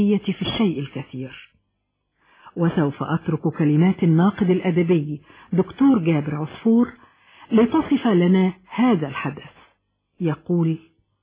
في الشيء الكثير وسوف أترك كلمات الناقد الأدبي دكتور جابر عصفور لتصف لنا هذا الحدث يقول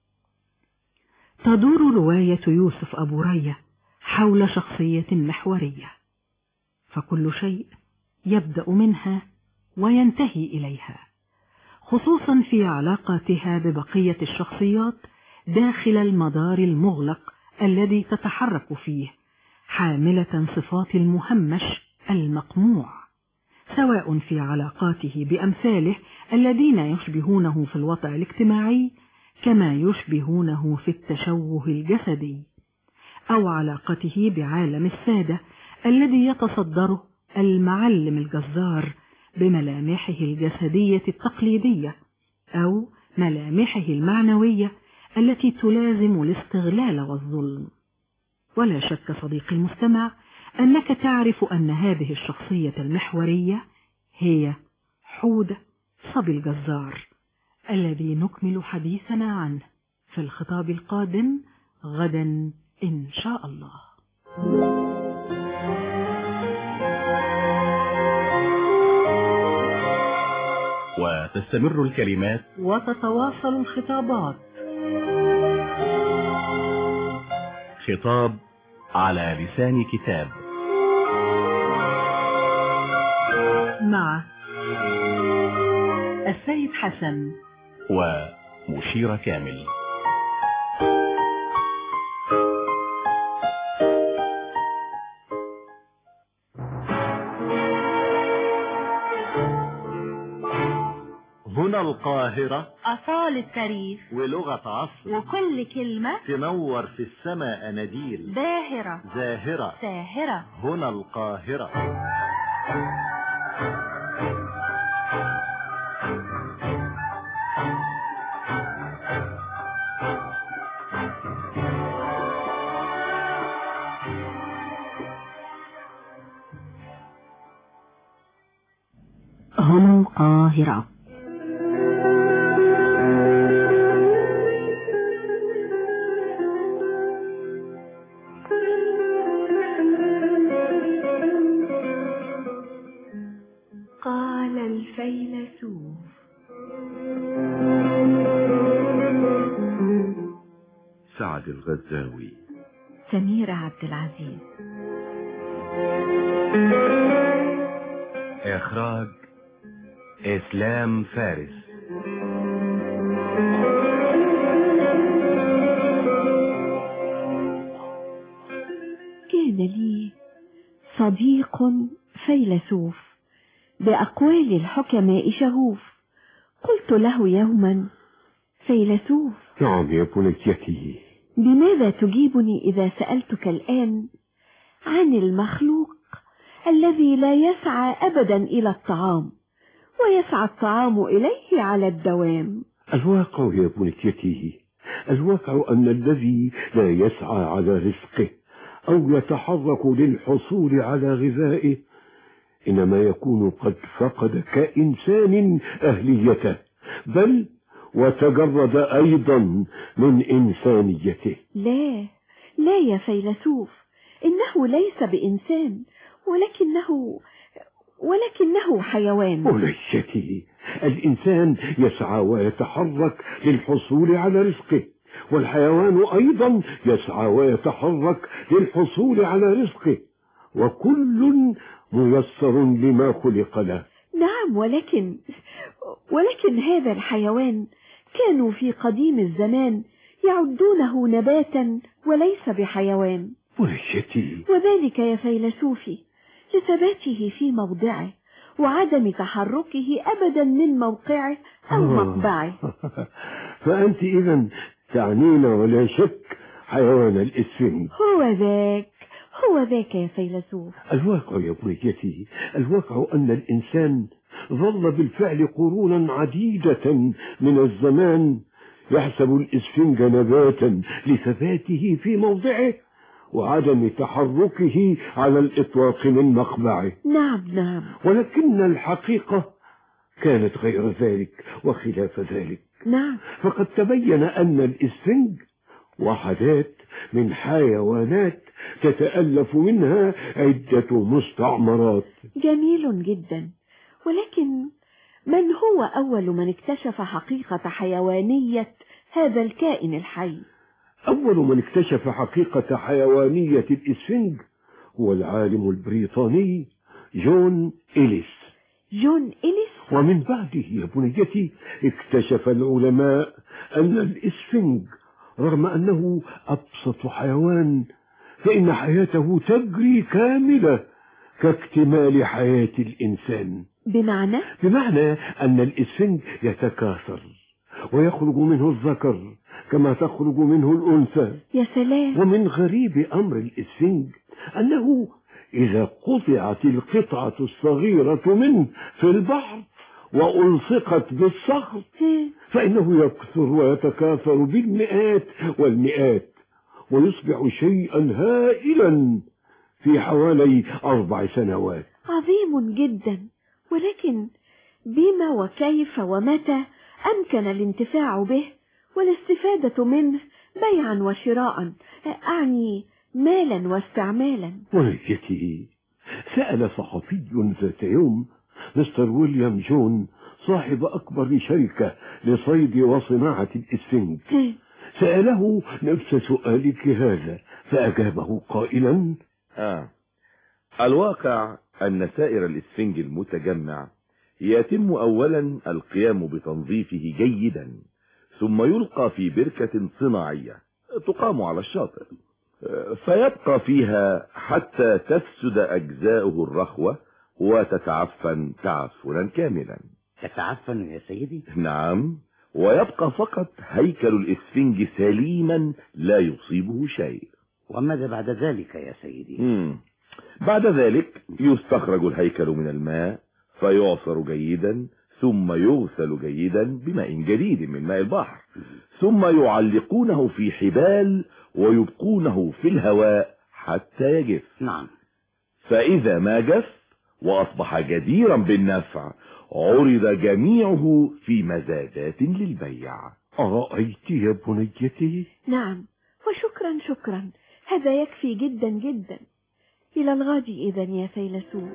تدور رواية يوسف أبو رية حول شخصية محورية فكل شيء يبدأ منها وينتهي إليها خصوصا في علاقاتها ببقية الشخصيات داخل المدار المغلق الذي تتحرك فيه حاملة صفات المهمش المقموع سواء في علاقاته بأمثاله الذين يشبهونه في الوضع الاجتماعي كما يشبهونه في التشوه الجسدي أو علاقته بعالم السادة الذي يتصدره المعلم الجزار بملامحه الجسدية التقليدية أو ملامحه المعنوية التي تلازم الاستغلال والظلم ولا شك صديقي المستمع أنك تعرف أن هذه الشخصية المحورية هي حودة صبي الجزار الذي نكمل حديثنا عنه في الخطاب القادم غدا إن شاء الله وتستمر الكلمات وتتواصل الخطابات خطاب على لسان كتاب مع السيد حسن ومشير كامل هنا القاهرة أصال التاريخ ولغة عصر وكل كلمة تنور في السماء أناديل باهرة زاهرة ساهرة هنا القاهرة هنا القاهرة قال الفيلسوف سعد الغزاوي سميرة عبد العزيز إخراج إسلام فارس كان لي صديق فيلسوف بأقوال الحكماء شغوف قلت له يوما فيلسوف نعم يا بنيتي بماذا تجيبني إذا سألتك الآن عن المخلوق الذي لا يسعى أبدا إلى الطعام ويسعى الطعام إليه على الدوام الواقع يا بنيتي الواقع أن الذي لا يسعى على رزقه أو يتحرك للحصول على غذائه إنما يكون قد فقد كإنسان أهليته بل وتجرد أيضا من إنسانيته لا لا يا فيلسوف إنه ليس بإنسان ولكنه ولكنه حيوان بنيتي الإنسان يسعى ويتحرك للحصول على رزقه والحيوان أيضا يسعى ويتحرك للحصول على رزقه وكل ميسر لما خلق له نعم ولكن ولكن هذا الحيوان كانوا في قديم الزمان يعدونه نباتا وليس بحيوان بنيتي وذلك يا فيلسوفي لثباته في موضعه وعدم تحركه أبدا من موقعه أو مطبعه فأنت إذا تعنين ولا شك حيوان الإسفنج هو ذاك هو ذاك يا فيلسوف الواقع يا بنيتي الواقع أن الإنسان ظل بالفعل قرونا عديدة من الزمان يحسب الإسفنج نباتا لثباته في موضعه وعدم تحركه على الإطلاق من مخبعه نعم نعم ولكن الحقيقة كانت غير ذلك وخلاف ذلك نعم فقد تبين أن الإسفنج وحدات من حيوانات تتألف منها عدة مستعمرات جميل جدا ولكن من هو أول من اكتشف حقيقة حيوانية هذا الكائن الحي أول من اكتشف حقيقة حيوانية الإسفنج هو العالم البريطاني جون إليس جون إليس ومن بعده يا بنيتي اكتشف العلماء أن الإسفنج رغم أنه أبسط حيوان فإن حياته تجري كاملة كاكتمال حياة الإنسان بمعنى بمعنى أن الإسفنج يتكاثر ويخرج منه الذكر كما تخرج منه الأنثى يا سلام ومن غريب أمر الإسفنج أنه إذا قطعت القطعة الصغيرة منه في البحر وألصقت بالصخر هم، فإنه يكثر ويتكاثر بالمئات والمئات ويصبح شيئا هائلا في حوالي أربع سنوات عظيم جدا ولكن بما وكيف ومتى أمكن الانتفاع به والاستفادة منه بيعا وشراء أعني مالا واستعمالا وليته سأل صحفي ذات يوم مستر ويليام جون صاحب أكبر شركة لصيد وصناعة الإسفنج هم، سأله نفس سؤالك هذا فأجابه قائلا آه. الواقع أن سائر الإسفنج المتجمع يتم أولا القيام بتنظيفه جيدا ثم يلقى في بركة صناعية تقام على الشاطئ آه، فيبقى فيها حتى تفسد أجزاؤه الرخوة وتتعفن تعفنا كاملا تتعفن يا سيدي نعم ويبقى فقط هيكل الإسفنج سليما لا يصيبه شيء وماذا بعد ذلك يا سيدي مم. بعد ذلك يستخرج الهيكل من الماء فيعصر جيدا ثم يغسل جيدا بماء جديد من ماء البحر ثم يعلقونه في حبال ويبقونه في الهواء حتى يجف نعم فإذا ما جف وأصبح جديرا بالنفع عرض جميعه في مزادات للبيع أرأيت يا بنيتي نعم وشكرا شكرا هذا يكفي جدا جدا إلى الغد إذا يا فيلسوف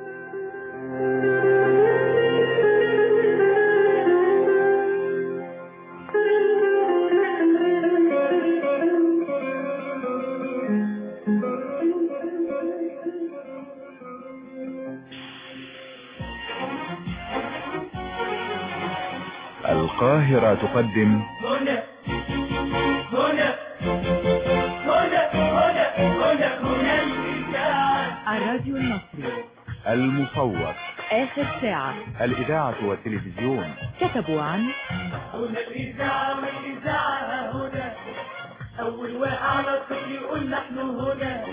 القاهرة تقدم هنا هنا هنا هنا هنا هنا الإذاعة الراديو المصري المصور آخر ساعة الإذاعة والتلفزيون كتبوا عن هنا الإذاعة والإذاعة هنا أول واحد على الطفل يقول نحن هنا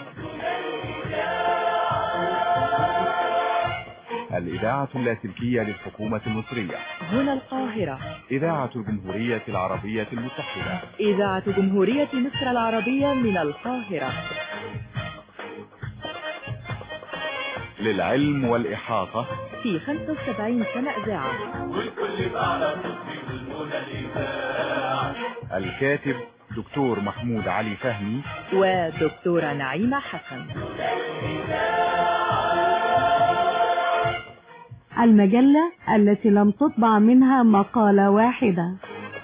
الإذاعة اللاسلكية للحكومة المصرية هنا القاهرة إذاعة الجمهورية العربية المتحدة إذاعة جمهورية مصر العربية من القاهرة للعلم والإحاطة في 75 سنة إذاعة الكاتب دكتور محمود علي فهمي ودكتورة نعيمة حسن المجلة التي لم تطبع منها مقالة واحدة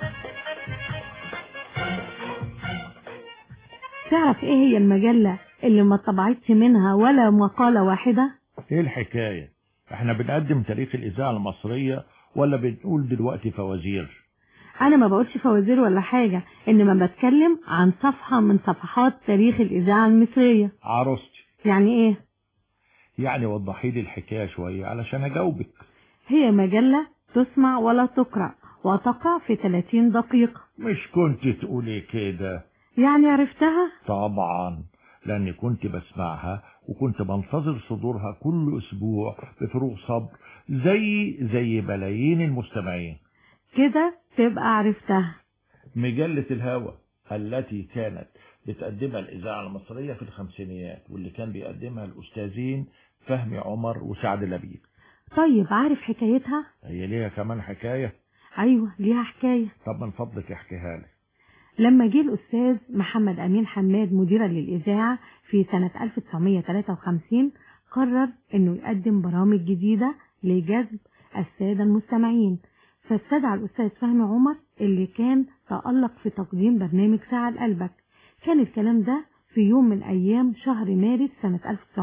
تعرف ايه هي المجلة اللي ما طبعتش منها ولا مقالة واحدة ايه الحكاية احنا بنقدم تاريخ الاذاعة المصرية ولا بنقول دلوقتي فوازير انا ما بقولش فوازير ولا حاجة انما بتكلم عن صفحة من صفحات تاريخ الاذاعة المصرية عروستي يعني ايه يعني وضحي لي الحكاية شوية علشان اجاوبك هي مجلة تسمع ولا تقرأ وتقع في 30 دقيقة مش كنت تقولي كده يعني عرفتها طبعا لاني كنت بسمعها وكنت بنتظر صدورها كل اسبوع بفروغ صبر زي زي ملايين المستمعين كده تبقى عرفتها مجلة الهوى التي كانت بتقدمها الإذاعة المصرية في الخمسينيات واللي كان بيقدمها الأستاذين فهمي عمر وسعد لبيب طيب عارف حكايتها هي ليها كمان حكاية ايوه ليها حكاية طب من فضلك احكيها لي لما جه الأستاذ محمد أمين حماد مديرا للإذاعة في سنة 1953 قرر أنه يقدم برامج جديدة لجذب السادة المستمعين فاستدعى الأستاذ فهمي عمر اللي كان تألق في تقديم برنامج ساعة لقلبك كان الكلام ده في يوم من أيام شهر مارس سنة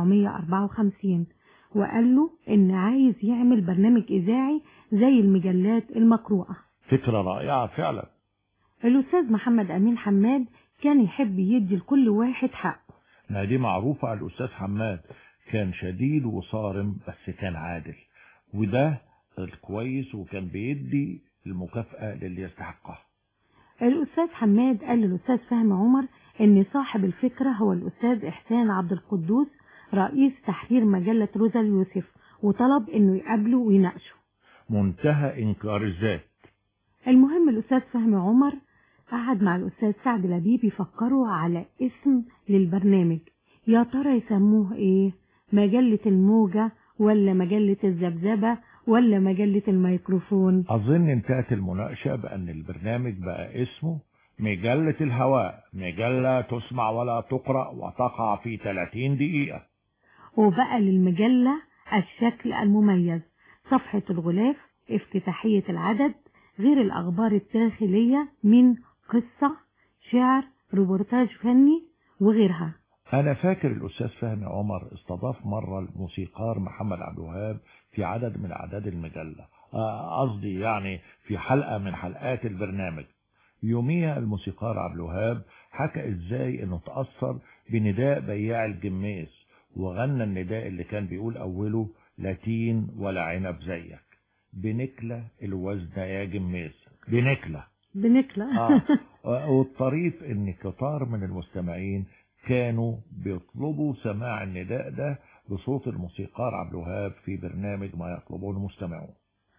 1954 وقال له إن عايز يعمل برنامج إذاعي زي المجلات المقروءة فكرة رائعة فعلا الأستاذ محمد أمين حماد كان يحب يدي لكل واحد حقه ما دي معروفة الأستاذ حماد كان شديد وصارم بس كان عادل وده الكويس وكان بيدي المكافأة للي يستحقها الأستاذ حماد قال للأستاذ فهمي عمر إن صاحب الفكرة هو الأستاذ إحسان عبد القدوس رئيس تحرير مجلة روزا اليوسف وطلب إنه يقابله ويناقشه منتهى إنكار الذات المهم الأستاذ فهمي عمر قعد مع الأستاذ سعد لبيب يفكروا على اسم للبرنامج يا ترى يسموه إيه مجلة الموجة ولا مجلة الذبذبة ولا مجلة الميكروفون أظن انتهت المناقشة بأن البرنامج بقى اسمه مجلة الهواء مجلة تسمع ولا تقرأ وتقع في 30 دقيقة وبقى للمجلة الشكل المميز صفحة الغلاف افتتاحية العدد غير الأخبار الداخلية من قصة شعر روبورتاج فني وغيرها أنا فاكر الأستاذ فهمي عمر استضاف مرة الموسيقار محمد عبد الوهاب في عدد من أعداد المجلة آه، قصدي يعني في حلقة من حلقات البرنامج يوميها الموسيقار عبد الوهاب حكى ازاي انه تأثر بنداء بياع الجميس وغنى النداء اللي كان بيقول أوله لاتين ولا عنب زيك بنكلة الوزن يا جميس بنكلة بنكلة آه. والطريف ان كتار من المستمعين كانوا بيطلبوا سماع النداء ده بصوت الموسيقار عبد الوهاب في برنامج ما يطلبه المستمعون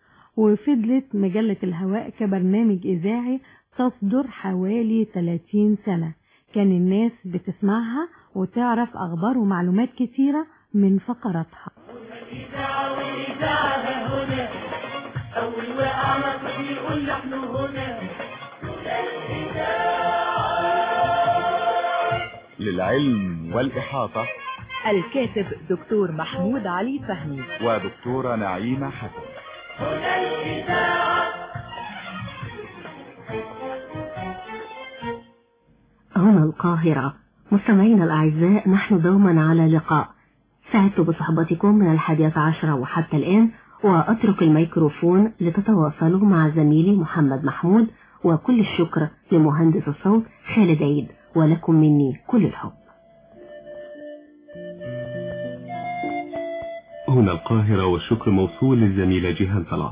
وفضلت مجلة الهواء كبرنامج إذاعي تصدر حوالي 30 سنة كان الناس بتسمعها وتعرف أخبار ومعلومات كتيرة من فقراتها الإذاعة والإذاعة هنا أول واقع نصر يقول نحن هنا للعلم والإحاطة الكاتب دكتور محمود علي فهمي ودكتورة نعيمة حسن هنا الإذاعة هنا القاهرة مستمعينا الأعزاء نحن دوما على لقاء سعدت بصحبتكم من الحادية عشرة وحتى الآن وأترك الميكروفون لتتواصلوا مع زميلي محمد محمود وكل الشكر لمهندس الصوت خالد عيد ولكم مني كل الحب هنا القاهرة والشكر موصول للزميلة جيهان طلعت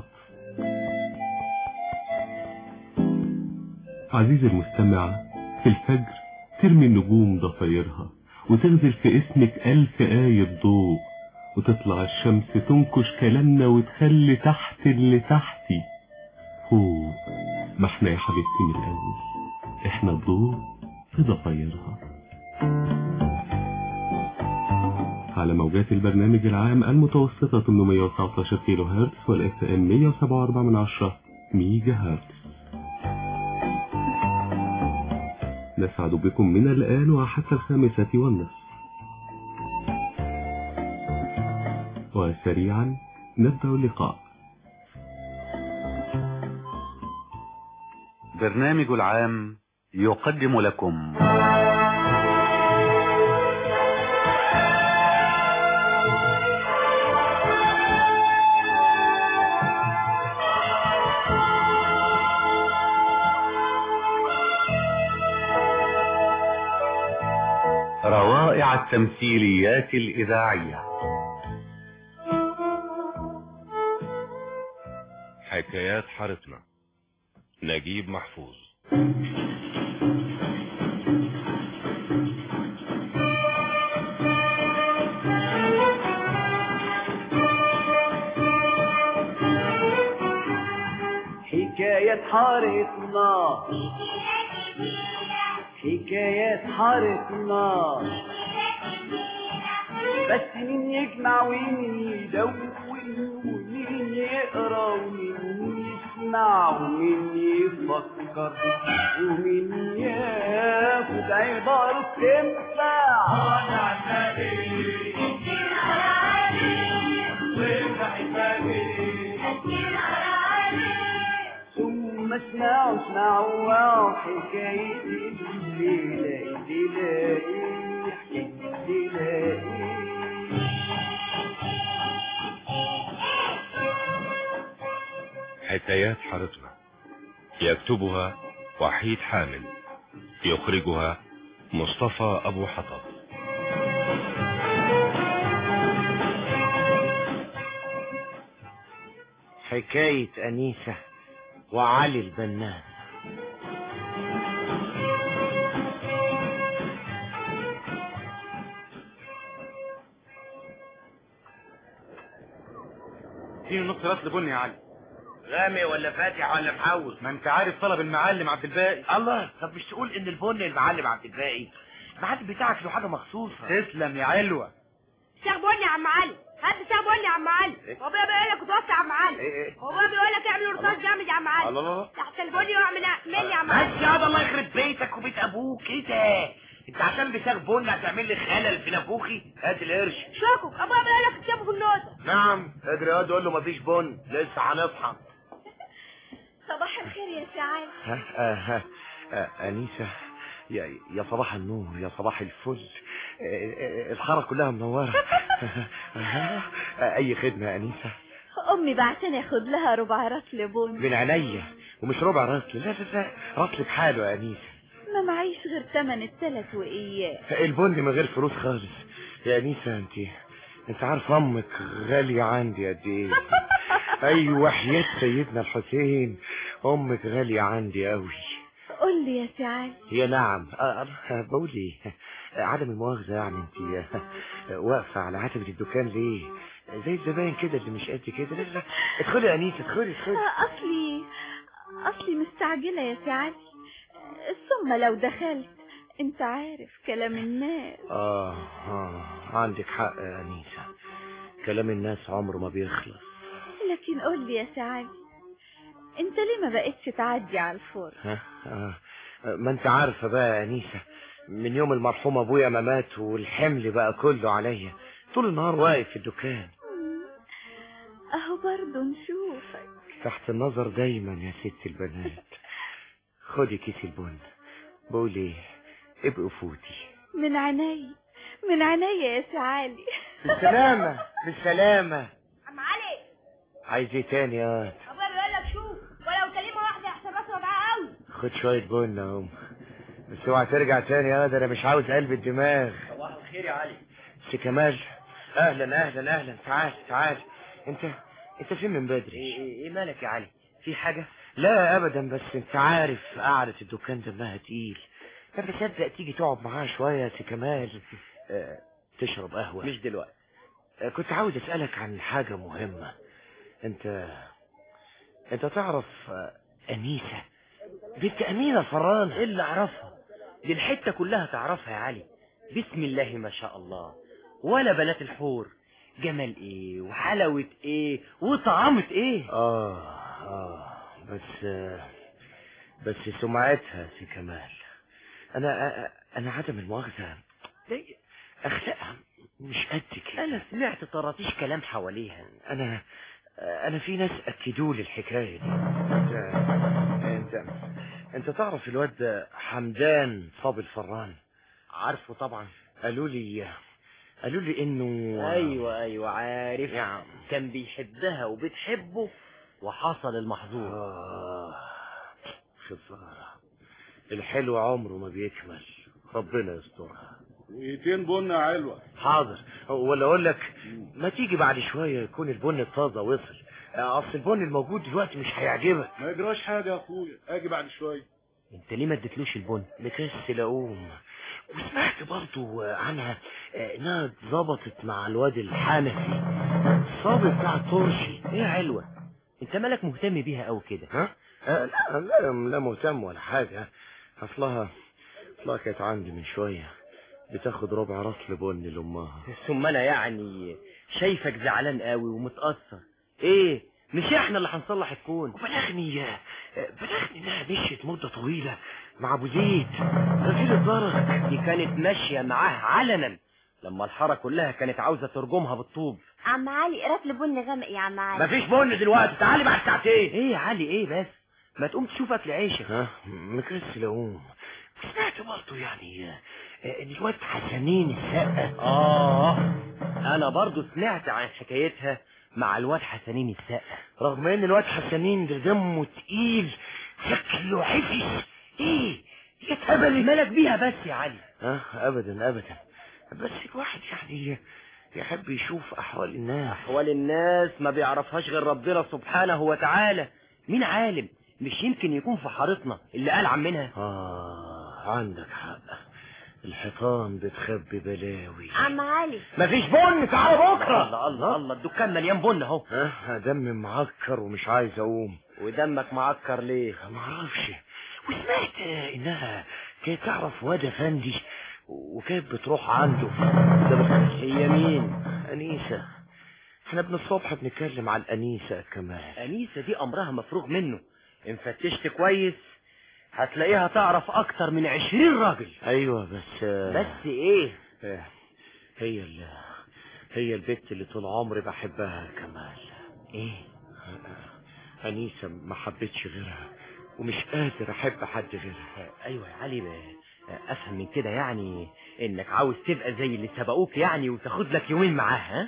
عزيزي المستمع في الفجر ترمي النجوم ضفايرها وتغزل في اسمك ألف آية ضوء وتطلع الشمس تنكش كلامنا وتخلي تحت اللي تحتي فوق ما احنا يا حبيبتي من الأول احنا الضوء في ضفايرها على موجات البرنامج العام المتوسطة 819 كيلو هرتز والاف ام 107.4 من عشرة ميجا هرتز نسعد بكم من الآن وحتى الخامسة والنصف وسريعا نبدأ اللقاء برنامج العام يقدم لكم روائع التمثيليات الإذاعية حكايات حارتنا نجيب محفوظ حكاية حارتنا حكايات حارتنا بس مين يجمع ومين يدون ومين يقرا ومين يسمع ومين يفكر ومين ياخد عبارة تنفع ثم اسمعوا اسمعوا حكاية الليلة الليلة حكاية الليلة حكايات حارتنا يكتبها وحيد حامد يخرجها مصطفى أبو حطب حكاية أنيسة وعلي البنان اديني نص راس لبني يا علي غامق ولا فاتح ولا محوس ما انت عارف طلب المعلم عبد الباقي الله طب مش تقول ان البن المعلم عبد الباقي المعلم بتاعك له حاجة مخصوصة تسلم يا علوة شيخ بني يا عم علي هات شيخ بني يا عم علي هو بقى بيقول لك توسع يا عم علي إيه؟ هو بقى بيقول لك اعمل رصاص جامد يا عم علي الله الله. تحت البني واعمل مين يا عم علي بس يا الله يخرب بيتك وبيت ابوك ايه ده انت عشان بتاخ بن هتعمل لي خلل في نافوخي هات القرش شوكو ابويا بيقول لك اكتبه في النوتة نعم ادري يا قول له مفيش بن لسه هنصحى صباح الخير يا سعاد ها آه ها آه أنيسة يا يا صباح النور يا صباح الفل آه، آه، الحارة كلها منورة آه، أي خدمة يا أنيسة امي بعتني اخد لها ربع رطل بن من عينيا ومش ربع رطل لا لا لا رطل بحاله يا أنيسة ما معيش غير تمن التلات واياه البن من غير فلوس خالص يا أنيسة أنت أنت عارف أمك غالية عندي قد إيه أيوة حياة سيدنا الحسين أمك غالية عندي أوي قول لي يا سعاد هي نعم أه أه بقول ايه عدم المؤاخذة يعني انت آه، واقفة على عتبة الدكان ليه زي الزباين كده اللي مش قد كده لا لا ادخلي يا انيسة ادخلي ادخلي اصلي اصلي مستعجلة يا سعاد ثم لو دخلت انت عارف كلام الناس اه اه عندك حق يا انيسة كلام الناس عمره ما بيخلص لكن قول لي يا سعاد انت ليه ما بقتش تعدي على الفرن ها آه. ما انت عارفة بقى يا انيسة من يوم المرحوم ابويا ما مات والحمل بقى كله عليا طول النهار واقف في الدكان اهو برضه نشوفك تحت النظر دايما يا ست البنات خدي كيس البن بقول ايه ابقوا فوتي من عيني من عيني يا سعالي بالسلامة بالسلامة عم علي عايز ايه تاني يا واد؟ ابويا بيقول لك شوف ولو كلمة واحدة يحسب راسي وجعها قوي خد شوية بن اهم بس اوعى ترجع تاني يا واد انا مش عاوز قلب الدماغ صباح الخير يا علي سي كمال اهلا اهلا اهلا تعال تعال انت انت فين من بدري ايه ايه ايه مالك يا علي في حاجة لا ابدا بس انت عارف قعدة الدكان دمها تقيل ما بصدق تيجي تقعد معاها شوية يا سي كمال اه تشرب قهوة مش دلوقتي اه كنت عاوز اسألك عن حاجة مهمة انت انت تعرف اه، انيسة بنت امينة الفران ايه اللي اعرفها دي الحتة كلها تعرفها يا علي بسم الله ما شاء الله ولا بنات الحور جمال ايه وحلاوة ايه وطعامة ايه اه اه بس اه بس سمعتها سي كمال انا اه، انا عدم المؤاخذة ليه؟ اخلاقها مش قد كده انا سمعت طراطيش كلام حواليها انا انا في ناس اكدوا لي الحكايه دي انت انت انت تعرف الواد ده حمدان صاب الفران عارفه طبعا قالوا لي قالوا لي انه ايوه ايوه عارف نعم. كان بيحبها وبتحبه وحصل المحظور آه خسارة الحلو عمره ما بيكمل ربنا يسترها 200 بنة علوة حاضر ولا اقول لك ما تيجي بعد شوية يكون البن الطازة وصل اصل البن الموجود دلوقتي مش هيعجبك ما يجراش حاجة يا اخويا اجي بعد شوية انت ليه ما اديتلوش البن مكسل اقوم وسمعت برضو عنها آه، انها اتظبطت مع الواد الحنفي الصابي بتاع الطرشي ايه علوة انت مالك مهتم بيها او كده ها آه، لا لا لا مهتم ولا حاجة اصلها اصلها كانت عندي من شوية بتاخد ربع رطل بن لامها ثم انا يعني شايفك زعلان قوي ومتأثر ايه مش احنا اللي هنصلح الكون بلغني بلغني انها مشيت مدة طويلة مع ابو زيد غسيل الضرر دي كانت ماشية معاه علنا لما الحارة كلها كانت عاوزة ترجمها بالطوب عم علي قرات لي بن غامق يا عم علي مفيش بن دلوقتي تعالي بعد ساعتين ايه يا علي ايه بس ما تقوم تشوف اكل عيشك ها مكسل اقوم سمعت برضه يعني آه، ان الواد حسنين السقا اه انا برضو سمعت عن حكايتها مع الواد حسنين السقا رغم ان الواد حسنين ده دمه تقيل شكله عفش ايه يتهبل مالك بيها بس يا علي ها ابدا ابدا بس الواحد يعني يحب يشوف احوال الناس احوال الناس ما بيعرفهاش غير ربنا سبحانه وتعالى مين عالم مش يمكن يكون في حارتنا اللي قال عمنا اه عندك حق الحيطان بتخبي بلاوي عم علي مفيش بن تعالى بكره الله الله الله الدكان مليان بن اهو ها دمي معكر ومش عايز اقوم ودمك معكر ليه ما اعرفش وسمعت انها كانت تعرف واد افندي وكانت بتروح عنده هي مين انيسه احنا من الصبح بنتكلم على الانيسه كمان انيسه دي امرها مفروغ منه ان فتشت كويس هتلاقيها تعرف اكتر من عشرين راجل ايوه بس بس ايه آه، هي ال هي البت اللي طول عمري بحبها يا كمال ايه انيسه ما حبيتش غيرها ومش قادر احب حد غيرها ايوه يا علي ب- افهم من كده يعني انك عاوز تبقى زي اللي سبقوك يعني وتاخد لك يومين معاها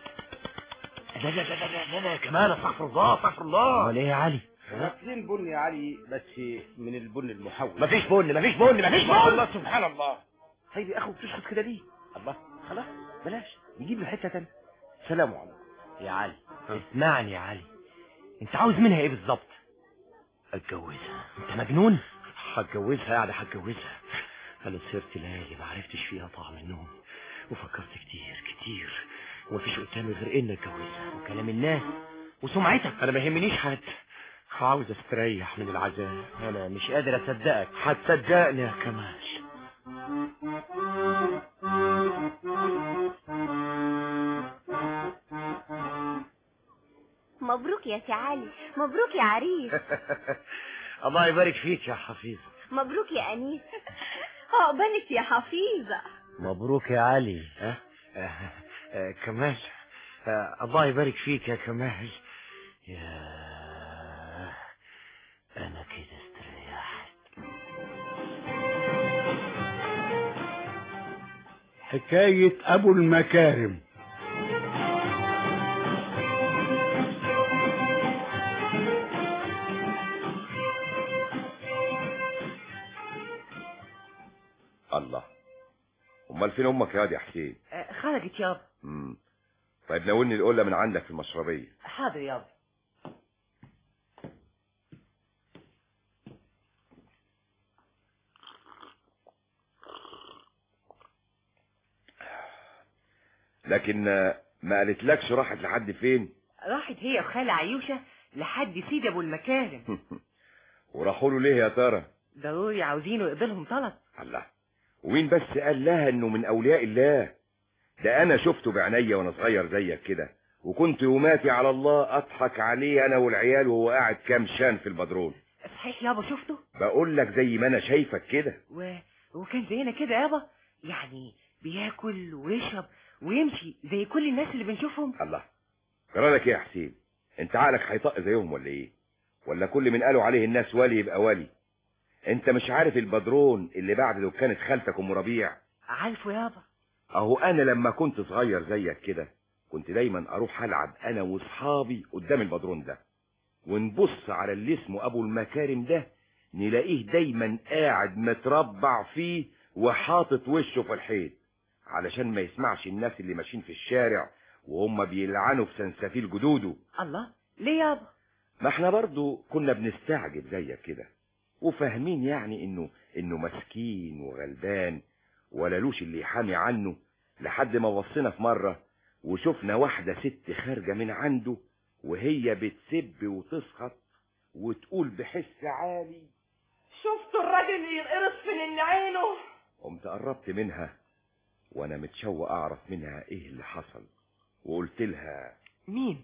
ها لا لا لا لا لا لا يا كمال استغفر الله استغفر الله امال ايه يا علي واكلين بن يا علي بس من البن المحول مفيش بن مفيش بن مفيش بن الله سبحان الله طيب يا اخو بتسكت كده ليه الله خلاص بلاش نجيب له حته تانية سلام عليكم يا علي اسمعني يا علي انت عاوز منها ايه بالظبط اتجوزها انت مجنون هتجوزها يعني هتجوزها انا سهرت ليالي ما عرفتش فيها طعم النوم وفكرت كتير كتير ومفيش قدامي غير ان اتجوزها وكلام الناس وسمعتك انا ما يهمنيش حد عاوز استريح من العذاب انا مش قادر اصدقك هتصدقني يا كمال مبروك يا سي علي مبروك يا عريس الله يبارك فيك يا حفيظ مبروك يا انيس عقبالك يا حفيظة مبروك يا علي ها آه آه كمال آه الله يبارك فيك يا كمال يا انا كده استريحت حكاية أبو المكارم الله امال فين امك يا واد يا حسين خرجت يابا امم طيب ناولني القله من عندك في المشربيه حاضر يابا لكن آه، ما قالتلكش راحت لحد فين راحت هي وخالة عيوشة لحد سيد ابو المكارم وراحوا له ليه يا ترى ضروري عاوزينه يقبلهم طلب الله ومين بس قال لها انه من اولياء الله ده انا شفته بعينيا وانا صغير زيك كده وكنت يوماتي على الله اضحك عليه انا والعيال وهو قاعد كام شان في البدرول صحيح يابا شفته بقول لك زي ما انا شايفك كده و... وكان زينا كده يابا يعني بياكل ويشرب ويمشي زي كل الناس اللي بنشوفهم الله جرالك ايه يا حسين انت عقلك هيطق زيهم ولا ايه ولا كل من قالوا عليه الناس ولي يبقى ولي انت مش عارف البدرون اللي بعد دكانة خالتك ام ربيع عارفه يابا اهو انا لما كنت صغير زيك كده كنت دايما اروح العب انا واصحابي قدام البدرون ده ونبص على اللي اسمه ابو المكارم ده نلاقيه دايما قاعد متربع فيه وحاطط وشه في الحيط علشان ما يسمعش الناس اللي ماشيين في الشارع وهم بيلعنوا في سنسافيل جدوده الله ليه يابا ما احنا برضو كنا بنستعجب زيك كده وفاهمين يعني انه انه مسكين وغلبان ولا لوش اللي يحامي عنه لحد ما وصينا في مرة وشفنا واحدة ست خارجة من عنده وهي بتسب وتسخط وتقول بحس عالي شفتوا الراجل اللي ينقرص في ان عينه قمت قربت منها وانا متشوق اعرف منها ايه اللي حصل وقلت لها مين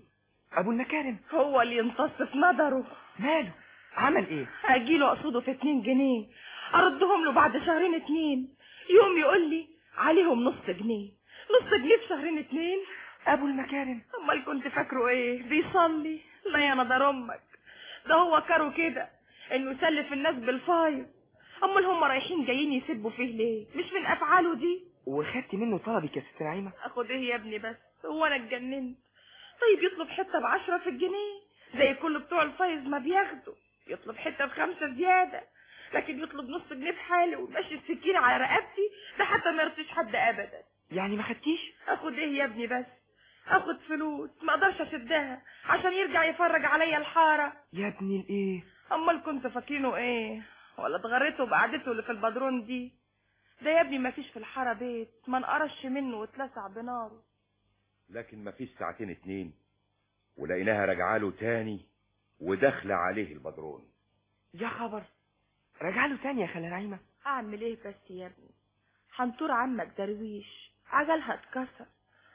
ابو المكارم هو اللي يمتص في نظره ماله عمل ايه هجيله اقصده في اتنين جنيه اردهم له بعد شهرين اتنين يوم يقول لي عليهم نص جنيه نص جنيه في شهرين اتنين ابو المكارم امال كنت فاكره ايه بيصلي لا يا نظر امك ده هو كارو كده انه يسلف الناس بالفايض امال هم رايحين جايين يسبوا فيه ليه مش من افعاله دي وخدت منه طلبك يا ست نعيمه اخد ايه يا ابني بس هو انا اتجننت طيب يطلب حته بعشرة في الجنيه زي كل بتوع الفايز ما بياخدوا يطلب حته بخمسة زياده لكن يطلب نص جنيه في حاله ويمشي السكين على رقبتي ده حتى ما يرضيش حد ابدا يعني ما خدتيش اخد ايه يا ابني بس اخد فلوس ما اقدرش اسدها عشان يرجع يفرج عليا الحاره يا ابني الايه امال كنت فاكرينه ايه ولا اتغريته بقعدته اللي في البدرون دي ده يا ابني ما فيش في الحاره بيت ما انقرش منه واتلسع بناره لكن ما فيش ساعتين اتنين ولقيناها راجعه له تاني وداخله عليه البدرون يا خبر رجع له تاني يا خالة نعيمة اعمل ايه بس يا ابني حنطور عمك درويش عجلها اتكسر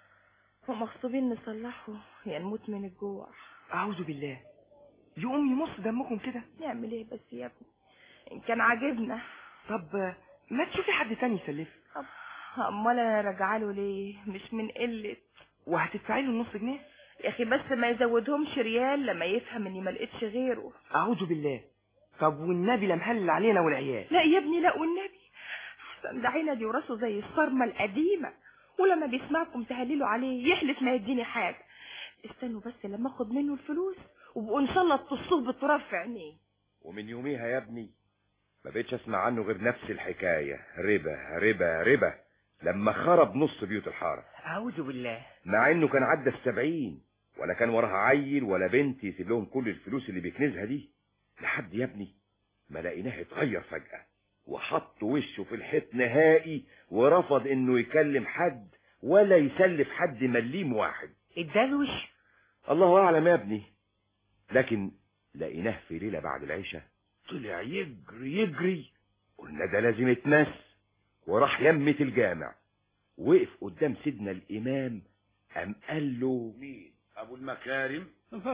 ومغصوبين نصلحه يا نموت من الجوع اعوذ بالله يقوم يمص دمكم كده نعمل ايه بس يا ابني ان كان عاجبنا طب ما تشوفي حد تاني يسلف امال انا راجعاله ليه مش من قله وهتدفعي له النص جنيه يا اخي بس ما يزودهمش ريال لما يفهم اني ما لقيتش غيره اعوذ بالله طب والنبي لا مهلل علينا والعيال لا يا ابني لا والنبي احسن ده عينه وراسه زي الصرمه القديمه ولما بيسمعكم تهللوا عليه يحلف ما يديني حاجه استنوا بس لما اخد منه الفلوس وبقوا ان شاء الله تطصوه بالتراب في عينيه ومن يوميها يا ابني ما بقتش اسمع عنه غير نفس الحكايه ربا ربا ربا لما خرب نص بيوت الحاره اعوذ بالله مع انه كان عدى السبعين ولا كان وراها عيل ولا بنت يسيب لهم كل الفلوس اللي بيكنزها دي لحد يا ابني ما لقيناه اتغير فجأة وحط وشه في الحيط نهائي ورفض انه يكلم حد ولا يسلف حد مليم واحد ادالوش الله اعلم يا ابني لكن لقيناه في ليلة بعد العشاء طلع يجري يجري قلنا ده لازم يتمس وراح يمة الجامع وقف قدام سيدنا الامام قام قال له مين ابو المكارم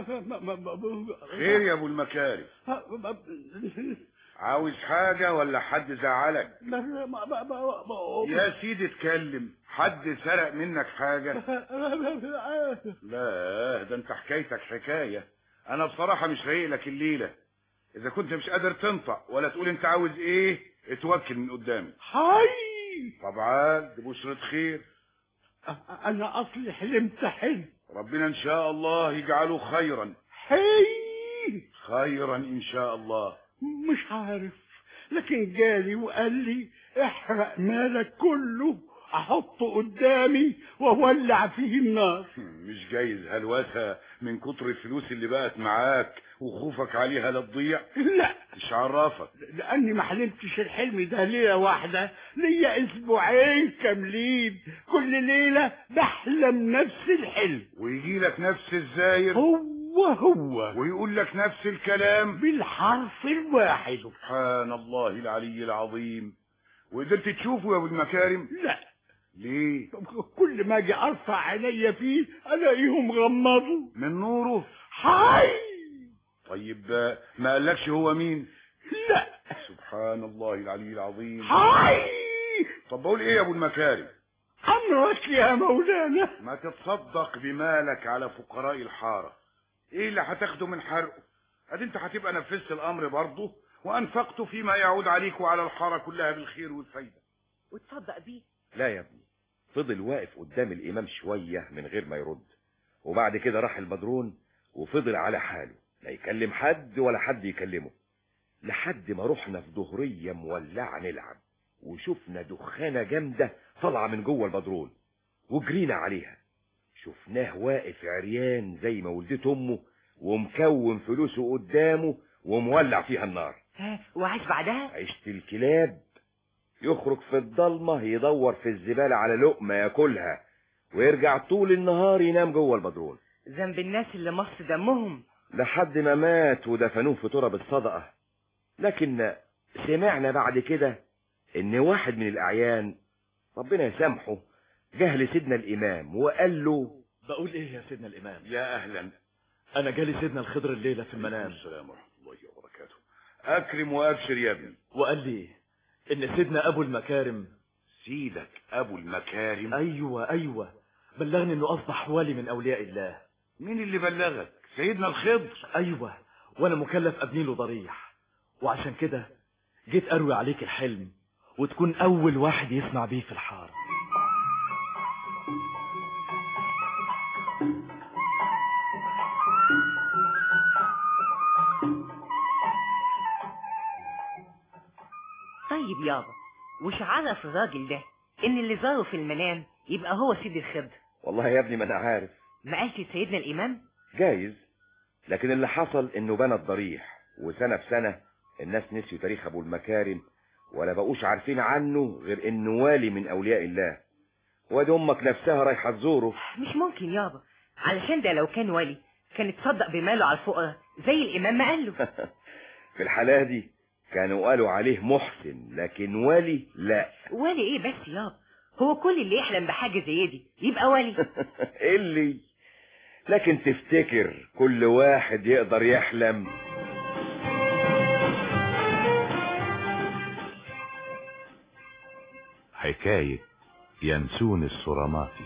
خير يا ابو المكارم عاوز حاجة ولا حد زعلك يا سيدي اتكلم حد سرق منك حاجة لا ده انت حكايتك حكاية انا بصراحة مش رايق لك الليلة اذا كنت مش قادر تنطق ولا تقول انت عاوز ايه اتوكل من قدامي حي طبعا دي بشرة خير انا اصلي حلمت حلم ربنا ان شاء الله يجعله خيرا حي خيرا ان شاء الله مش عارف لكن جالي وقال لي احرق مالك كله احطه قدامي واولع فيه النار مش جايز هلوسها من كتر الفلوس اللي بقت معاك وخوفك عليها لا تضيع لا مش عرفك لاني ما حلمتش الحلم ده ليله واحده ليا اسبوعين كاملين كل ليله بحلم نفس الحلم ويجي لك نفس الزاير هو هو ويقول لك نفس الكلام بالحرف الواحد سبحان الله العلي العظيم وقدرت تشوفه يا ابو المكارم لا ليه كل ما اجي ارفع عينيا فيه الاقيهم غمضوا من نوره حي طيب ما قالكش هو مين لا سبحان الله العلي العظيم حي طب بقول ايه يا ابو المكارم امرك يا مولانا ما تتصدق بمالك على فقراء الحارة ايه اللي هتاخده من حرقه ادي انت هتبقى نفذت الامر برضه وانفقته فيما يعود عليك وعلى الحارة كلها بالخير والفايدة وتصدق بيه لا يا ابني فضل واقف قدام الامام شوية من غير ما يرد وبعد كده راح البدرون وفضل على حاله لا يكلم حد ولا حد يكلمه لحد ما رحنا في ظهرية مولعة نلعب وشفنا دخانة جامدة طالعة من جوه البدرون وجرينا عليها شفناه واقف عريان زي ما ولدته امه ومكون فلوسه قدامه ومولع فيها النار ها وعاش بعدها عشت الكلاب يخرج في الضلمة يدور في الزبالة على لقمة ياكلها ويرجع طول النهار ينام جوه البدرون ذنب الناس اللي مص دمهم لحد ما مات ودفنوه في تراب الصدقة لكن سمعنا بعد كده ان واحد من الاعيان ربنا يسامحه جه لسيدنا الامام وقال له بقول ايه يا سيدنا الامام يا اهلا انا جالي سيدنا الخضر الليله في المنام السلام ورحمه الله وبركاته اكرم وابشر يا ابني وقال لي ان سيدنا ابو المكارم سيدك ابو المكارم ايوه ايوه بلغني انه اصبح ولي من اولياء الله مين اللي بلغك سيدنا الخضر ايوه وانا مكلف ابني له ضريح وعشان كده جيت اروي عليك الحلم وتكون اول واحد يسمع بيه في الحاره طيب يابا وش عرف الراجل ده ان اللي زاره في المنام يبقى هو سيد الخضر والله يا ابني ما انا عارف ما قالش سيدنا الامام جايز لكن اللي حصل انه بنى الضريح وسنة بسنة الناس نسيوا تاريخ ابو المكارم ولا بقوش عارفين عنه غير انه والي من اولياء الله وادي امك نفسها رايحة تزوره مش ممكن يابا علشان ده لو كان ولي كان اتصدق بماله على الفقراء زي الامام ما قال له في الحالة دي كانوا قالوا عليه محسن لكن ولي لا ولي ايه بس يابا هو كل اللي يحلم بحاجة زي دي يبقى ولي اللي لكن تفتكر كل واحد يقدر يحلم حكاية ينسون الصراماتي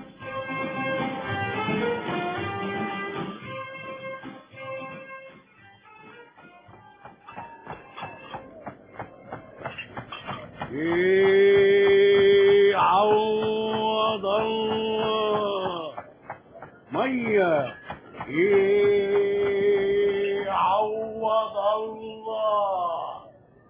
ايه عوض الله ميه ايه عوض الله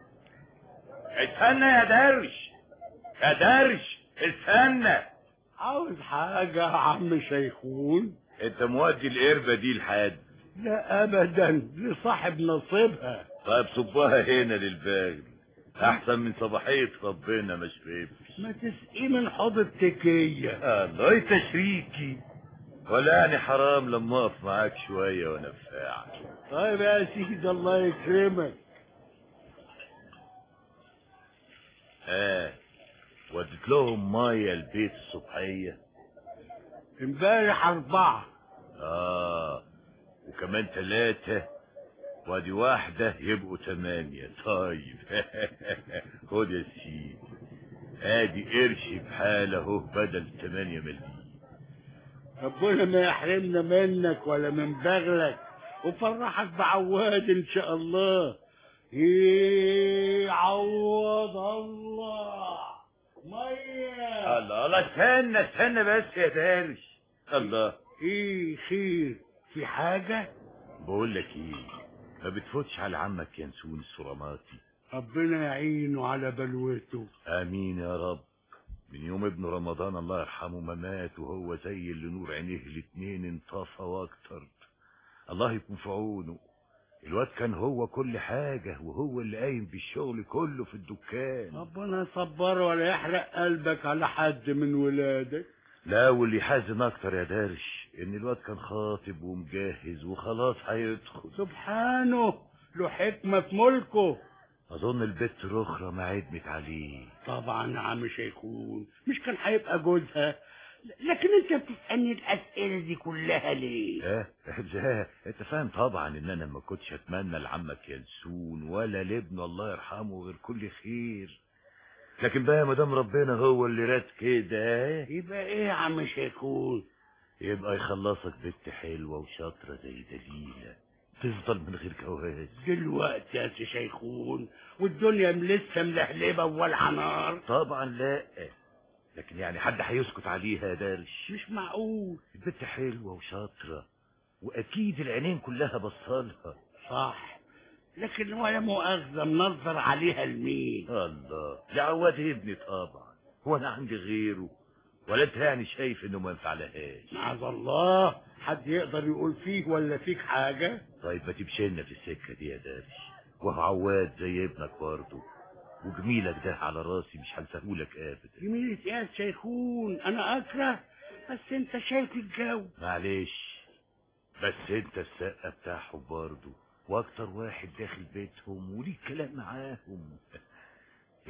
استنى يا درش يا درش استنى عاوز حاجة يا عم شيخون انت مودي القربة دي لحد لا ابدا لصاحب نصيبها طيب صبها هنا للباقي احسن من صباحية ربنا ما شربش ما تسقي من حوض التكية الله تشريكي ولا يعني حرام لما اقف معاك شوية وانفعك طيب يا سيدي الله يكرمك اه وديت لهم مية البيت الصبحية امبارح اربعة اه وكمان ثلاثة وادي واحدة يبقوا تمانية طيب خد يا سيدي ادي قرش بحالة اهو بدل تمانية مليون ربنا ما يحرمنا منك ولا من بغلك وفرحك بعواد ان شاء الله ايه عوض الله ميه الله الله استنى استنى بس يا دارش الله ايه خير في حاجة بقول لك ايه ما بتفوتش على عمك ينسون الصراماتي ربنا يعينه على بلوته امين يا رب من يوم ابن رمضان الله يرحمه ما مات وهو زي اللي نور عينيه الاتنين انطفى واكتر الله يكون في عونه الواد كان هو كل حاجة وهو اللي قايم بالشغل كله في الدكان ربنا يصبره ولا يحرق قلبك على حد من ولادك لا واللي حازن اكتر يا دارش ان الواد كان خاطب ومجهز وخلاص هيدخل سبحانه له حكمة في ملكه اظن البت الاخرى ما عدمت عليه طبعا يا عم شيخون مش كان هيبقى جوزها لكن انت بتسألني الأسئلة دي كلها ليه اه لا انت فاهم طبعا ان انا ما كنتش اتمنى لعمك ينسون ولا لابنه الله يرحمه غير كل خير لكن بقى ما دام ربنا هو اللي راد كده يبقى ايه يا عم شيخون يبقى يخلصك بنت حلوه وشاطره زي دليله تفضل من غير جواز دلوقتي يا سي شيخون والدنيا لسه ملهلبة وولعة نار طبعا لا لكن يعني حد هيسكت عليها يا دارش مش معقول البنت حلوه وشاطره واكيد العينين كلها بصالها صح لكن ولا مؤاخذة منظر عليها لمين الله لعواد ابني طبعا هو انا عندي غيره ولا انت يعني شايف انه ما ينفعلهاش معاذ الله حد يقدر يقول فيه ولا فيك حاجة طيب ما تمشينا في السكة دي يا دارش وهو عواد زي ابنك برضه وجميلك ده على راسي مش هنساهولك ابدا جميلة ايه يا شيخون انا اكره بس انت شايف الجو معلش بس انت السقة بتاعهم برضه واكتر واحد داخل بيتهم وليك كلام معاهم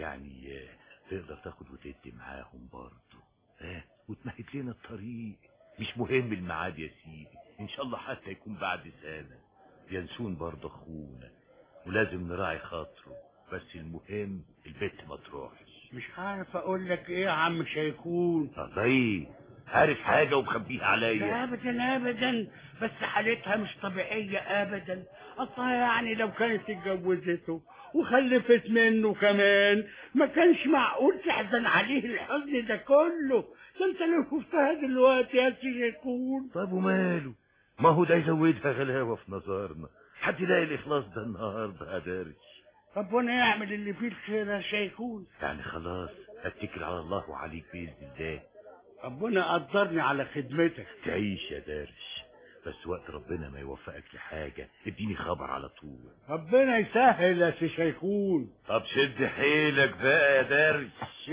يعني تقدر تاخد وتدي معاهم برضه اه وتمهد لنا الطريق مش مهم الميعاد يا سيدي ان شاء الله حتى يكون بعد سنة ينسون برضه اخونا ولازم نراعي خاطره بس المهم البت ما تروحش مش عارف اقول لك ايه يا عم شيكون طيب عارف حاجة ومخبيها لا عليا ابدا ابدا بس حالتها مش طبيعية ابدا اصلا يعني لو كانت اتجوزته وخلفت منه كمان ما كانش معقول تحزن عليه الحزن ده كله ده انت لو شفتها دلوقتي يا شيكون طب وماله ما هو ده يزودها غلاوة في نظرنا حد يلاقي الإخلاص ده النهاردة يا دارس ربنا يعمل اللي فيه الخير يا شيخون يعني خلاص اتكل على الله وعليك بإذن الله ربنا قدرني على خدمتك تعيش يا دارس بس وقت ربنا ما يوفقك لحاجة اديني خبر على طول ربنا يسهل يا سي شيخون طب شد حيلك بقى يا دارس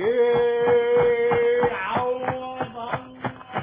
شيء عوض الله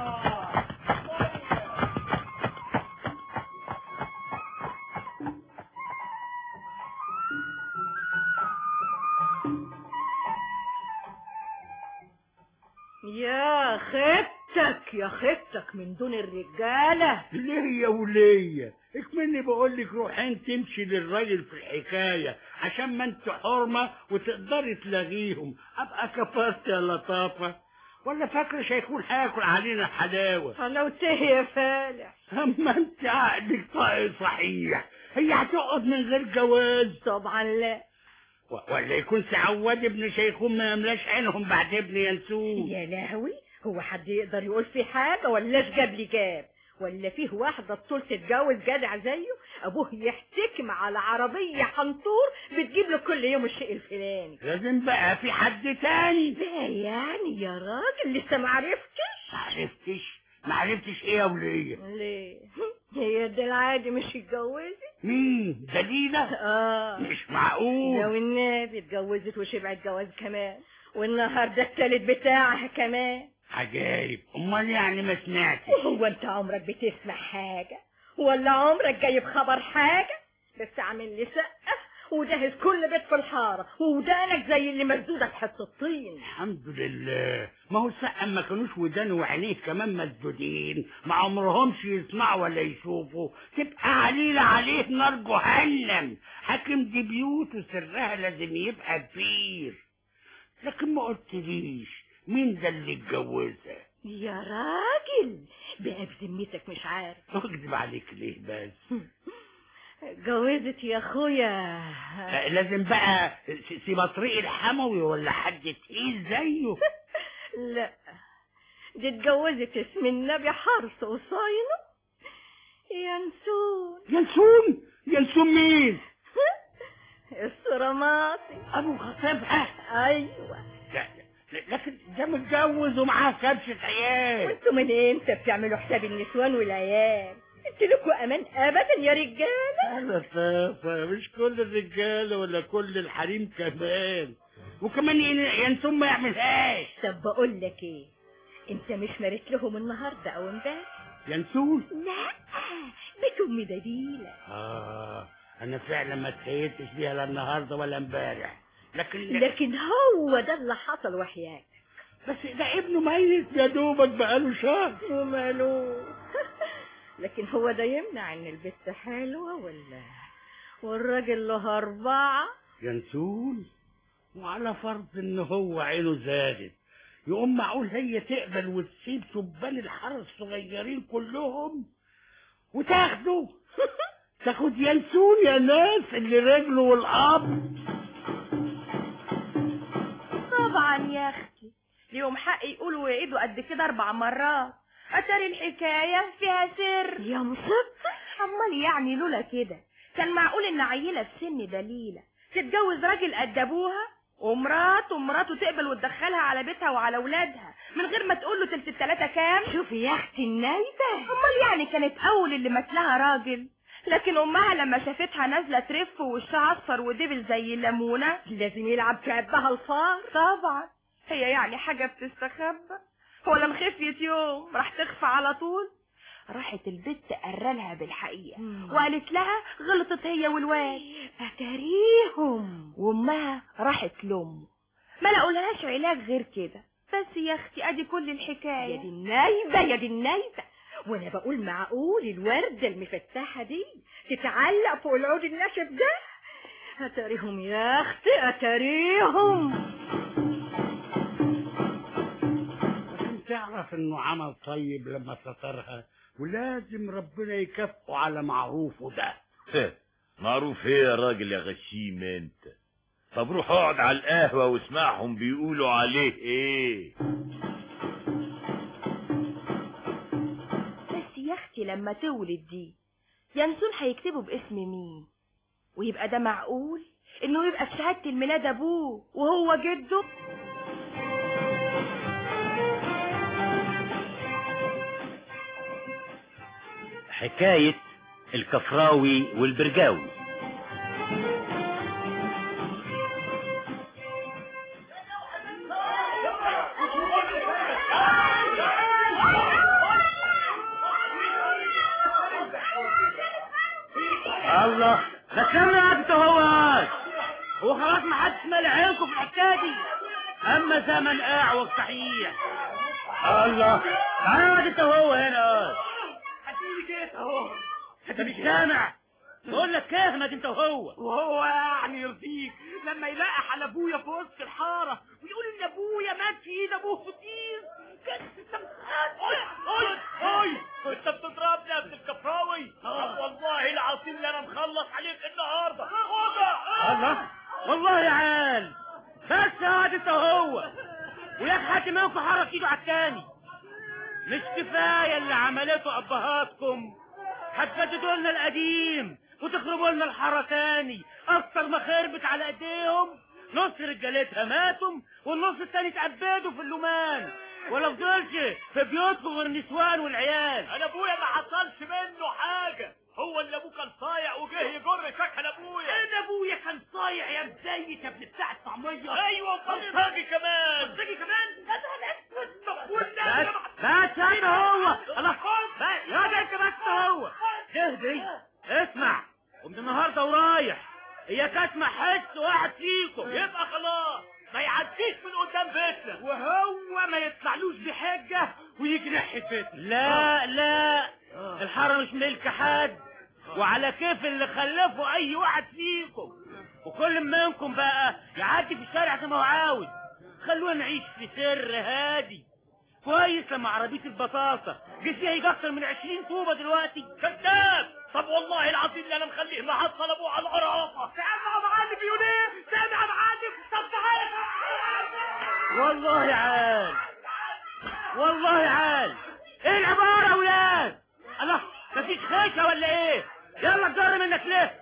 يا خيبتك يا خيبتك من دون الرجالة ليه يا ولية اكمني بقول لك روحين تمشي للراجل في الحكاية عشان ما انت حرمة وتقدري تلاغيهم ابقى كفرت يا لطافة ولا فاكرة شيخون هياكل علينا حلاوة حلاوته يا فالح اما انت عقلك طاقي صحيح هي هتقعد من غير جواز طبعا لا و- ولا يكون سعواد ابن شيخون ما يملاش عينهم بعد ابن ينسون يا لهوي هو حد يقدر يقول في حاجة ولاش جاب لي جاب ولا فيه واحدة طول تتجوز جدع زيه ابوه يحتكم على عربية حنطور بتجيب له كل يوم الشيء الفلاني لازم بقى في حد تاني لا يعني يا راجل لسه معرفتش معرفتش معرفتش ايه يا ولية ليه هي ده العادي مش يتجوزي مين دليلة اه مش معقول لو النبي اتجوزت وشبعت جواز كمان والنهارده التالت بتاعها كمان عجايب امال يعني ما سمعتش هو انت عمرك بتسمع حاجة ولا عمرك جايب خبر حاجة بس عامل لي سقة وجهز كل بيت في الحارة ودانك زي اللي مسدودة في حتة الطين الحمد لله ما هو السقا ما كانوش ودانه وعينيه كمان مسدودين ما عمرهمش يسمعوا ولا يشوفوا تبقى عليلة عليه نار جهنم حاكم دي بيوت وسرها لازم يبقى كبير لكن ما قلتليش مين ده اللي اتجوزها يا راجل بقى بذمتك مش عارف اكذب عليك ليه بس جوزت يا اخويا آه، لازم بقى س- سيبه طريق الحموي ولا حد تقيل زيه لا دي اتجوزت اسم النبي حرس وصاينه ينسون ينسون ينسون مين الصرماطي ابو خطيبها ايوه لا لا، لكن ده متجوز ومعاه كبشة عيال وانتوا من امتى بتعملوا حساب النسوان والعيال انتوا لكوا امان ابدا يا رجاله انا فافا مش كل الرجاله ولا كل الحريم كمان وكمان ين- ينسون ما يعملهاش طب بقول لك ايه انت مش مارت لهم النهارده او امبارح ينسون لا بيت ام دليله اه انا فعلا ما اتخيلتش بيها لا النهارده ولا امبارح لكن لكن هو ده اللي حصل وحياك بس ده ابنه ميت يا دوبك بقاله شهر وماله لكن هو ده يمنع ان البت حلوه ولا والراجل له اربعه ينسون وعلى فرض ان هو عينه زادت يقوم معقول هي تقبل وتسيب شبان الحاره الصغيرين كلهم وتاخده تاخد ينسون يا ناس اللي رجله والاب طبعا يا اختي ليهم حق يقولوا ويعيدوا قد كده اربع مرات اتاري الحكايه فيها سر يا مصيبتي امال يعني لولا كده كان معقول ان عيله في سن دليله تتجوز راجل قد ابوها ومراته ومراته تقبل وتدخلها على بيتها وعلى ولادها من غير ما تقول له تلت التلاته كام شوفي يا اختي النايبه امال يعني كانت اول اللي مثلها راجل لكن امها لما شافتها نازله ترف ووشها اصفر ودبل زي الليمونه لازم يلعب في عبها الفار طبعا هي يعني حاجه بتستخبى ولا مخفيت يوم راح تخفى على طول راحت البت قرلها بالحقيقه وقالت لها غلطت هي والواد اتاريهم وامها راحت لامه ما لقولهاش علاج غير كده بس يا اختي ادي كل الحكايه يا دي النايبة يا دي النايبة وانا بقول معقول الوردة المفتحة دي تتعلق فوق العود الناشف ده اتاريهم يا اختي اتاريهم عشان تعرف انه عمل طيب لما سترها ولازم ربنا يكافئه على معروفه ده معروف ايه يا راجل يا غشيم انت طب روح اقعد على القهوة واسمعهم بيقولوا عليه ايه بس يا اختي لما تولد دي ينسون هيكتبوا باسم مين ويبقى ده معقول انه يبقى في شهاده الميلاد ابوه وهو جده حكاية الكفراوي والبرجاوي الله ده كمل انت هو هو خلاص ما حدش مالي عينكم في الحكايه دي اما زمن اعوج صحيح الله تعالى انت هو هنا هتيجي كده اهو انت مش سامع بقول لك كيفك انت وهو وهو يعني يرضيك لما يلاقح على ابويا في وسط الحاره ويقول ان ابويا مات في ايد ابوه فطير كده انت اوي اوي انت بتضربني يا ابن الكفراوي طب والله العظيم اللي انا مخلص عليك النهارده الله والله يا عال بس اقعد انت وهو وياك حد منكم حرك ايده على التاني مش كفايه اللي عملته ابهاتكم هتجددوا لنا القديم وتخربوا لنا الحاره تاني اكتر ما خربت على ايديهم نص رجالتها ماتوا والنص التاني اتعبدوا في اللومان ولا فضلش في بيوتكم غير النسوان والعيال انا ابويا ما حصلش منه حاجه هو اللي ابوه كان صايع وجه يجر شكل ابويا انا ابويا كان صايع يا بداية يا ابن بتاع الطعمية ايوه وبلطجي كمان بلطجي كمان يا نهار اسود طب بس بس هذا هو الله بس يا ده انت بس هو تهدي اسمع ومن النهارده ورايح هي كاتمه حس واحد فيكم يبقى خلاص ما يعديش من قدام بيتنا وهو ما يطلعلوش بحجة ويجي ناحية بيتنا لا لا الحاره مش ملك حد وعلى كيف اللي خلفه اي واحد فيكم وكل منكم بقى يعدي في الشارع زي ما هو عاوز خلونا نعيش في سر هادي كويس لما عربيه البطاطا جه فيها يجي اكتر من 20 طوبه دلوقتي كذاب طب والله العظيم اللي انا مخليه محصل ابوه على القرافه سامع يا معلم بيقول ايه سامع يا معلم طب تعالى والله عال والله عال ايه العباره يا ولاد الله مفيش خيشه ولا ايه يلا تجر منك ليه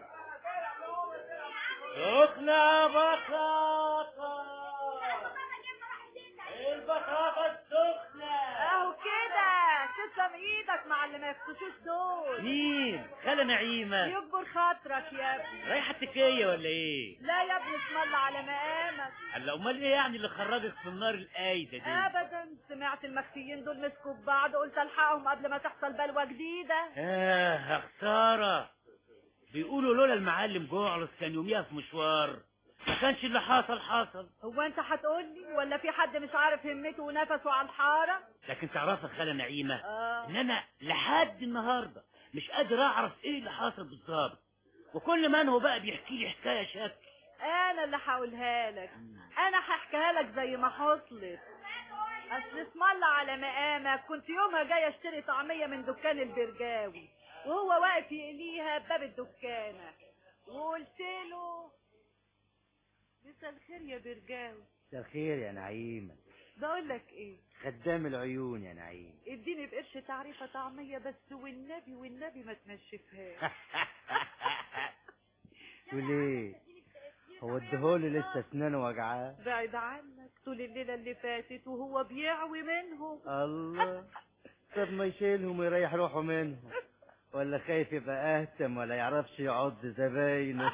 سخنة بطاطا البطاطا السخنة اهو كده تسلم ايدك مع اللي ما يفتشوش دول مين خالة نعيمة يكبر خاطرك يا ابني رايحة التكية ولا ايه لا يا ابني اسم الله على مقامك هلا امال ايه يعني اللي خرجك في النار القايدة دي ابدا سمعت المخفيين دول مسكوا ببعض قلت الحقهم قبل ما تحصل بلوى جديده اه يا خسارة بيقولوا لولا المعلم جعلص كان يوميها في مشوار ما كانش اللي حصل حصل هو انت هتقولي ولا في حد مش عارف همته ونفسه على الحاره لكن تعرفي خالة نعيمة اه ان انا لحد النهاردة مش قادر اعرف ايه اللي حصل بالظبط وكل من هو بقى بيحكي لي حكاية شكل انا اللي هقولها لك انا هحكيها لك زي ما حصلت اصل اسم الله على مقامك كنت يومها جايه اشتري طعميه من دكان البرجاوي وهو واقف يقليها بباب الدكانه وقلت له مساء الخير يا برجاوي مساء الخير يا نعيمة بقول لك ايه خدام العيون يا نعيم اديني بقرش تعريفه طعميه بس والنبي والنبي ما تنشفهاش وليه هو اديهولي لسه اسنانه وجعاه بعد عنك طول الليله اللي فاتت وهو بيعوي منهم الله طب ما يشيلهم ويريح روحه منهم ولا خايف يبقى اهتم ولا يعرفش يعض زباينه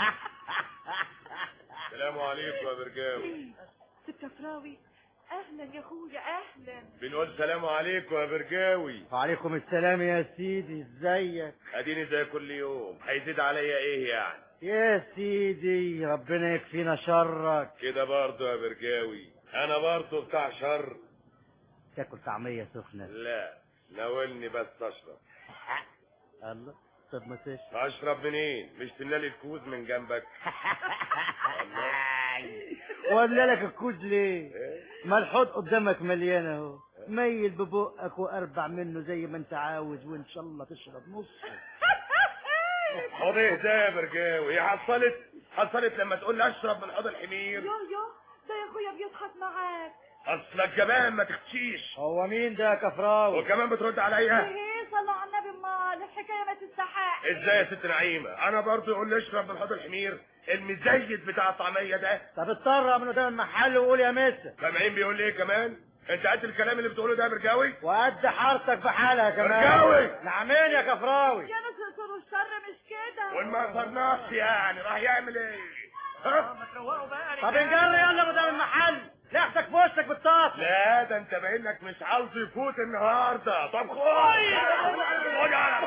السلام عليكم يا برجاوي ست كفراوي اهلا يا اخويا اهلا بنقول سلام عليكم يا برجاوي وعليكم السلام يا سيدي ازيك اديني زي كل يوم هيزيد عليا ايه يعني يا سيدي ربنا يكفينا شرك كده برضه يا برجاوي انا برضه بتاع شر تاكل طعمية سخنة لا ناولني بس اشرب الله طب ما تشرب اشرب منين مش تملالي الكوز من جنبك ولا لك الكوز ليه ما الحوض قدامك مليان اهو ميل ببقك واربع منه زي ما انت عاوز وان شاء الله تشرب نص حوض ايه ده يا برجاوي هي حصلت حصلت لما تقول لي اشرب من حوض الحمير يو يو ده يا اخويا بيضحك معاك اصلك جبان ما تختشيش هو مين ده يا كفراوي وكمان بترد عليا ايه صلوا على النبي امال الحكايه ما تستحق ازاي يا ست نعيمه انا برضه يقول لي اشرب من حوض الحمير المزيد بتاع الطعميه ده طب اضطر من قدام المحل وقول يا مستر سامعين بيقول لي ايه كمان انت قد الكلام اللي بتقوله ده يا برجاوي وقد حارتك بحالها كمان برجاوي نعمين يا كفراوي يا ناس يقصروا الشر مش كده والما صرناش يعني راح يعمل ايه ها؟ طب انجر يلا قدام المحل لحتك في وشك بالطاقة لا ده انت باين لك مش عاوز يفوت النهارده طب خد خد يلا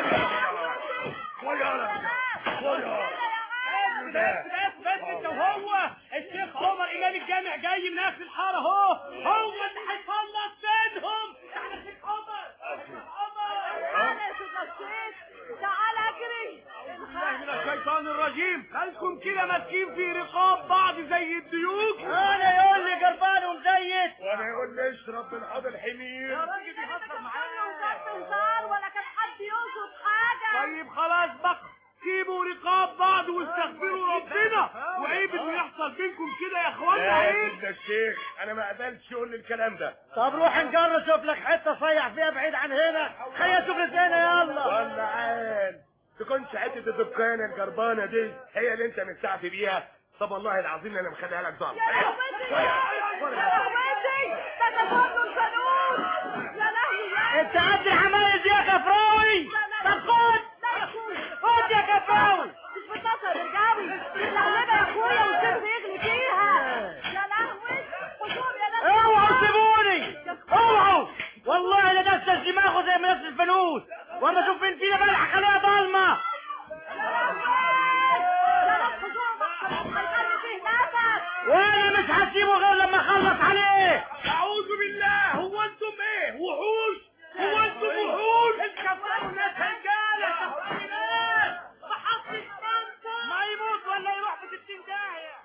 خد يلا خد يلا بس بس بس انت وهو الشيخ عمر امام الجامع جاي من اخر الحاره اهو هو اللي هيخلص بينهم تعالى يا شيخ عمر شيخ عمر تعالى يا سيدنا الشيخ تعالى اجري الله من الشيطان الرجيم خلكم كده ماسكين في رقاب بعض زي الديوك انا يقول لي جربان ومزيت وانا يقول لي اشرب من حوض الحمير يا راجل بيهزر معايا هزار ولا كان حد يقصد حاجه طيب خلاص بقى سيبوا رقاب بعض واستغفروا ربنا وعيب انه يحصل بينكم كده يا اخوانا لا يا عيب سيدنا الشيخ انا ما قبلتش اقول لي الكلام ده طب روح نجر شوف لك حتة صيح فيها بعيد عن هنا خليها شوف رجلنا يلا ولا عال تكونش حته الدكانه الجربانه دي هي اللي انت مستعفي بيها طب والله العظيم انا مخليها لك ظلم يا لهوتي يا لهوتي ده تفضل القانون يا لهوي انت قد الحمايز يا كفراوي طب خد خد يا كفراوي مش بتصل رجاوي اللهلبه يا اخويا والسيف يغلي فيها يا لهوي خدوهم يا ناس اوعوا سيبوني اوعوا والله لا دست دماغه زي ما دست الفانوس واما اشوف فين فينا بقى هخليها ضلمه يا ناس خدوهم هيخلي فيه نفس وانا مش هسيبه غير لما اخلص عليه اعوذ بالله هو انتم ايه وحوش هو انتم وحوش الكفار ناس رجاله كفار ناس محطة منطق ما يموت ولا يروح في 60 داهية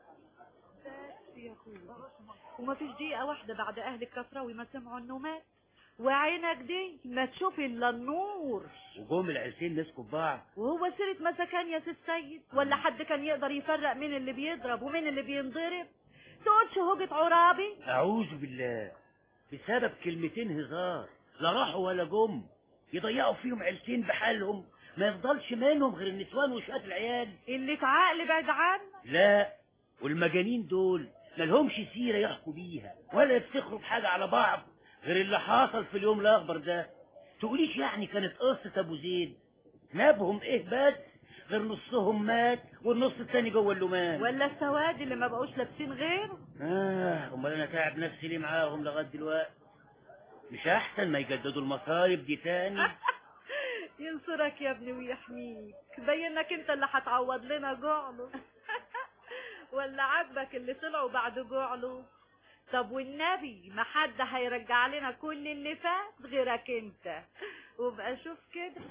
يا اخويا وما فيش دقيقة واحدة بعد أهل الكفراوي ما سمعوا إنه مات وعينك دي ما تشوف إلا النور وجوم العيلتين مسكوا في بعض وهو سيرة مسكان يا سي السيد ولا حد كان يقدر يفرق مين اللي بيضرب ومين اللي بينضرب تقولش هوجة عرابي اعوذ بالله بسبب كلمتين هزار لا راحوا ولا جم يضيعوا فيهم عيلتين بحالهم ما يفضلش منهم غير النسوان وشوية العيال اللي تعقل بعد عنه لا والمجانين دول ملهمش سيرة يحكوا بيها ولا يفتخروا بحاجة على بعض غير اللي حصل في اليوم الأخضر ده تقوليش يعني كانت قصة أبو زيد نابهم إيه بس غير نصهم مات والنص التاني جوه اللومان ولا السواد اللي ما بقوش لابسين غيره آه أمال أنا تعب نفسي ليه معاهم لغاية دلوقتي مش أحسن ما يجددوا المصايب دي تاني ينصرك يا ابني ويحميك بينك انت اللي هتعوض لنا جعله ولا عاجبك اللي طلعوا بعد جعله طب والنبي ما حد هيرجع لنا كل اللي فات غيرك انت وبقى شوف كده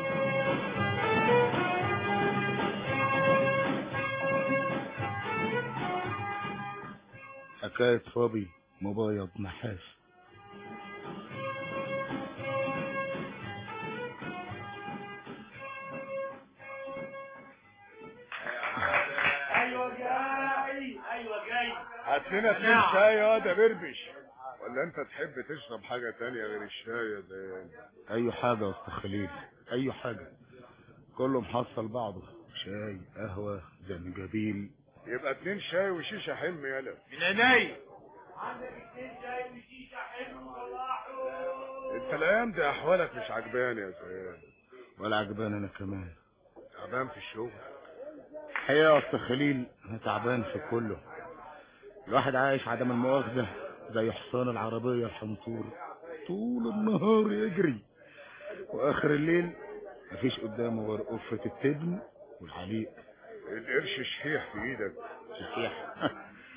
حكاية صبي مبيض نحاس ايوه جاي ايوه جاي هات لنا اتنين شاي يا ده بربش ولا انت تحب تشرب حاجة تانية غير الشاي يا زين اي حاجة يا استاذ خليل اي حاجة كله محصل بعضه شاي قهوة زنجبيل يبقى اتنين شاي وشيشة حلم يالا من عيني عندك اتنين شاي وشيشه حلو وصلاحه انت الايام دي احوالك مش عجباني يا زين ولا عجبان انا كمان تعبان في الشغل الحقيقة يا استاذ خليل انا تعبان في كله الواحد عايش عدم المؤاخذة زي حصان العربية الحنطور طول النهار يجري واخر الليل مفيش قدامه غير قفة التبن والحليق القرش شحيح في ايدك شحيح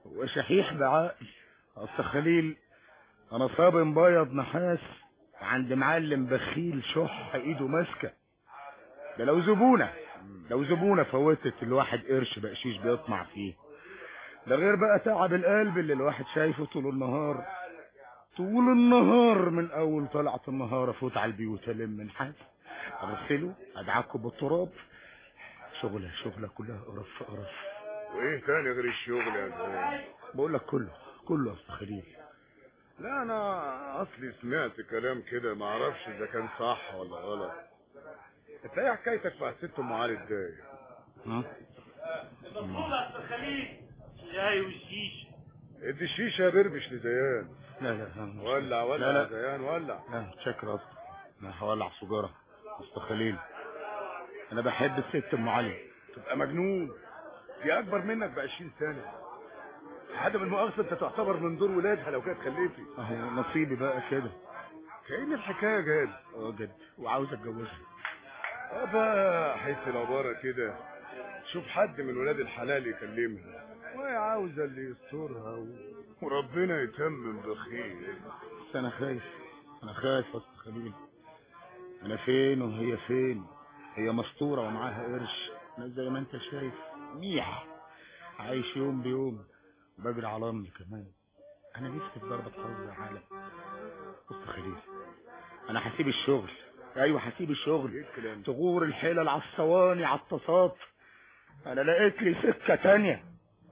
وشحيح بعقل اصل خليل انا صابن بيض نحاس وعند معلم بخيل شح ايده ماسكه ده لو زبونه لو زبونه فوتت الواحد قرش بقشيش بيطمع فيه ده غير بقى تعب القلب اللي الواحد شايفه طول النهار طول النهار من اول طلعة النهار افوت على البيوت الم من حاجة اغسله ادعكه بالتراب شغلة شغلة كلها قرف في قرف وايه تاني غير الشغل يا زلمه بقول لك كله كله يا أستاذ خليل لا انا اصلي سمعت كلام كده ما اعرفش اذا كان صح ولا غلط انت ايه حكايتك مع ست ام علي ازاي ها المفروض يا استاذ خليل شاي والشيشه ادي الشيشه بربش لزيان لا لا لا ولع ولع لا يا لا زيان ولع لا شكرا اصلا انا هولع سجارة أستاذ خليل انا بحب الست ام علي تبقى مجنون دي اكبر منك ب 20 سنه عدم المؤاخذه انت تعتبر من دور ولادها لو كانت خليتي اهو نصيبي بقى كده كأن الحكايه جد اه جد وعاوز اتجوزها اه بقى حيث العباره كده شوف حد من ولاد الحلال يكلمها وهي عاوزه اللي يسترها و... وربنا يتمم بخير بس انا خايف انا خايف يا أستاذ خليل انا فين وهي فين هي مستورة ومعاها قرش انا زي ما انت شايف ميح عايش يوم بيوم وبجري على امي كمان انا نفسي في ضربة حظ يا عالم أستاذ خليل انا هسيب الشغل ايوه هسيب الشغل تغور الحلل على الصواني على الطاسات انا لقيت لي سكة تانية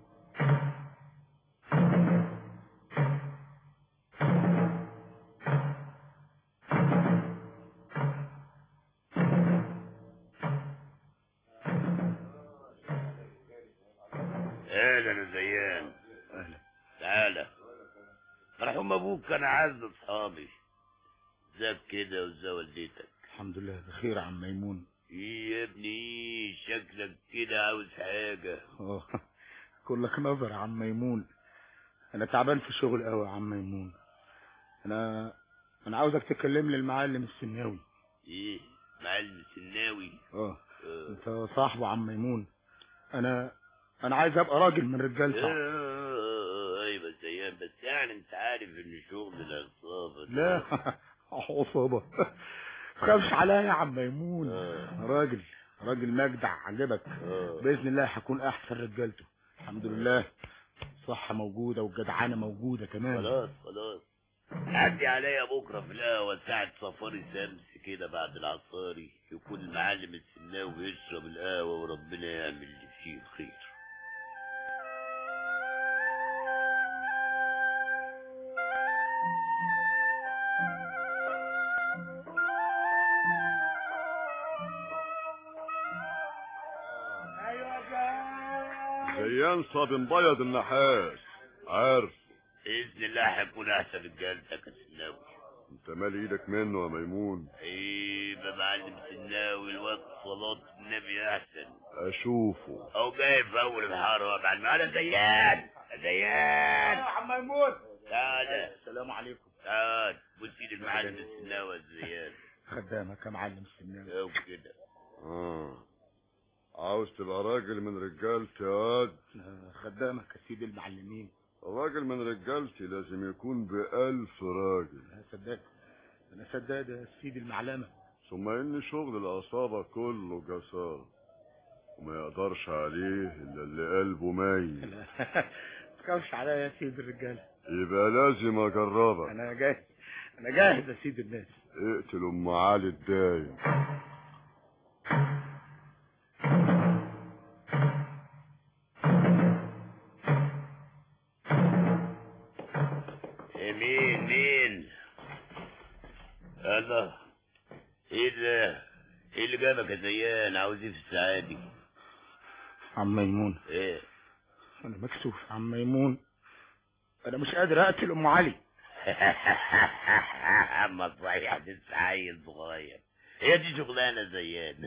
اهلا يا زيان اهلا تعالى مرحوم ابوك كان عز اصحابي ازيك كده وازاي والدتك الحمد لله بخير يا عم ميمون ايه يا ابني ايه شكلك كده عاوز حاجه اه كلك نظر يا عم ميمون انا تعبان في الشغل قوي يا عم ميمون انا انا عاوزك تكلم لي المعلم السناوي ايه معلم السناوي اه اه انت صاحبه يا عم ميمون انا انا عايز ابقى راجل من رجالتك آه، ايوه زيان بس يعني انت عارف ان شغل العصابه ده- لا عصابة تخافش عليا يا عم ميمون آه. راجل راجل مجدع عجبك آه. بإذن الله هكون أحسن رجالته الحمد لله الصحة موجودة والجدعانة موجودة كمان خلاص خلاص عدي عليا بكره في القهوه ساعه صفاري شمس كده بعد العصاري يكون المعلم السناوي يشرب القهوه وربنا يعمل اللي فيه الخير زيان صابن بيض النحاس عارف باذن الله هكون احسن رجالتك يا سناوي انت مال ايدك منه يا ميمون ايه معلم سناوي الوقت صلاة النبي احسن اشوفه او جاي في اول الحاره بعد ما انا زيان يا زيان عم ميمون تعالى السلام عليكم تعال بص ايد المعلم السناوي يا زيان خدامك يا معلم السناوي او كده اه عاوز تبقى راجل من رجالتي يا واد آه، خدامك يا سيدي المعلمين راجل من رجالتي لازم يكون بألف راجل انا صدقت انا صدقت يا سيدي المعلمة ثم ان شغل العصابة كله جسار وما يقدرش عليه الا اللي قلبه ميت تخافش عليا يا سيدي الرجالة يبقى لازم اجربك انا جاهز انا جاهز يا سيدي الناس اقتل ام علي الدايم إيه مين مين الله ايه ده ايه اللي جابك يا زيان عاوز ايه في الساعه دي عم ميمون ايه انا مكسوف يا عم ميمون انا مش قادر اقتل ام علي اما صحيح لسه عيل صغير هي دي شغلانه زيان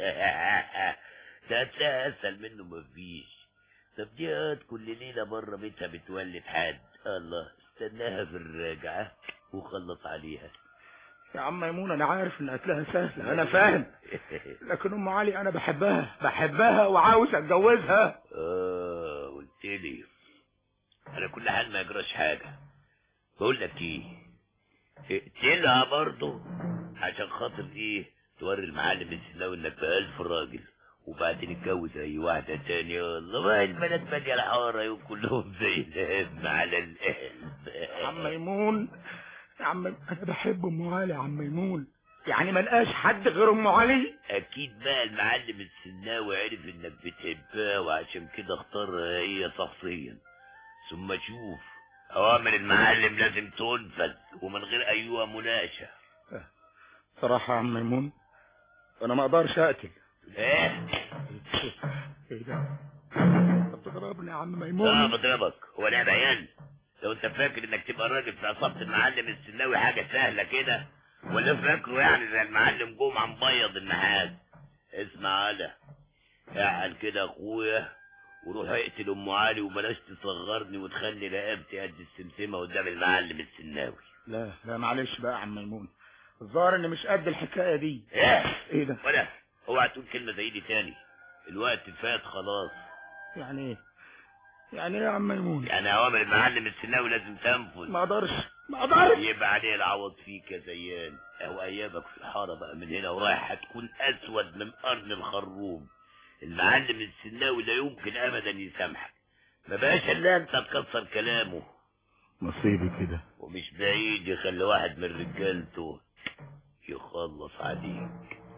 ده هتلاقي اسهل منه مفيش طب دي قاعد كل ليله بره بيتها بتولد حد الله استناها في الرجعه وخلص عليها يا عم ميمون انا عارف ان قتلها سهل انا فاهم لكن ام علي انا بحبها بحبها وعاوز اتجوزها اه قلت لي على كل حال ما يجراش حاجة بقول لك ايه اقتلها برضه عشان خاطر ايه توري المعلم السلاوي انك بألف راجل وبعدين اتجوز اي واحدة تانية والله ما البنات مالية الحارة وكلهم زي الهم على القلب عم ميمون يا عم انا بحب ام علي يا عم ميمون يعني ما لقاش حد غير ام علي اكيد بقى المعلم السناوي عرف انك بتحبها وعشان كده اختارها هي شخصيا ثم شوف اوامر المعلم لازم تنفذ ومن غير ايوه مناقشه صراحة يا عم ميمون انا ما اقدرش اقتل ايه ايه ده بتضربني يا عم اه ميمون بضربك هو لعب عيال لو انت فاكر انك تبقى راجل في عصابة المعلم السناوي حاجة سهلة كده ولا فاكره يعني زي المعلم جمعة مبيض النحاس اسمع على اعقل كده يا اخويا وروح اقتل ام علي وبلاش تصغرني وتخلي رقبتي قد السمسمة قدام المعلم السناوي لا لا معلش بقى يا عم ميمون الظاهر اني مش قد الحكاية دي ايه ايه ده ولا اوعى تقول كلمة زي دي تاني الوقت فات خلاص يعني ايه يعني ايه يا عم ميمون يعني اوامر المعلم السناوي لازم تنفذ ما اقدرش ما اقدرش يبقى عليه العوض فيك يا زيان اهو ايامك في الحارة بقى من هنا ورايح هتكون اسود من قرن الخروم المعلم السناوي لا يمكن ابدا يسامحك ما بقاش الا انت تكسر كلامه نصيبي كده ومش بعيد يخلي واحد من رجالته يخلص عليك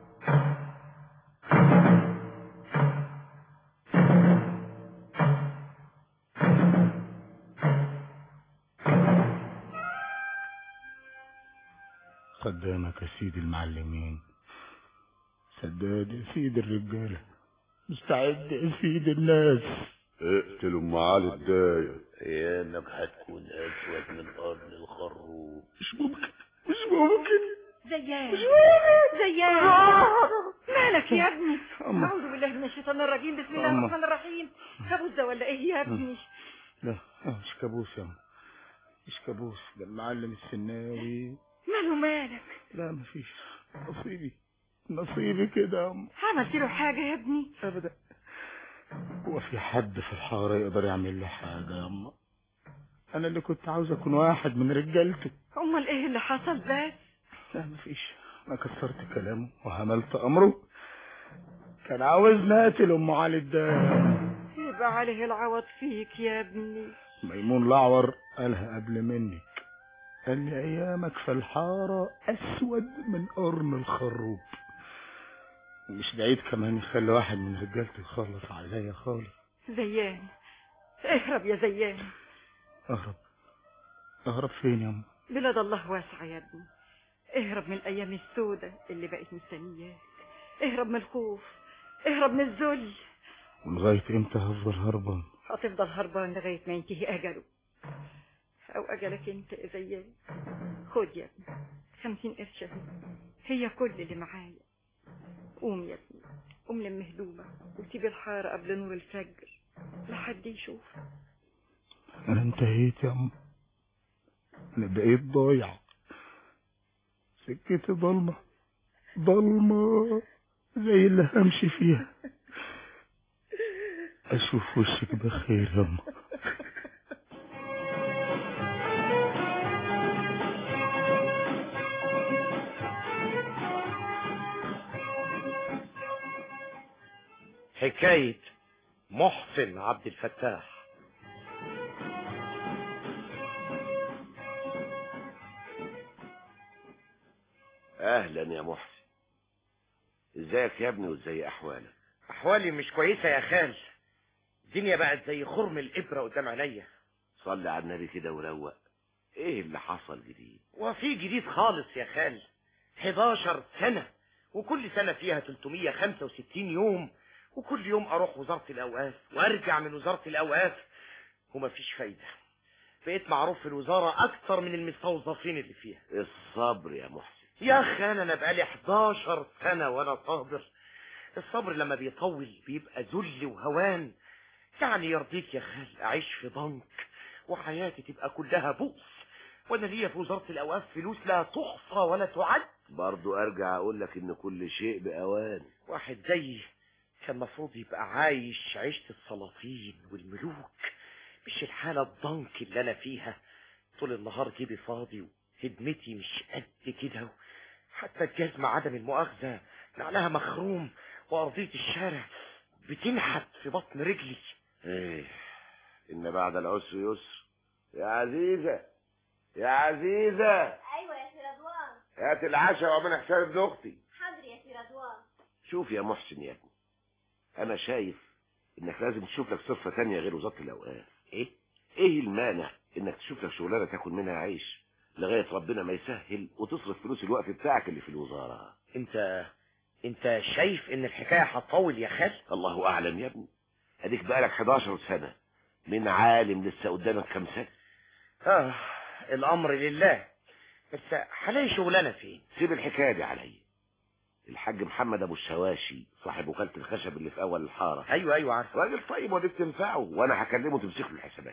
قدامك يا سيدي المعلمين سداد يا سيدي الرجالة مستعد يا سيدي الناس اقتل ام علي الداية ايامك هتكون اسود من قرن الخروم مش ممكن مش ممكن زيان زيان مالك يا ابني أما. اعوذ بالله من الشيطان الرجيم بسم الله أما. الرحمن الرحيم كابوس ده ولا ايه يا ابني لا لا، مش كابوس يا أم. مش كابوس ده المعلم السناوي ماله مالك لا مفيش نصيبي نصيبي كده يا أم. عملت له حاجه يا ابني ابدا هو في حد في الحارة يقدر يعمل له حاجة يا أما أنا اللي كنت عاوز أكون واحد من رجالته امال ايه اللي حصل بس لا مفيش أنا كسرت كلامه وهملت أمره كان عاوز نقتل أم علي الداية يبقى عليه العوض فيك يا ابني ميمون الأعور قالها قبل منك قال لي أيامك في الحارة أسود من قرن الخروب ومش بعيد كمان يخلي واحد من رجالته يخلص عليا خالص زيان اهرب يا زيان أهرب أهرب فين يا أم بلاد الله واسعة يا ابني اهرب من الأيام السودة اللي بقت مستنياك اهرب من الخوف اهرب من الذل ولغاية إمتى هفضل هربان هتفضل هربان لغاية ما ينتهي أجله أو أجلك أنت يا زيان خد يا ابني خمسين قرش أهي. هي كل اللي معايا قوم يا ابني قوم لم هدومك وسيب الحارة قبل نور الفجر لحد يشوف أنا انتهيت يا أم أنا بقيت ضايع سكتي ضلمة ضلمة زي اللي همشي فيها أشوف وشك بخير يا أم حكاية محسن عبد الفتاح اهلا يا محسن ازيك يا ابني وازاي احوالك أحوالي مش كويسة يا خال الدنيا بقت زي خرم الإبرة قدام عينيا صلي على النبي كده وروق ايه اللي حصل جديد وفي جديد خالص يا خال 11 سنة وكل سنة فيها 365 يوم وكل يوم أروح وزارة الأوقاف وأرجع من وزارة الأوقاف ومفيش فايدة بقيت معروف في الوزارة أكتر من المستوظفين اللي فيها الصبر يا محسن يا خال أنا بقالي 11 سنة وأنا صابر الصبر لما بيطول بيبقى ذل وهوان يعني يرضيك يا خال أعيش في ضنك وحياتي تبقى كلها بؤس وأنا ليا في وزارة الأوقاف فلوس لا تحصى ولا تعد برضو ارجع اقول لك ان كل شيء باوان واحد زيي كان مفروض يبقى عايش عيشة السلاطين والملوك مش الحالة الضنك اللي أنا فيها طول النهار جيبي فاضي وهدمتي مش قد كده حتى الجزمة عدم المؤاخذة نعلها مخروم وأرضية الشارع بتنحت في بطن رجلي ايه ان بعد العسر يسر يا عزيزة يا عزيزة ايوه يا سي رضوان هات العشاء واعمل حساب ابن اختي حاضر يا سي رضوان شوف يا محسن يا ابني انا شايف انك لازم تشوف لك صفة تانية غير وزارة الاوقاف ايه ايه المانع انك تشوف لك شغلانة تاكل منها عيش لغاية ربنا ما يسهل وتصرف فلوس الوقف بتاعك اللي في الوزارة انت انت شايف ان الحكاية هتطول يا خال الله اعلم يا ابني اديك بقالك 11 سنة من عالم لسه قدامك كام سنة اه الامر لله بس هلاقي شغلانه فين سيب الحكاية دي عليا الحاج محمد ابو الشواشي صاحب وكالة الخشب اللي في اول الحارة ايوه ايوه عارف راجل طيب وديك تنفعه وانا هكلمه تمسك له الحسابات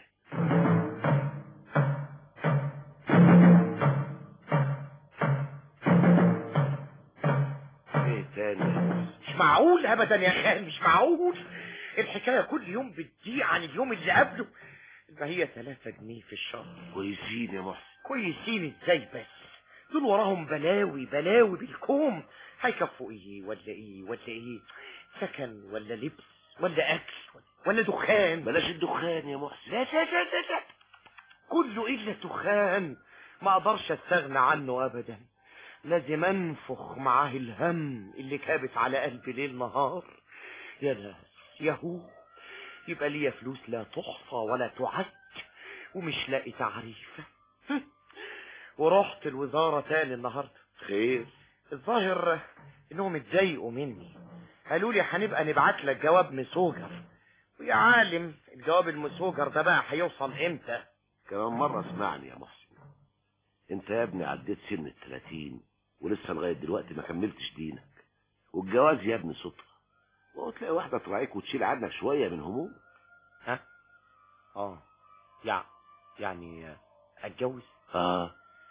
ايه تاني مش معقول ابدا يا خال مش معقول الحكايه كل يوم بتضيع عن اليوم اللي قبله ما هي ثلاثة جنيه في الشهر كويسين يا محسن كويسين ازاي بس دول وراهم بلاوي بلاوي بالكوم هيكفوا ايه ولا ايه ولا ايه سكن ولا لبس ولا اكل ولا دخان بلاش الدخان يا محسن لا لا لا لا, لا. كله الا دخان ما اقدرش استغنى عنه ابدا لازم انفخ معاه الهم اللي كابت على قلبي ليل نهار يا ناس يهو يبقى ليا فلوس لا تحصى ولا تعد ومش لاقي تعريفة هم. ورحت الوزارة تاني النهاردة خير الظاهر انهم اتضايقوا مني قالوا لي هنبقى نبعت لك جواب مسوجر ويا عالم الجواب المسوجر ده بقى هيوصل امتى كمان مرة اسمعني يا محسن انت يا ابني عديت سن الثلاثين ولسه لغاية دلوقتي ما كملتش دينك والجواز يا ابني صدفة وهو تلاقي واحدة تراعيك وتشيل عنك شوية من هموم ها اه يع يعني اتجوز اه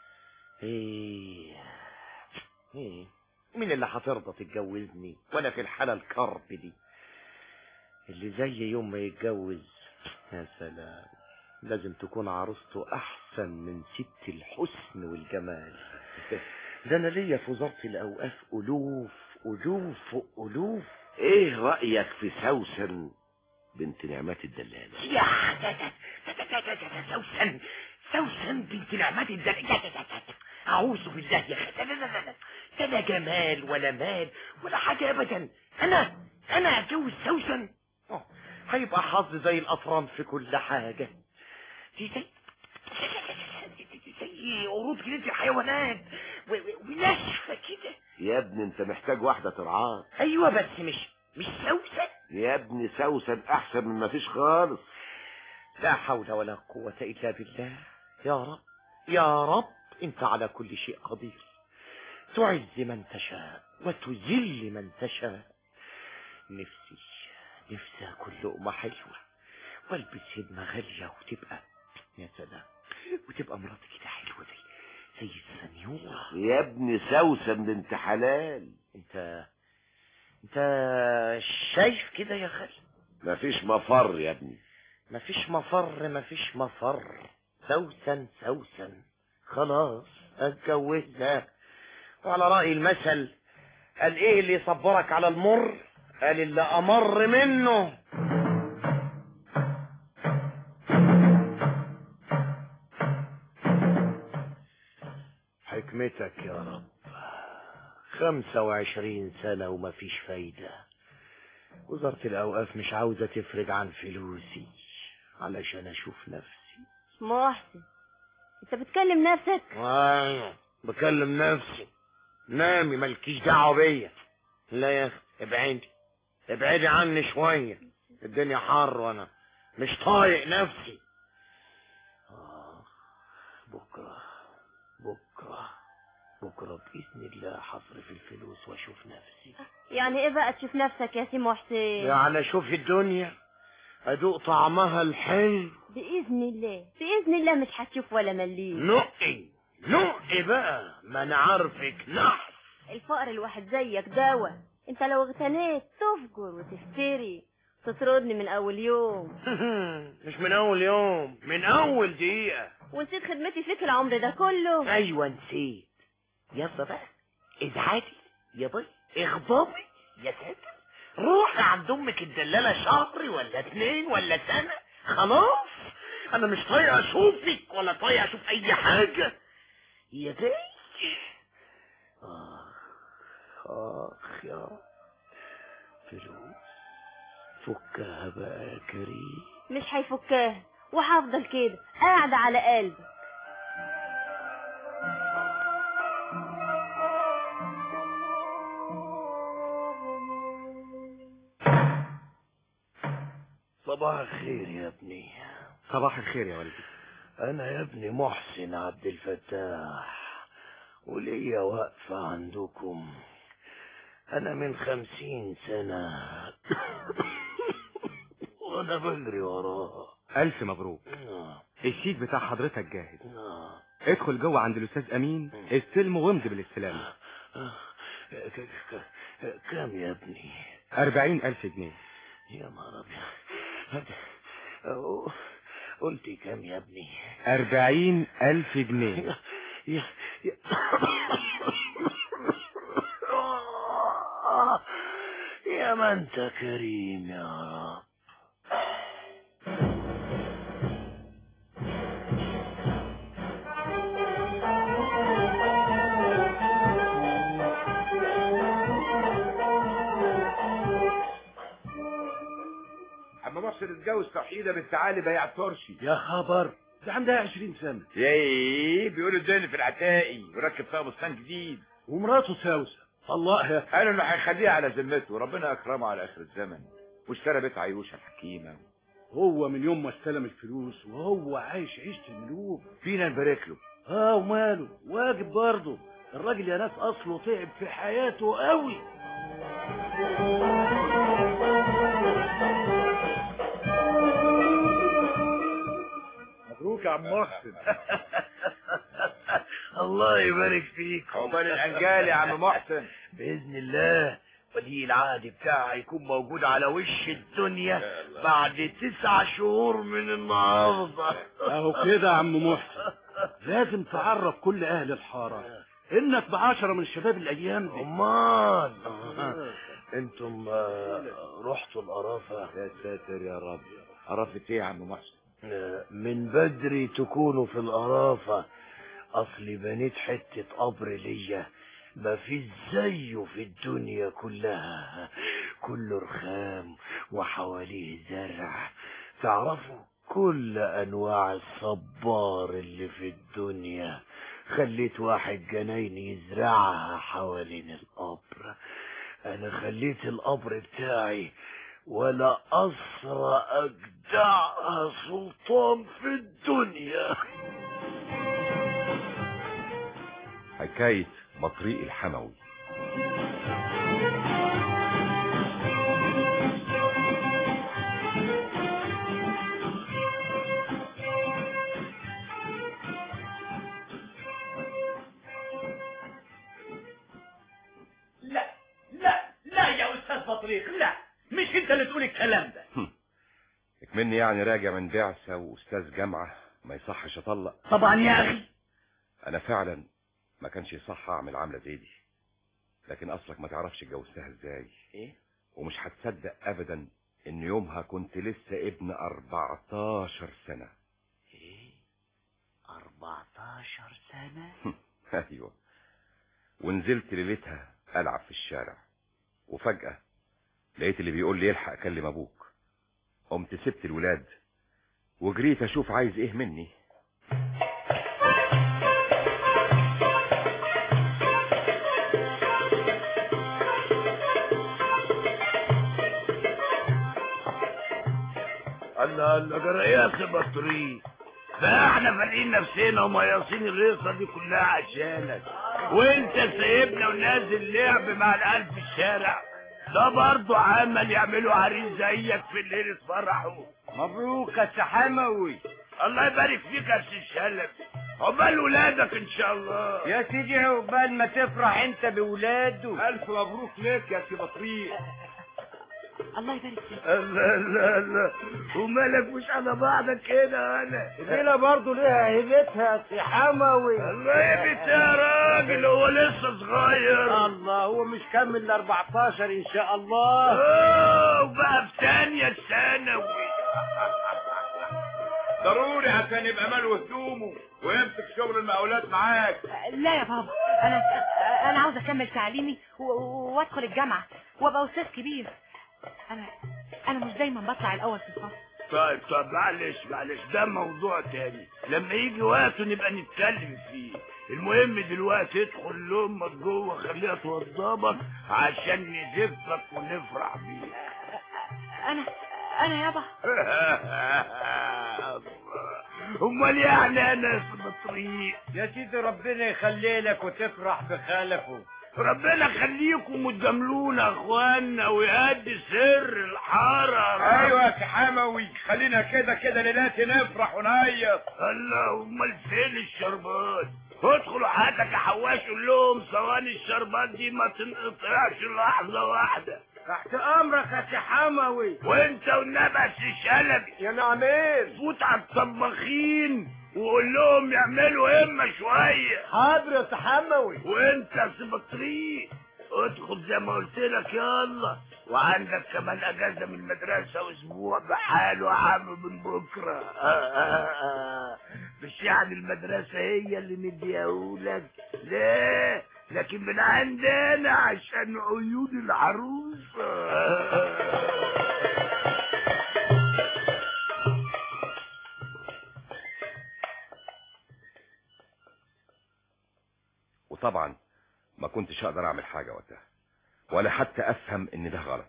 ايه ايه مين اللي هترضى تتجوزني وانا في الحالة الكرب دي اللي زي يوم ما يتجوز يا سلام لازم تكون عروسته احسن من ست الحسن والجمال ده انا ليا في وزارة الاوقاف الوف الوف الوف ايه رأيك في سوسن بنت نعمات الدلالة يا ده ده ده ده ده ده سوسن سوسن بنت نعمات الدلالة أعوذ بالله يا أخي لا لا لا لا ده لا جمال ولا مال ولا حاجة أبدا أنا أنا أتجوز سوسن أوه، هيبقى حظ زي الأطران في كل حاجة دي زي زي قرود جنينة الحيوانات و- و- وناشفة كده يا ابني انت محتاج واحدة ترعاك أيوة بس مش مش سوسن يا ابني سوسن احسن من ما فيش خالص لا حول ولا قوة إلا بالله يا رب يا رب أنت على كل شيء قدير تعز من تشاء وتذل من تشاء نفسي نفسي أكل لقمة حلوة والبس هدمة غالية وتبقى يا سلام وتبقى مراتي كده حلوة زي زي السنيورة يا ابني سوسن بنت حلال انت انت شايف كده يا خالد مفيش مفر يا ابني مفيش مفر مفيش مفر سوسن سوسن خلاص اتجوزنا وعلى رأي المثل قال ايه اللي يصبرك على المر قال اللي امر منه حكمتك يا رب خمسة وعشرين سنة ومفيش فايدة وزارة الأوقاف مش عاوزة تفرج عن فلوسي علشان أشوف نفسي محسن انت بتكلم نفسك ايوه بكلم نفسي نامي مالكيش دعوه بيا لا يا اخي ابعدي ابعدي عني شويه الدنيا حر وانا مش طايق نفسي آه، بكره بكره بكره باذن الله هصرف الفلوس واشوف نفسي يعني ايه بقى تشوف نفسك يا سي محسن يعني اشوف الدنيا ادوق طعمها الحلو باذن الله باذن الله مش هتشوف ولا مليم نقي نقي بقى ما انا عارفك نحس الفقر الواحد زيك دواء انت لو اغتنيت تفجر وتفتري تطردني من اول يوم مش من اول يوم من اول دقيقة ونسيت خدمتي فيك العمر ده كله ايوه نسيت يلا بقى ازعاجي يا بي اغضبي يا ساتر روحي عند امك الدلالة شهر ولا اتنين ولا سنة خلاص انا مش طايق اشوفك ولا طايق اشوف اي حاجة يا بي اخ اخ يا فلوس فكها بقى يا كريم مش هيفكاها وهفضل كده قاعدة على قلبي صباح الخير يا ابني صباح الخير يا والدي انا يا ابني محسن عبد الفتاح وليا واقفة عندكم انا من خمسين سنة وانا بجري وراه ألف مبروك الشيك بتاع حضرتك جاهز ادخل جوه عند الأستاذ أمين استلمه وامضي بالاستلام ك- ك- كام يا ابني أربعين ألف جنيه يا نهار ابيض أوه، قلت كام يا ابني أربعين ألف جنيه يا يا يا ما انت كريم يا رب اما محسن اتجوز توحيده بنت علي بياع ترشي يا خبر ده عندها 20 سنة يا ايه بيقولوا الدنيا في العتاقي وركب فيها بستان جديد ومراته سوسة طلقها قالوا انه هيخليها على ذمته ربنا اكرمه على اخر الزمن واشترى بيت عيوشه الحكيمه هو من يوم ما استلم الفلوس وهو عايش عيشة الملوك فينا نبارك له اه وماله واجب برضه الراجل يا ناس اصله تعب في حياته قوي مبروك يا عم محسن الله يبارك فيك عقبال الانجال يا عم محسن باذن الله ولي العهد بتاعي هيكون موجود على وش الدنيا بعد تسع شهور من النهارده اهو كده يا عم محسن لازم تعرف كل اهل الحارة انك بعشرة من شباب الايام دي امال انتم آه، رحتوا القرافة يا ساتر يا رب عرفت ايه يا عم محسن آه، من بدري تكونوا في القرافة اصلي بنيت حتة قبر ليا ما في زيه في الدنيا كلها كله رخام وحواليه زرع تعرفوا كل انواع الصبار اللي في الدنيا خليت واحد جناين يزرعها حوالين القبر انا خليت القبر بتاعي ولا اسرى اجدع سلطان في الدنيا حكاية بطريق الحموي لا لا لا يا استاذ بطريق لا مش انت اللي تقول الكلام ده مني يعني راجع من بعثة وأستاذ جامعة ما يصحش أطلق طبعا يا اخي أنا فعلا ما كانش يصح أعمل عاملة زي دي لكن أصلك ما تعرفش اتجوزتها إزاي ايه ومش هتصدق أبدا إن يومها كنت لسه ابن 14 سنة ايه 14 سنة أيوة ونزلت ليلتها ألعب في الشارع وفجأة لقيت اللي بيقول لي الحق أكلم أبوك قمت سبت الولاد وجريت أشوف عايز إيه مني الله الله جريات بطريق فاحنا فارقين نفسنا ومياصين الريصه دي كلها عشانك وانت سايبنا ونازل لعب مع العيال في الشارع ده برضه عمل يعملوا عريس زيك في الليل فرحوا مبروك يا سحموي الله يبارك فيك يا سي الشلبي عقبال ولادك ان شاء الله يا سيدي عقبال ما تفرح انت بولاده الف مبروك ليك يا سي بطريق الله يبارك فيك لا لا لا ومالك مش على بعضك كده انا الليلة برضه ليها هيبتها يا سي حموي الله يبت يا راجل هو لسه صغير الله هو مش كمل ال 14 ان شاء الله اه وبقى في تانية ثانوي ضروري عشان يبقى ماله هدومه ويمسك شغل المقاولات معاك لا يا بابا انا انا عاوز اكمل تعليمي و- و- وادخل الجامعه وابقى استاذ كبير انا انا مش دايما بطلع الاول في الفصل طيب طب معلش معلش ده موضوع تاني لما يجي وقته نبقى نتكلم فيه المهم دلوقتي ادخل لامك جوه خليها توضبك عشان نزفك ونفرح بيك انا انا يابا امال يعني انا في الطريق يا سيدي ربنا يخلي لك وتفرح بخلفه ربنا يخليكم وتجاملونا يا اخوانا ويهدي سر الحاره ايوه يا سي حموي خلينا كده كده ليلاتي نفرح ونهيص الله امال فين الشربات ادخلوا حياتك يا حواش قول لهم ثواني الشربات دي ما تنقطعش لحظه واحده تحت امرك يا سي حموي وانت والنبي يا سي شلبي يا نعمين فوت على الطباخين وقول لهم يعملوا همه شويه حاضر يا سي حموي وانت يا سي بطريق ادخل زي ما قلت لك يلا وعندك كمان اجازه من المدرسه اسبوع بحاله يا عم من بكره آه آه آه. مش يعني المدرسه هي اللي مديهولك لا لكن من عندنا عشان عيون العروسه وطبعا ما كنتش اقدر اعمل حاجة وقتها ولا حتى افهم ان ده غلط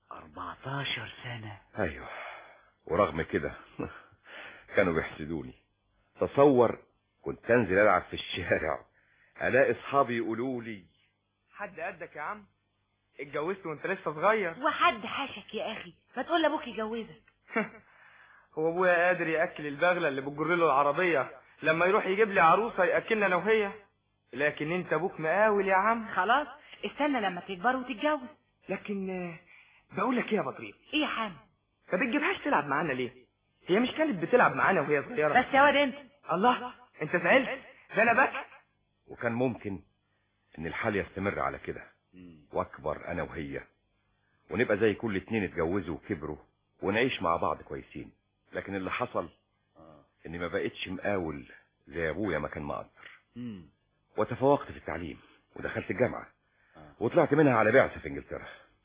14 سنة ايوه ورغم كده كانوا بيحسدوني تصور كنت انزل العب في الشارع الاقي اصحابي يقولوا لي حد قدك يا عم اتجوزت وانت لسه صغير وحد حاشك يا اخي ما تقول لابوك يجوزك هو ابويا قادر ياكل البغله اللي بتجر له العربيه لما يروح يجيب لي عروسه ياكلنا انا وهي لكن انت ابوك مقاول يا عم خلاص استنى لما تكبر وتتجوز لكن آه، بقول لك ايه يا بطريق ايه يا حامد ما بتجيبهاش تلعب معانا ليه هي مش كانت بتلعب معانا وهي صغيره بس يا واد انت الله انت زعلت ده انا بك وكان ممكن ان الحال يستمر على كده واكبر انا وهي ونبقى زي كل اتنين اتجوزوا وكبروا ونعيش مع بعض كويسين لكن اللي حصل اني ما بقتش مقاول زي ابويا ما كان مقدر وتفوقت في التعليم ودخلت الجامعة وطلعت منها على بعثة في انجلترا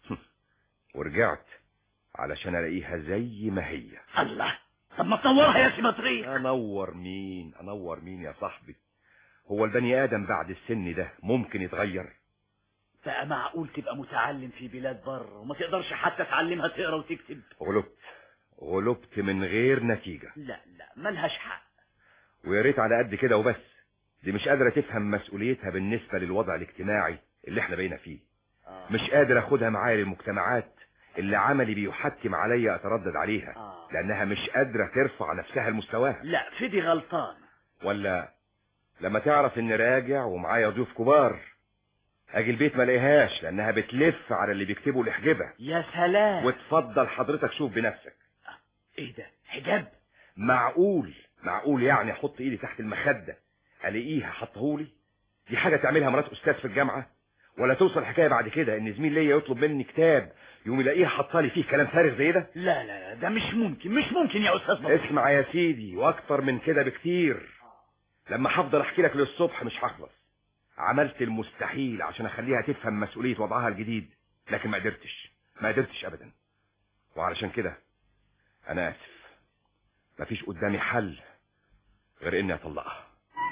ورجعت علشان الاقيها زي ما هي الله طب ما تنورها يا سي بطريق انور مين انور مين يا صاحبي هو البني ادم بعد السن ده ممكن يتغير بقى معقول تبقى متعلم في بلاد بره وما تقدرش حتى تعلمها تقرا وتكتب غلبت غلبت من غير نتيجة لا لا ملهاش حق ويا ريت على قد كده وبس دي مش قادرة تفهم مسؤوليتها بالنسبة للوضع الاجتماعي اللي احنا بقينا فيه آه. مش قادر اخدها معايا للمجتمعات اللي عملي بيحتم عليا اتردد عليها آه. لانها مش قادرة ترفع نفسها لمستواها لا فدي غلطان ولا لما تعرف اني راجع ومعايا ضيوف كبار اجي البيت ما الاقيهاش لانها بتلف على اللي بيكتبوا الاحجبة يا سلام وتفضل حضرتك شوف بنفسك ايه ده حجاب معقول معقول يعني احط ايدي تحت المخدة الاقيها حطهولي دي حاجة تعملها مرات استاذ في الجامعة ولا توصل الحكاية بعد كده ان زميل ليا يطلب مني كتاب يقوم يلاقيها حاطالي فيه كلام فارغ زي ده لا لا لا ده مش ممكن مش ممكن يا استاذ بطريق اسمع يا سيدي واكتر من كده بكتير لما هفضل احكي لك للصبح مش هخلص عملت المستحيل عشان اخليها تفهم مسؤولية وضعها الجديد لكن ما قدرتش ما قدرتش ابدا وعلشان كده انا اسف مفيش قدامي حل غير اني اطلقها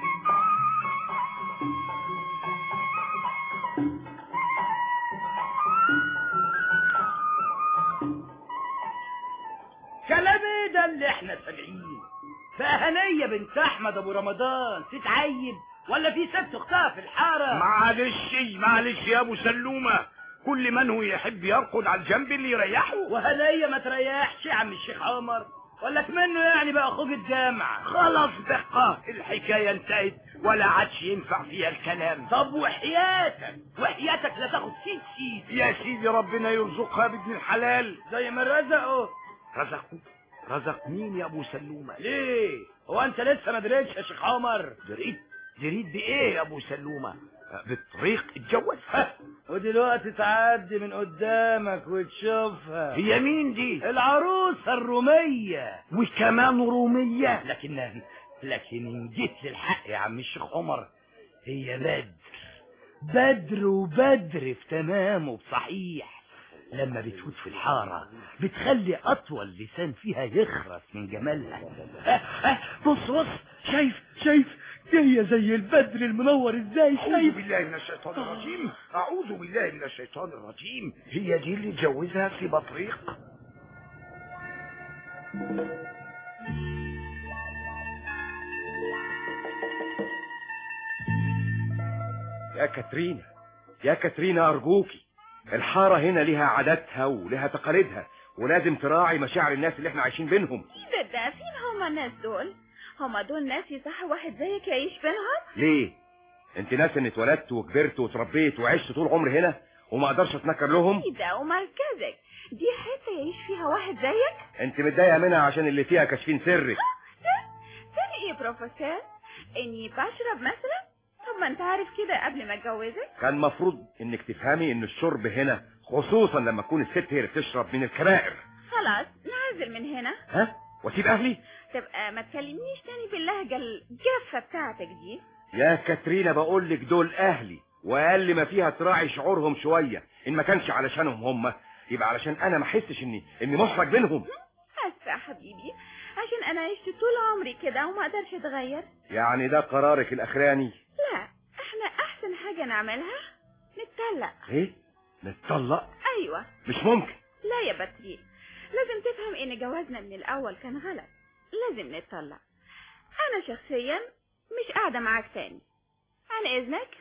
كلام ايه ده اللي احنا سامعين بقى هنية بنت احمد ابو رمضان تتعيب ولا في ست اختها في الحارة معلش معلش يا ابو سلومه كل من هو يحب يرقد على الجنب اللي يريحه وهنية ما تريحش يا عم الشيخ عمر ولا منه يعني بقى اخوك الجامعة خلاص بقى الحكاية انتهت ولا عادش ينفع فيها الكلام طب وحياتك وحياتك لا تاخد سيد سيد يا سيدي ربنا يرزقها بابن الحلال زي ما رزقه رزقه رزق مين يا ابو سلومة ليه هو انت لسه ما دريتش يا شيخ عمر دريت دريت بايه يا ابو سلومة بالطريق اتجوز ودلوقتي تعدي من قدامك وتشوفها هي مين دي العروسة الرومية وكمان رومية لكن لكن ان جيت للحق يا عم الشيخ عمر هي بدر بدر وبدر في تمامه بصحيح لما بتفوت في الحارة بتخلي أطول لسان فيها يخرس من جمالها أه أه بص بص شايف شايف جاية زي البدر المنور ازاي أعوذ شايف بالله من الشيطان الرجيم أعوذ بالله من الشيطان الرجيم هي دي اللي اتجوزها في بطريق يا كاترينا يا كاترينا أرجوكي الحارة هنا ليها عاداتها ولها تقاليدها ولازم تراعي مشاعر الناس اللي احنا عايشين بينهم ده ده فين هما الناس دول هما دول ناس يصح واحد زيك يعيش بينهم ليه انت ناس اني اتولدت وكبرت وتربيت وعشت طول عمري هنا وما اقدرش اتنكر لهم ايه ده ومركزك دي حتة يعيش فيها واحد زيك انت متضايقه منها عشان اللي فيها كاشفين سرك تاني ايه بروفيسور اني بشرب مثلا طب ما انت عارف كده قبل ما اتجوزك كان مفروض انك تفهمي ان الشرب هنا خصوصا لما تكون الست هي اللي بتشرب من الكبائر خلاص نعزل من هنا ها واسيب اهلي تبقى ما تكلمنيش تاني باللهجة الجافة بتاعتك دي يا كاترينا بقول لك دول اهلي واقل ما فيها تراعي شعورهم شويه ان ما كانش علشانهم هم يبقى علشان انا ما احسش اني اني محرج بينهم اسفة يا حبيبي عشان انا عشت طول عمري كده وما اقدرش اتغير يعني ده قرارك الاخراني لا احنا احسن حاجة نعملها نتطلق ايه نتطلق ايوه مش ممكن لا يا بطريق لازم تفهم ان جوازنا من الاول كان غلط لازم نتطلق انا شخصيا مش قاعدة معاك تاني عن اذنك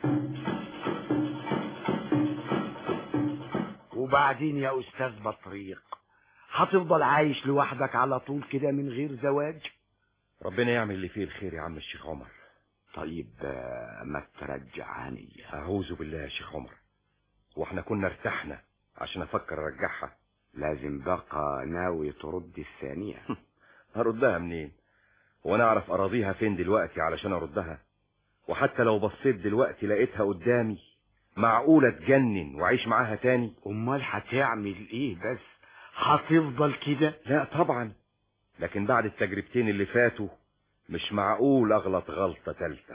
وبعدين يا أستاذ بطريق هتفضل عايش لوحدك على طول كده من غير زواج ربنا يعمل اللي فيه الخير يا عم الشيخ عمر طيب آه، ما ترجعني اعوذ بالله يا شيخ عمر واحنا كنا ارتحنا عشان افكر ارجعها لازم بقى ناوي ترد الثانية هردها منين وانا اعرف اراضيها فين دلوقتي علشان اردها وحتى لو بصيت دلوقتي لقيتها قدامي معقولة تجنن واعيش معاها تاني امال هتعمل ايه بس هتفضل كده لا طبعا لكن بعد التجربتين اللي فاتوا مش معقول اغلط غلطة تالتة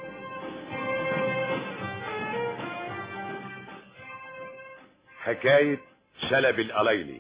حكاية شلب القليلي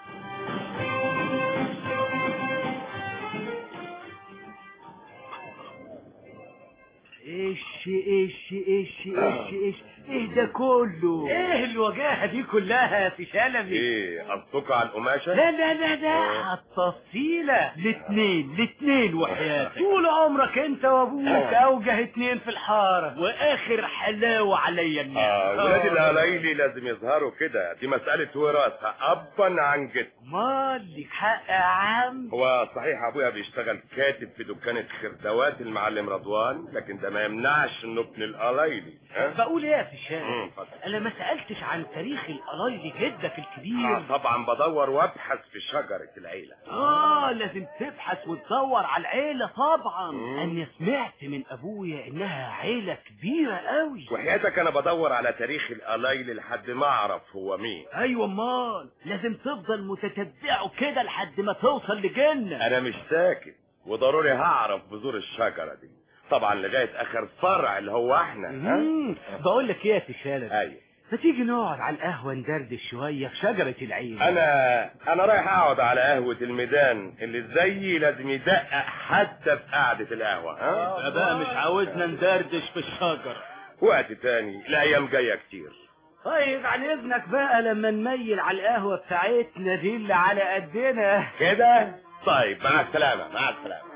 ايش ايش ايش ايش ايش ايه ده كله ايه الوجاهه دي كلها يا سي شلبي ايه قصدك على القماشة لا لا لا لا التفصيلة الاتنين الاتنين وحياتك طول عمرك انت وابوك اوجه اتنين في الحارة واخر حلاوة عليا الناس اه ولاد القلايلي لازم يظهروا كده دي مسألة وراثة ابا عن جد مال لك حق يا عم هو صحيح ابويا بيشتغل كاتب في دكانة خردوات المعلم رضوان لكن ده ما يمنعش انه ابن القلايلي ها بقول ايه يا سي مم، شلبي اتفضل. انا ما سألتش عن تاريخ القلايلي جدك الكبير آه طبعا بدور وابحث في شجرة العيلة اه لازم تبحث وتدور على العيلة طبعا مم. انا سمعت من ابويا انها عيلة كبيرة قوي وحياتك انا بدور على تاريخ القلايلي لحد ما اعرف هو مين ايوه امال لازم تفضل متتبعه كده لحد ما توصل لجنة انا مش ساكت وضروري هعرف بذور الشجرة دي طبعا لغاية اخر فرع اللي هو احنا ها مم. بقول لك ايه يا سي شالب ايوه ما تيجي نقعد على القهوة ندردش شوية في شجرة العين انا انا رايح اقعد على قهوة الميدان اللي زيي لازم يدقق حتى في قعدة القهوة ها بقى مش عاوزنا ندردش في الشجر وقت تاني الايام جاية كتير طيب عن اذنك بقى لما نميل على القهوة بتاعتنا دي اللي على قدنا كده طيب مع السلامة مع السلامة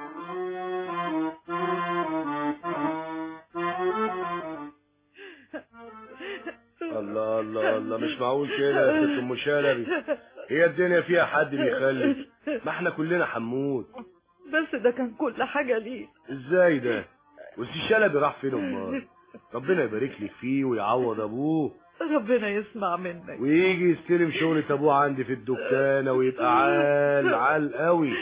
الله الله الله مش معقول كده يا ست ام شلبي هي الدنيا فيها حد بيخلف ما احنا كلنا حمود بس ده كان كل حاجة ليه ازاي ده والسي شلبي راح فين امال ربنا يبارك لك فيه ويعوض ابوه ربنا يسمع منك ويجي يستلم شغلة ابوه عندي في الدكانة ويبقى عال عال قوي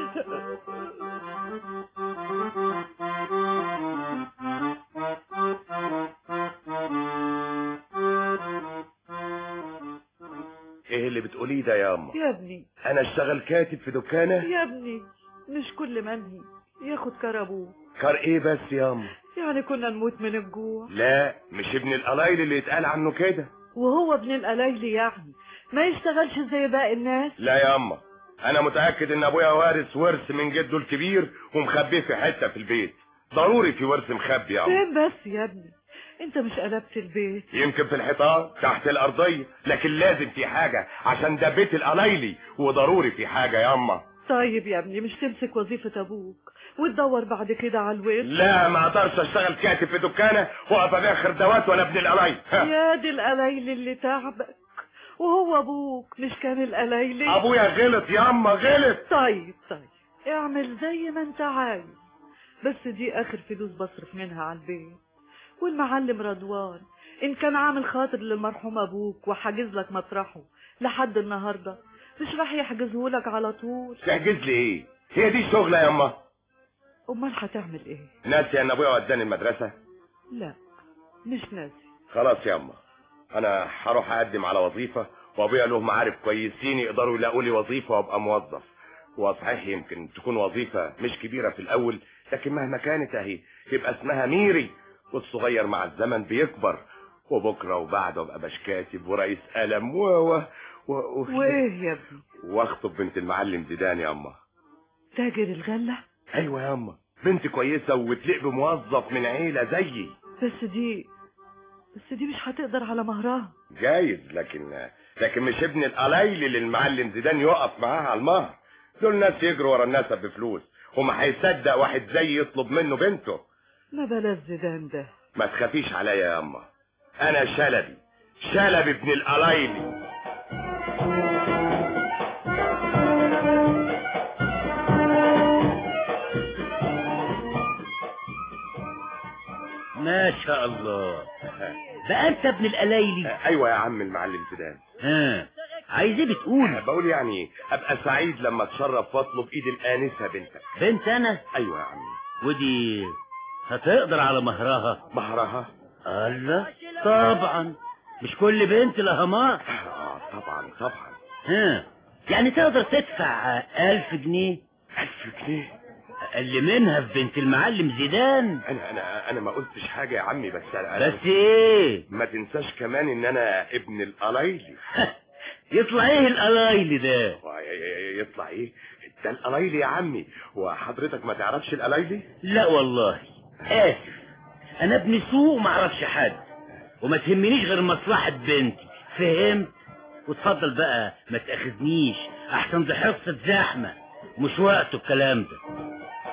ايه اللي بتقوليه ده يا اما يا ابني انا اشتغل كاتب في دكانة يا ابني مش كل منهي ياخد كربوه كار ايه بس يا اما يعني كنا نموت من الجوع لا مش ابن القلايل اللي يتقال عنه كده وهو ابن القلايل يعني ما يشتغلش زي باقي الناس لا يا اما انا متاكد ان ابويا وارث ورث من جده الكبير ومخبيه في حته في البيت ضروري في ورث مخبي يا اما فين بس يا ابني انت مش قلبت البيت يمكن في الحيطان تحت الارضيه لكن لازم في حاجه عشان ده بيت القلايلي وضروري في حاجه يا اما طيب يا ابني مش تمسك وظيفة ابوك وتدور بعد كده على الورث لا ما اقدرش اشتغل كاتب في دكانه واقف ابيع خردوات وانا ابن القلايل يا دي القلايل اللي تعبك وهو ابوك مش كان القلايلي ابويا غلط يا اما غلط طيب طيب اعمل زي ما انت عايز بس دي اخر فلوس بصرف منها على البيت والمعلم رضوان ان كان عامل خاطر للمرحوم ابوك وحاجز لك مطرحه لحد النهارده مش راح يحجزه لك على طول تحجز لي ايه هي دي الشغله يا اما امال هتعمل ايه ناسي ان ابويا وداني المدرسه لا مش ناسي خلاص يا اما انا هروح اقدم على وظيفه وابويا له معارف كويسين يقدروا يلاقوا لي وظيفه وابقى موظف وصحيح يمكن تكون وظيفه مش كبيره في الاول لكن مهما كانت اهي يبقى اسمها ميري والصغير مع الزمن بيكبر وبكره وبعده ابقى باش كاتب ورئيس قلم و و و و وايه يا ابني واخطب بنت المعلم زيدان يا اما تاجر الغله ايوه يا اما بنت كويسه وتليق بموظف من عيله زيي بس دي بس دي مش هتقدر على مهرها جايز لكن لكن مش ابن القلايل اللي المعلم زيدان يقف معاها على المهر دول ناس يجروا ورا الناس بفلوس وما هيصدق واحد زي يطلب منه بنته ما بلاش زيدان ده ما تخافيش عليا يا اما انا شلبي شلبي ابن القلايلي ما شاء الله بقى انت ابن القلايلي ايوه يا عم المعلم زيدان ها عايز ايه بتقول بقول يعني ابقى سعيد لما اتشرف واطلب ايد الانسه بنتك بنت انا ايوه يا عمي ودي هتقدر على مهرها مهرها الله طبعا مش كل بنت لها مهر اه طبعا طبعا ها يعني تقدر تدفع ألف جنيه ألف جنيه أقل منها في بنت المعلم زيدان انا انا انا ما قلتش حاجه يا عمي بس أنا بس ايه ما تنساش كمان ان انا ابن القلايلي يطلع ايه القلايلي ده يطلع ايه ده القلايلي يا عمي وحضرتك ما تعرفش القلايلي لا والله اسف انا ابن سوق ما اعرفش حد وما تهمنيش غير مصلحة بنتي فهمت وتفضل بقى ما تاخذنيش احسن دي حصة زحمة مش وقته الكلام ده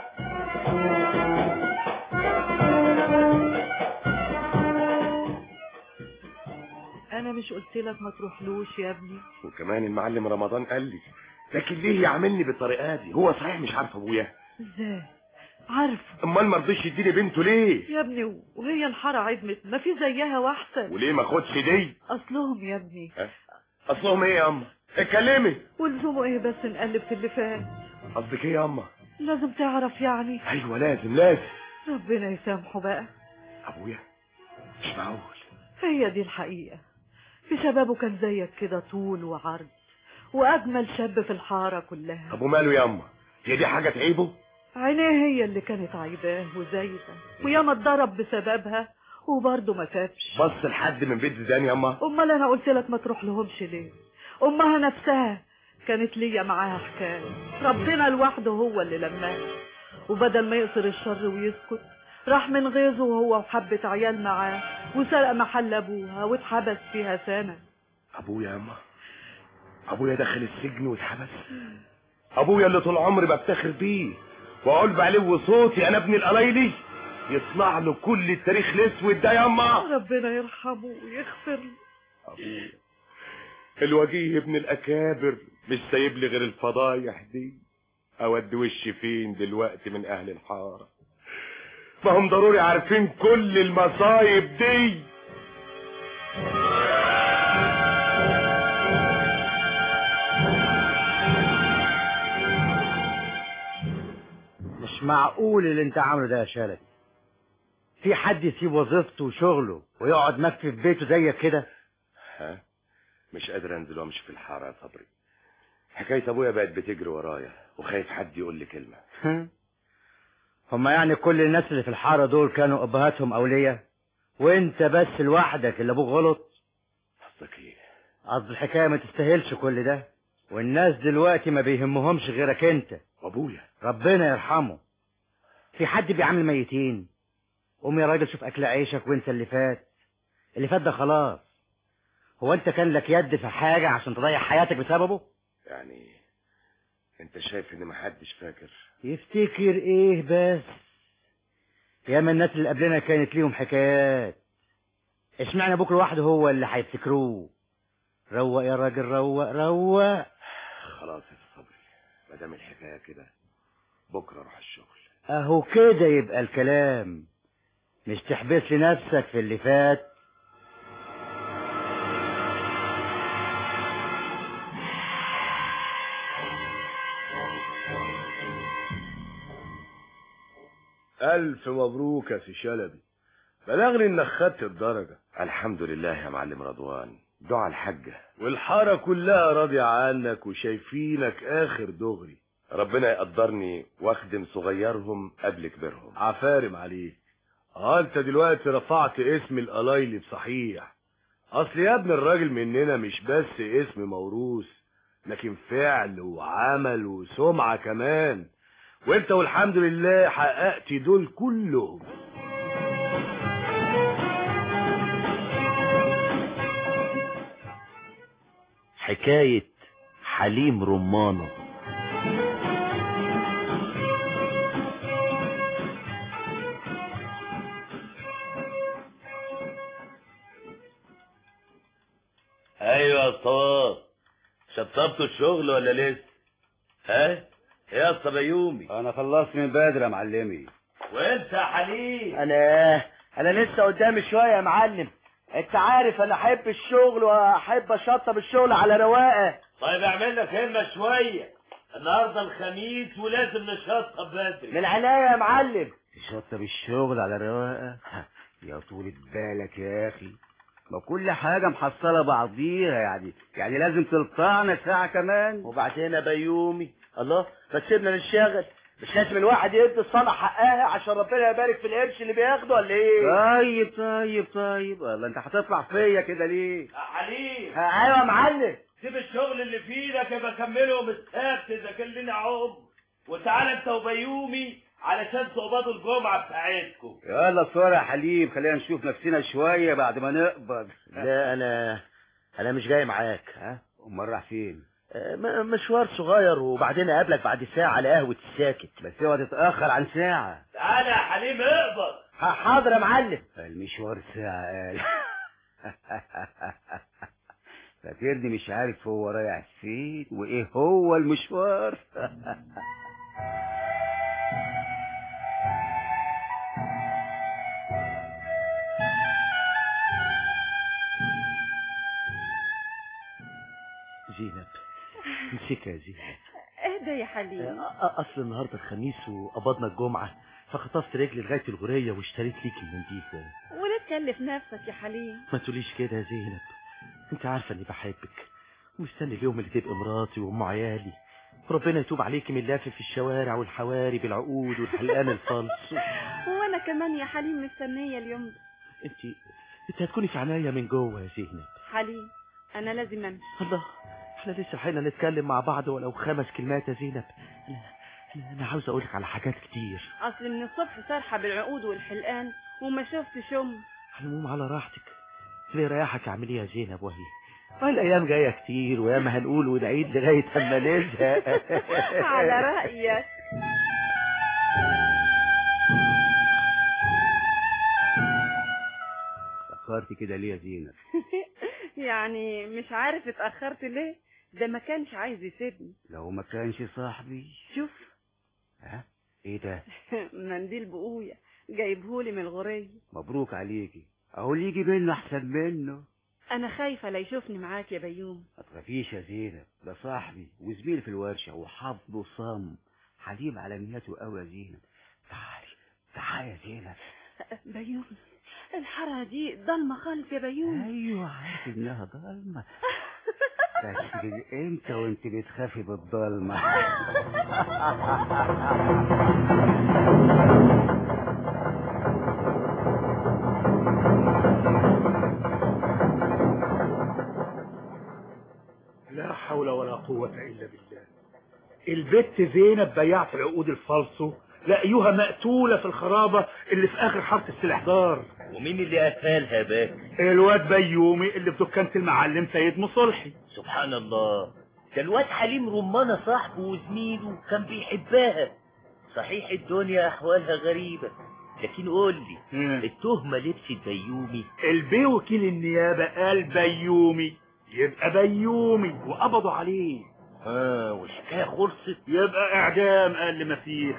انا مش قلت لك ما تروحلوش يا ابني وكمان المعلم رمضان قال لي لكن ليه يعملني بالطريقه دي هو صحيح مش عارف ابويا ازاي عارفه امال ما رضيش يديني بنته ليه يا ابني وهي الحارة عدمت ما في زيها واحسن وليه ما خدش دي اصلهم يا ابني ها؟ اصلهم ايه يا اما اتكلمي ولزومه ايه بس نقلب في اللي فات قصدك ايه يا اما لازم تعرف يعني ايوه لازم لازم ربنا يسامحه بقى ابويا مش معقول هي دي الحقيقة في شبابه كان زيك كده طول وعرض واجمل شاب في الحارة كلها طب وماله يا اما هي دي حاجه تعيبه عينيه هي اللي كانت عايباه وزايده وياما اتضرب بسببها وبرضه ما تابش بص لحد من بيت زيدان يا اما امال انا قلت لك ما تروح لهمش ليه امها نفسها كانت ليا معاها حكايه ربنا لوحده هو اللي لماها وبدل ما يقصر الشر ويسكت راح من غيظه وهو وحبة عيال معاه وسرق محل ابوها واتحبس فيها سنة ابويا يا اما ابويا دخل السجن واتحبس ابويا اللي طول عمري بفتخر بيه واقول بعلو صوتي انا ابن القلايلي يطلع له كل التاريخ الاسود ده يا اما ربنا يرحمه ويغفر له ابويا الوجيه ابن الاكابر مش سايب لي غير الفضايح دي اودي وشي فين دلوقتي من اهل الحاره ما هم ضروري عارفين كل المصايب دي مش معقول اللي انت عامله ده يا شلبي في حد يسيب وظيفته وشغله ويقعد مكفي في بيته زيك كده ها مش قادر انزل وامشي في الحاره يا صبري حكايه ابويا بقت بتجري ورايا وخايف حد يقول لي كلمه هما يعني كل الناس اللي في الحارة دول كانوا أبهاتهم أولياء وانت بس لوحدك اللي أبوك غلط قصدك ايه قصد الحكاية ما تستاهلش كل ده والناس دلوقتي ما بيهمهمش غيرك انت وابويا ربنا يرحمه في حد بيعمل ميتين قوم يا راجل شوف أكل عيشك وانت اللي فات اللي فات ده خلاص هو انت كان لك يد في حاجة عشان تضيع حياتك بسببه يعني انت شايف ان محدش فاكر يفتكر ايه بس ياما الناس اللي قبلنا كانت ليهم حكايات اشمعنى ابوك لوحده هو اللي هيفتكروه روق يا راجل روق روق خلاص يا صبري ما دام الحكايه كده بكره اروح الشغل اهو كده يبقى الكلام مش تحبس لنفسك في اللي فات ألف مبروك يا سي شلبي بلغني إنك خدت الدرجة الحمد لله يا معلم رضوان دعا الحاجة والحارة كلها راضية عنك وشايفينك آخر دغري ربنا يقدرني واخدم صغيرهم قبل كبيرهم عفارم عليك اه انت دلوقتي رفعت اسم القلايلي بصحيح اصل يا ابن الراجل مننا مش بس اسم موروث لكن فعل وعمل وسمعة كمان وانت والحمد لله حققت دول كلهم حكاية حليم رمانة ايوه يا صواب شطبتوا الشغل ولا لسه ها ايه يا اسطى بيومي انا خلصت من بدري يا معلمي وانت يا حليم انا انا لسه قدامي شويه يا معلم انت عارف انا احب الشغل واحب اشطب الشغل على رواقه طيب اعمل لك همه شويه النهارده الخميس ولازم نشطب بدري من عناية يا معلم تشطب الشغل على رواقه يا طولة بالك يا اخي ما كل حاجة محصلة بعضيها يعني يعني لازم تلطعنا ساعة كمان وبعدين يا بيومي الله ما سيبنا نشتغل مش لازم الواحد يدي الصنعة حقها عشان ربنا يبارك في القرش اللي بياخده ولا ايه طيب طيب طيب والله انت هتطلع فيا كده ليه يا حليم ايوه يا معلم سيب الشغل اللي في ايدك يبقى كمله السبت اذا كان لنا عمر وتعالى انت وبيومي علشان تقبضوا الجمعه بتاعتكم يلا بسرعة يا حليم خلينا نشوف نفسنا شوية بعد ما نقبض لا انا انا مش جاي معاك ها امال راح فين آه، م- مشوار صغير وبعدين اقابلك بعد ساعة على قهوة الساكت بس اوعى تتأخر عن ساعة تعالى يا حليم اقبض حاضر يا معلم المشوار ساعة قال فاكرني مش عارف هو رايح فين وايه هو المشوار زينب امسكها يا زينب اهدى يا حليم أ- اصل النهارده الخميس وقبضنا الجمعة فخطفت رجلي لغاية الغرية واشتريت ليك المنديل ده ولا تكلف نفسك يا حليم ما تقوليش كده يا زينب انت عارفة اني بحبك ومستني اليوم اللي تبقى مراتي وام عيالي ربنا يتوب عليكي من اللف في الشوارع والحواري بالعقود والحلقان الفالص وانا كمان يا حليم مستنية اليوم ده انت انت هتكوني في عناية من جوه يا زينب حليم انا لازم امشي الله احنا لسه حينا نتكلم مع بعض ولو خمس كلمات يا زينب انا انا, أنا عاوز اقولك على حاجات كتير اصل من الصبح سارحة بالعقود والحلقان وما شفتش ام هنقوم على راحتك ليه ريحك اعملي يا زينب وهي والايام جايه كتير وياما هنقول ونعيد لغايه اما نزهق على رأيك فكرت كده ليه يا زينب يعني مش عارف اتأخرت ليه ده ما كانش عايز يسيبني لو ما كانش صاحبي شوف ها ايه ده منديل بقوية جايبهولي من الغرية مبروك عليكي اهو اللي يجي منه احسن منه انا خايفة لا يشوفني معاك يا بيوم ما تخافيش يا زينب ده صاحبي وزميلي في الورشة وحافظه صم حليم على نيته قوي يا زينب تعالي تعالي يا زينب بيوم الحارة دي ضلمة خالص يا بيوم ايوه عارف انها ضلمة بس انت وانت بتخافي بالضلمة لا حول ولا قوة إلا بالله البت زينب بياعة العقود الفالصو لقيوها مقتولة في الخرابة اللي في آخر حارة السلاح دار ومين اللي قتلها باك الواد بيومي اللي في دكانة المعلم سيد مصلحي سبحان الله ده الواد حليم رمانة صاحبه وزميله كان بيحبها صحيح الدنيا أحوالها غريبة لكن قول لي التهمة لبست بيومي البي وكيل النيابة قال بيومي يبقى بيومي وقبضوا عليه اه والحكاية خلصت يبقى اعدام اقل ما فيه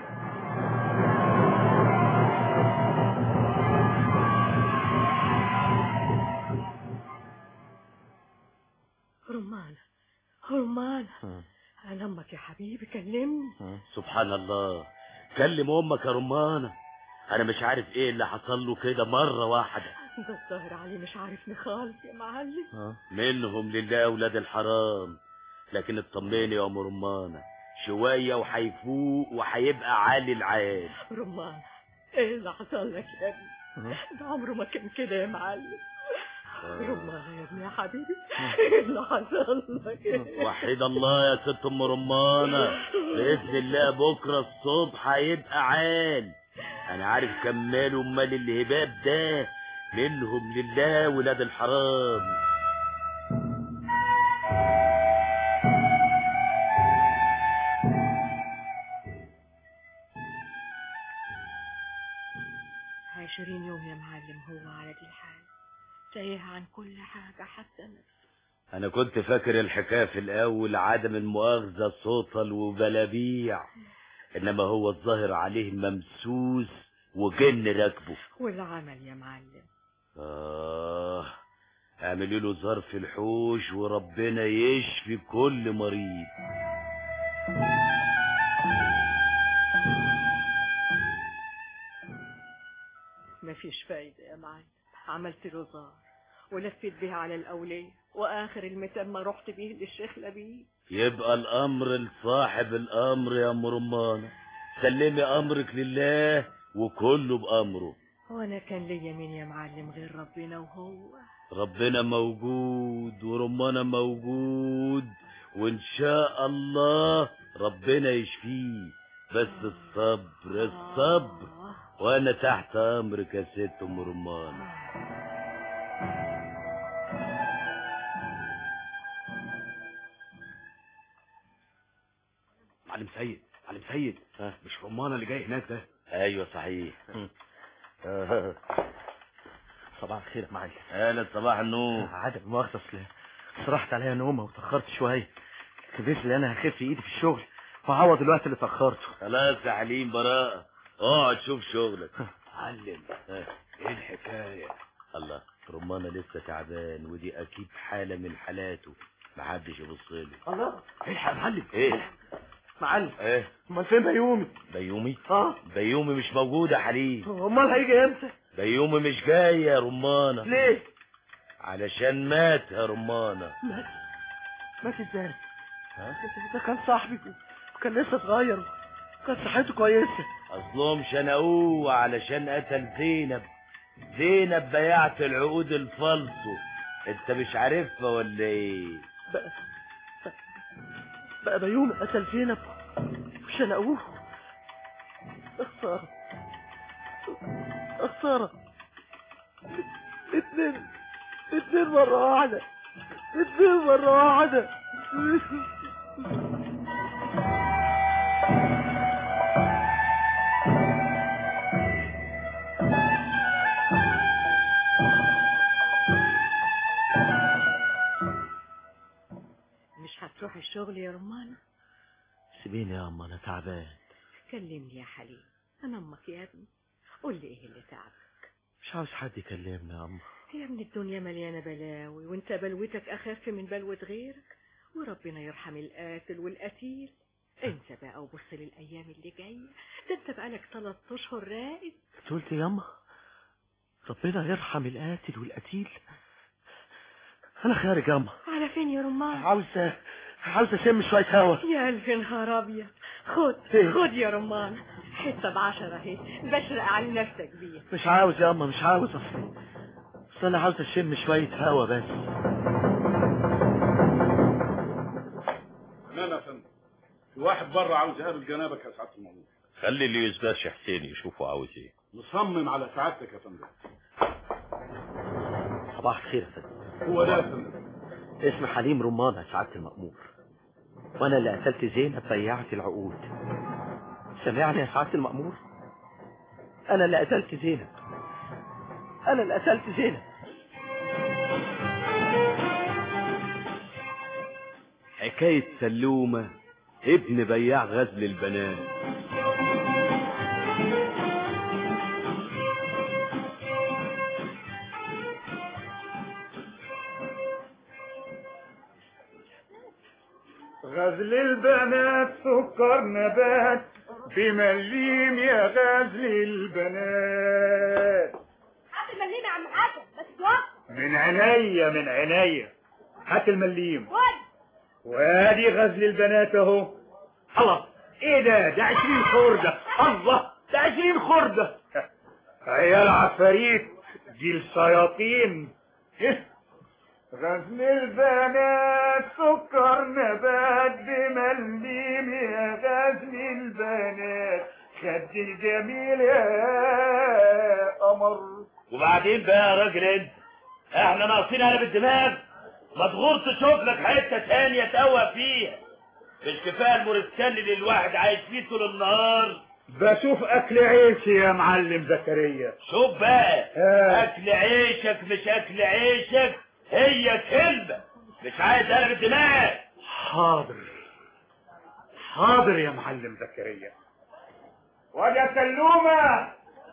رمانة رمانة أنا أمك يا حبيبي كلمني سبحان الله كلم امك يا رمانة انا مش عارف ايه اللي حصل له كده مرة واحدة ده الظاهر عليه مش عارفني خالص يا معلم منهم لله اولاد الحرام لكن اطمني يا ام رمانة شوية وهيفوق وهيبقى عالي العال رمانة إيه اللي حصل لك يا ابني ده عمره ما كان كده يا معلم رمانة يا ابني يا حبيبي إيه اللي حصل لك وحيد الله يا ست ام رمانة باذن الله بكرة الصبح هيبقى عال انا عارف كمال امال الهباب ده منهم لله ولاد الحرام عشرين يوم يا معلم هو على دي الحال تايه عن كل حاجة حتى نفسه انا كنت فاكر الحكاية في الاول عدم المؤاخذة صوتل وبلابيع انما هو الظاهر عليه ممسوس وجن راكبه والعمل يا معلم آه اعملي له ظرف الحوش وربنا يشفي كل مريض مفيش فايدة يا معلم عملت له زار ولفيت بيه على الأولية وآخر المثال ما رحت بيه للشيخ لبيب يبقى الامر لصاحب الامر يا ام رمانة سلمي امرك لله وكله بامره وأنا كان ليا مين يا معلم غير ربنا وهو ربنا موجود ورمانة موجود وان شاء الله ربنا يشفيه بس الصبر الصبر وانا تحت امرك يا ست ام رمانة معلم سيد معلم سيد مش رمانة اللي جاي هناك ده ايوه صحيح صباح الخير يا معلم اهلا صباح النور عدم مؤاخذة اصل راحت عليا نومة وتأخرت شوية كبيت لي انا هخف ايدي في الشغل وعوض الوقت اللي تأخرته خلاص يا حليم براءة اقعد شوف شغلك معلم ها، ايه الحكاية الله رمانة لسه تعبان ودي اكيد حالة من حالاته محدش يبص له الله الحق يا معلم ايه معلم ايه امال فين بيومي بيومي اه بيومي مش موجود يا حليم امال هيجي امتى بيومي مش جاي يا رمانة ليه علشان مات يا رمانة مات مات ازاي ها؟ ده كان صاحبي وكان لسه صغير وكان صحته كويسة اصلهم شنقوه علشان قتل زينب زينب بيعت العقود الفالصو انت مش عارفها ولا ايه بقى بقى بيومي قتل زينب وشنقوه خسارة خسارة اتنين اتنين مرة واحدة اتنين مرة واحدة مش تروح الشغل يا رمانة سيبيني يا أما أنا تعبان كلمني يا حليم انا امك يا ابني قول لي ايه اللي تعبك مش عاوز حد يكلمني يا أما يا ابني الدنيا مليانة بلاوي وانت بلوتك اخف من بلوة غيرك وربنا يرحم القاتل والقتيل انسى بقى وبص للايام اللي جايه ده انت بقالك ثلاث اشهر راقد انت قلت يا أما ربنا يرحم القاتل والقتيل أنا خارج يا أما على فين يا رمان عاوز عاوز أشم شوية هوا يا الف نهار ابيض خد إيه؟ خد يا رمان حته بعشرة اهي بشرق على نفسك بيها مش عاوز يا أما مش عاوز أصلا أصل أنا عاوز أشم شوية هوا بس تمام يا فندم في واحد بره عاوز يقابل جنابك يا سعاده المأمور خلي اللي يسباش حسين يشوفوا عاوز ايه مصمم على سعادتك يا فندم صباح الخير يا فندم هو ده يا فندم اسم حليم رمانة يا سعادة المأمور وأنا اللي قتلت زينب بياعة العقود سمعني يا سعادة المأمور أنا اللي قتلت زينب أنا اللي قتلت زينب حكاية سلومة ابن بياع غزل البنات غزل البنات سكر نبات بمليم يا غزل البنات هات المليم يا عم حسن بس توقف من عينيا من عينيا هات المليم ود وادي غزل البنات اهو الله ايه ده ده عشرين خردة الله ده عشرين خردة عيال عفاريت دي الشياطين إيه؟ غزل البنات سكر نبات بمليم يا غزل البنات خد الجميل يا قمر وبعدين بقى يا راجل انت احنا ناقصين على بالدماغ مضغوط تشوف لك حته تانية تقوى فيها مش كفايه المورستان اللي الواحد عايش فيه طول النهار بشوف اكل عيش يا معلم زكريا شوف بقى آه. اكل عيشك مش اكل عيشك هي كلمه مش عايز قلب الدماغ حاضر حاضر يا معلم زكريا ويا سلومة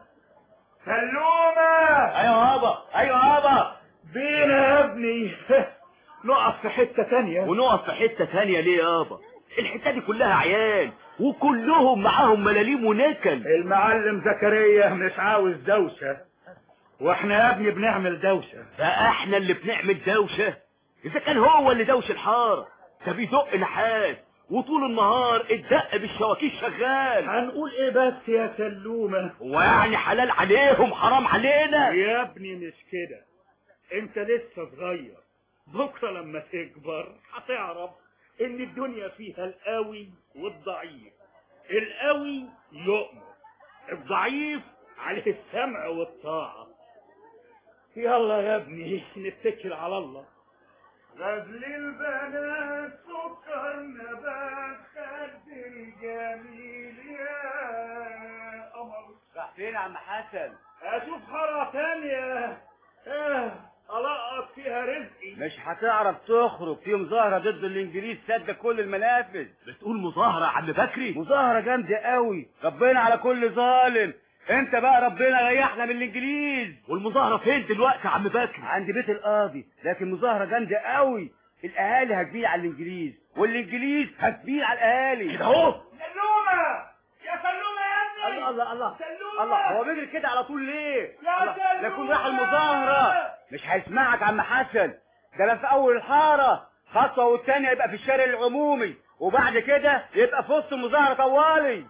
سلومة ايوه يابا ايوه يابا بينا يا ابني نقف في حتة تانية ونقف في حتة تانية ليه يابا الحتة دي كلها عيال وكلهم معاهم ملاليم ونكل المعلم زكريا مش عاوز دوشة واحنا يا ابني بنعمل دوشة ده احنا اللي بنعمل دوشة اذا كان هو اللي دوش الحارة ده بيدق نحاس وطول النهار الدق بالشواكيش شغال هنقول ايه بس يا سلومة ويعني حلال عليهم حرام علينا يا ابني مش كده انت لسه صغير بكرة لما تكبر هتعرف ان الدنيا فيها القوي والضعيف القوي يؤمر الضعيف عليه السمع والطاعة يلا يا ابني نتكل على الله غزل البنات سكر نبات خد الجميل يا قمر راح فين يا عم حسن اشوف خرا تانية اه القط فيها رزقي مش هتعرف تخرج في مظاهرة ضد الانجليز سد كل المنافذ بتقول مظاهرة يا عم بكري مظاهرة جامدة قوي ربنا على كل ظالم انت بقى ربنا ريحنا من الانجليز والمظاهرة فين دلوقتي يا عم بكري عند بيت القاضي لكن مظاهرة جامدة قوي الاهالي هتبيع على الانجليز والانجليز هتبيع على الاهالي كده اهو سلومة يا سلومة يا ابني الله الله الله سلومة الله هو بيجري كده على طول ليه يا الله، سلومة ده يكون راح المظاهرة مش هيسمعك عم حسن ده انا في اول الحارة خطوة والتانية يبقى في الشارع العمومي وبعد كده يبقى في وسط المظاهرة طوالي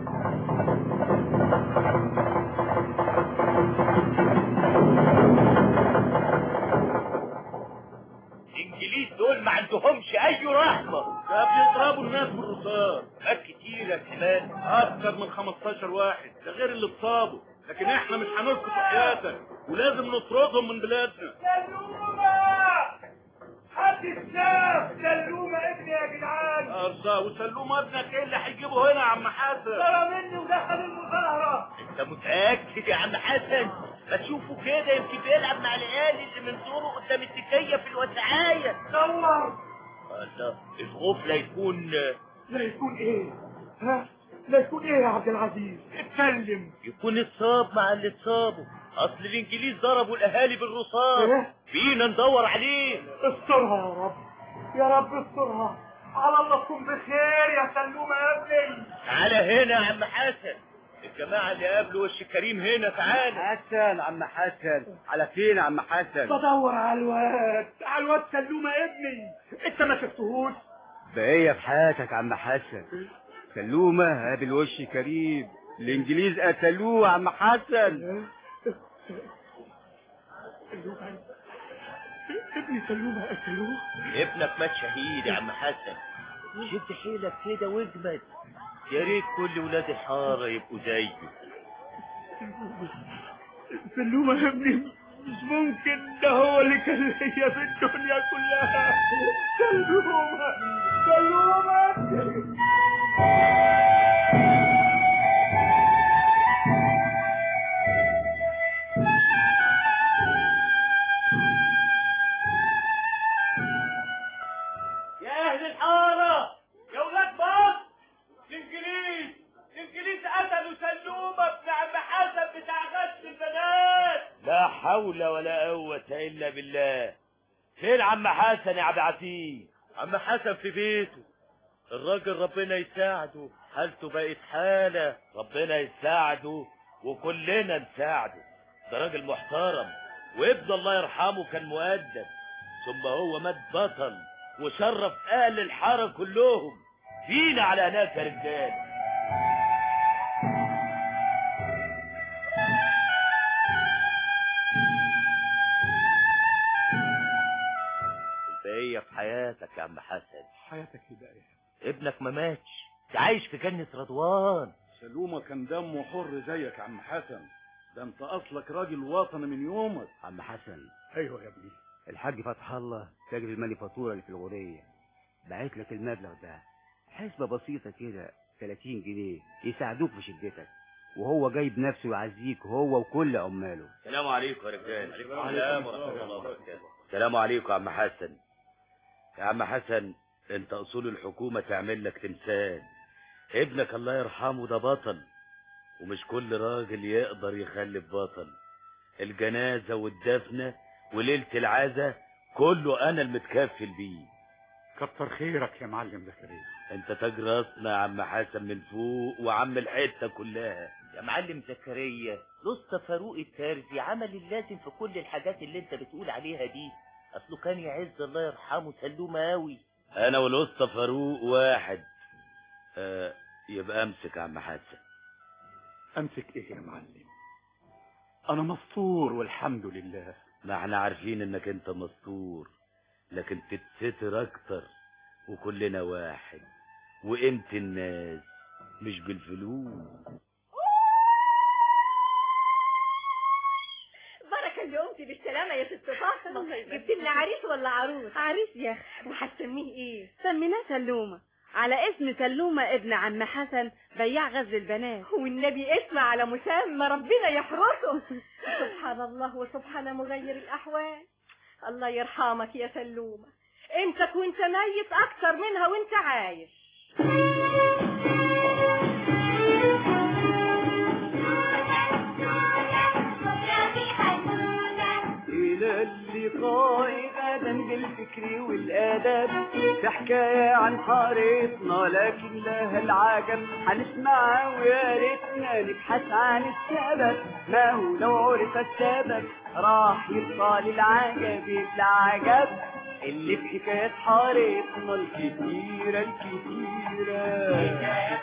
الانجليز دول ما عندهمش اي رحمه ده بيضربوا الناس بالرصاص مات كتير يا كمان اكتر من 15 واحد ده غير اللي اتصابوا لكن احنا مش هنسكت حياتك ولازم نطردهم من بلادنا سلومة حد الشاف سلومة ابني يا جدعان ارزا وسلوم ابنك ايه اللي هيجيبه هنا يا عم حسن ترى مني ودخل المظاهرة انت متاكد يا عم حسن ما تشوفوا كده يمكن بيلعب مع العيال اللي من دوره قدام التكيه في الوسعايه دور الله الخوف لا يكون لا يكون ايه ها لا يكون ايه يا عبد العزيز اتكلم يكون اتصاب مع اللي اتصابوا اصل الانجليز ضربوا الاهالي بالرصاص إيه؟ بينا ندور عليه استرها يا رب يا رب استرها على الله تكون بخير يا سلومه يا ابني تعالى هنا يا عم حسن الجماعة اللي قابلوا وش كريم هنا تعالى حسن عم حسن على فين يا عم حسن بدور على الواد على الواد سلومه ابني انت ما شفتهوش بقية في حياتك عم حسن سلومة قابل وش كريم الانجليز قتلوه يا عم حسن ابني سلومه قتلوه ابنك مات شهيد يا عم حسن شد حيلك كده واجمد يا ريت كل ولاد الحارة يبقوا زيه سلومه يا ابني مش ممكن ده هو اللي كان ليا في الدنيا كلها سلومه سلومه يا اهل الحارة يا ولاد مصر الانجليز الانجليز قتلوا سلومة ابن عم حسن بتاع غسل البنات لا حول ولا قوة إلا بالله فين عم حسن يا عبد العزيز عم حسن في بيته الراجل ربنا يساعده حالته بقت حالة ربنا يساعده وكلنا نساعده ده راجل محترم وابن الله يرحمه كان مؤدب ثم هو مات بطل وشرف اهل الحاره كلهم فينا على هناك يا رجال البقية في حياتك يا عم حسن حياتك كده ايه ابنك ما ماتش ده عايش في جنة رضوان سلومة كان دمه حر زيك يا عم حسن ده انت اصلك راجل وطني من يومك عم حسن ايوه يا ابني الحاج فتح الله تاجر المالي فاتورة اللي في الغورية بعت لك المبلغ ده حسبة بسيطة كده 30 جنيه يساعدوك في شدتك وهو جايب نفسه يعزيك هو وكل عماله السلام عليكم يا رجال السلام السلام ورحمة الله وبركاته السلام عليكم يا عم حسن يا عم حسن انت اصول الحكومة تعمل لك تمثال ابنك الله يرحمه ده بطل ومش كل راجل يقدر يخلف بطل الجنازة والدفنة وليلة العزا كله انا المتكفل بيه كتر خيرك يا معلم زكريا انت تاج راسنا يا عم حسن من فوق وعم الحتة كلها يا معلم زكريا لسه فاروق الترزي عمل اللازم في كل الحاجات اللي انت بتقول عليها دي اصله كان يعز الله يرحمه سلومة قوي انا والاسطى فاروق واحد آه يبقى امسك يا عم حسن امسك ايه يا معلم انا مستور والحمد لله ما احنا عارفين انك انت مستور لكن تتستر اكتر وكلنا واحد وقيمة الناس مش بالفلوس بركة اللي قمتي بالسلامة يا ست فاطمة جبت لنا عريس ولا عروس عريس يا اخي وهتسميه ايه سميناه سلومة على اسم سلومة ابن عم حسن بياع غزل البنات والنبي اسم على مسمى ربنا يحرسه سبحان الله وسبحان مغير الأحوال الله يرحمك يا سلومة انت كنت ميت أكتر منها وانت عايش إلى اللقاء غدا بالفكر والآداب في حكاية عن حارتنا لكن لها العجب هنسمعها ويا ريتنا نبحث عن السبب ما هو لو عرف السبب راح يبقى للعجب العجب اللي في حكايات حارتنا الكتيرة الكتيرة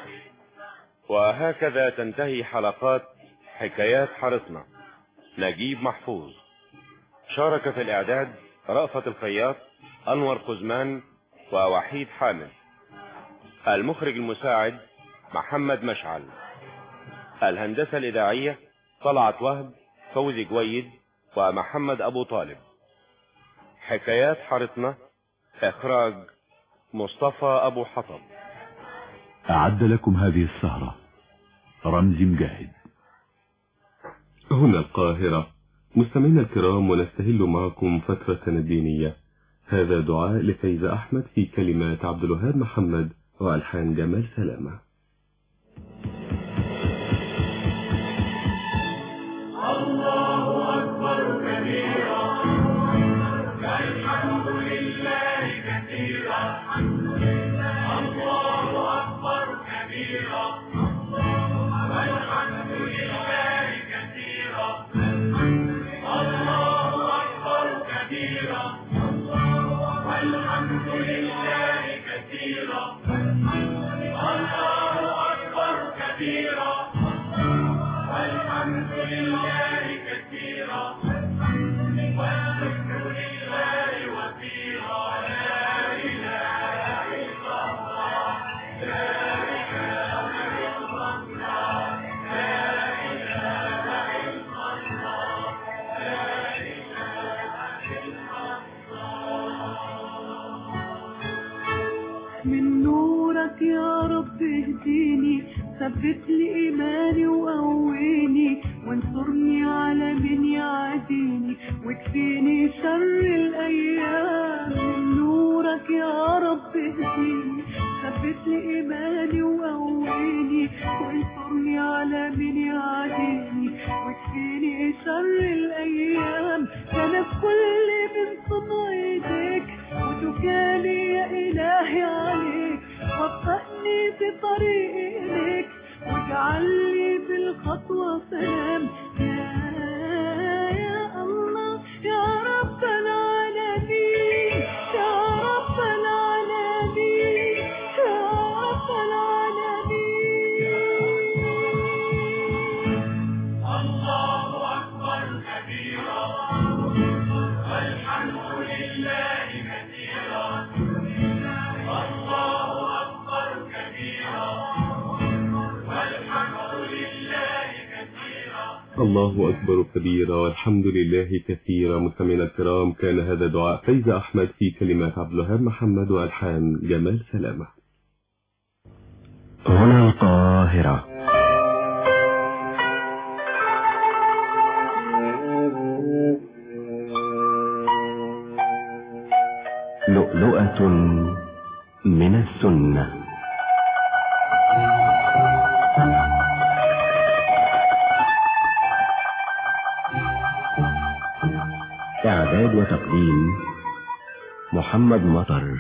وهكذا تنتهي حلقات حكايات حارتنا نجيب محفوظ شارك في الإعداد رأفت الخياط أنور قزمان ووحيد حامد المخرج المساعد محمد مشعل الهندسة الإذاعية طلعت وهب فوزي جويد ومحمد أبو طالب حكايات حارتنا إخراج مصطفى أبو حطب أعد لكم هذه السهرة رمزي مجاهد هنا القاهرة مستمعينا الكرام ونستهل معكم فترة دينية هذا دعاء لفايزة أحمد في كلمات عبد الوهاب محمد وألحان جمال سلامة الله أكبر كبيرا الحمد لله كثيرا الله أكبر كبيرا والحمد لله كثيرا الله أكبر كبيرا والحمد لله كثيرا الله أكبر كبيرا والحمد لله كثيرا والذكر لله وفيرا لا إله إلا الله لا إله إلا الله لا إله إلا الله لا إله إلا من نورك يا رب اهديني ثبت لي ايماني وقويني وانصرني على من يعاديني واكفيني شر الايام من نورك يا رب اهديني ثبت لي ايماني وقويني وانصرني على من يعاديني واكفيني شر الايام كان في كل من صنع ايديك وتكالي يا إلهي عليك وفقني في طريق إليك واجعل لي بالخطوة سلام يا يا الله يا رب العالمين يا رب العالمين يا رب العالمين الله أكبر كبيرا والحمد لله كثيرا الله أكبر كبيرا والحمد لله كثيرا الله أكبر كبيرا والحمد لله كثيرا مستمعينا الكرام كان هذا دعاء فايزة أحمد في كلمات عبد الوهاب محمد وألحان جمال سلامة هنا القاهرة لؤلؤة من السنة إعداد وتقديم محمد مطر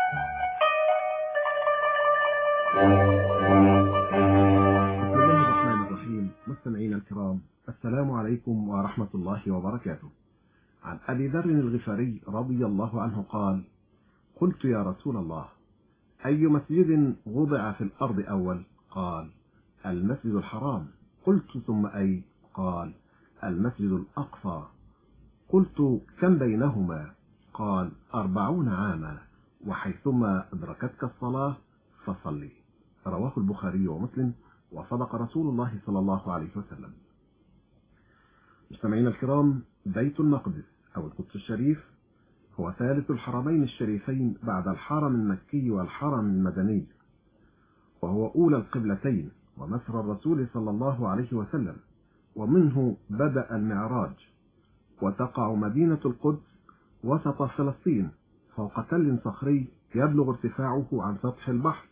بسم الله الرحمن الرحيم مستمعينا الكرام السلام عليكم ورحمة الله وبركاته عن أبي ذر الغفاري رضي الله عنه قال قلت يا رسول الله أي مسجد وضع في الأرض أول قال المسجد الحرام قلت ثم أي قال المسجد الأقصى قلت كم بينهما قال أربعون عاما وحيثما أدركتك الصلاة فصلي رواه البخاري ومسلم وصدق رسول الله صلى الله عليه وسلم مستمعينا الكرام بيت المقدس أو القدس الشريف هو ثالث الحرمين الشريفين بعد الحرم المكي والحرم المدني وهو أولى القبلتين ومسر الرسول صلى الله عليه وسلم ومنه بدأ المعراج وتقع مدينة القدس وسط فلسطين فوق تل صخري يبلغ ارتفاعه عن سطح البحر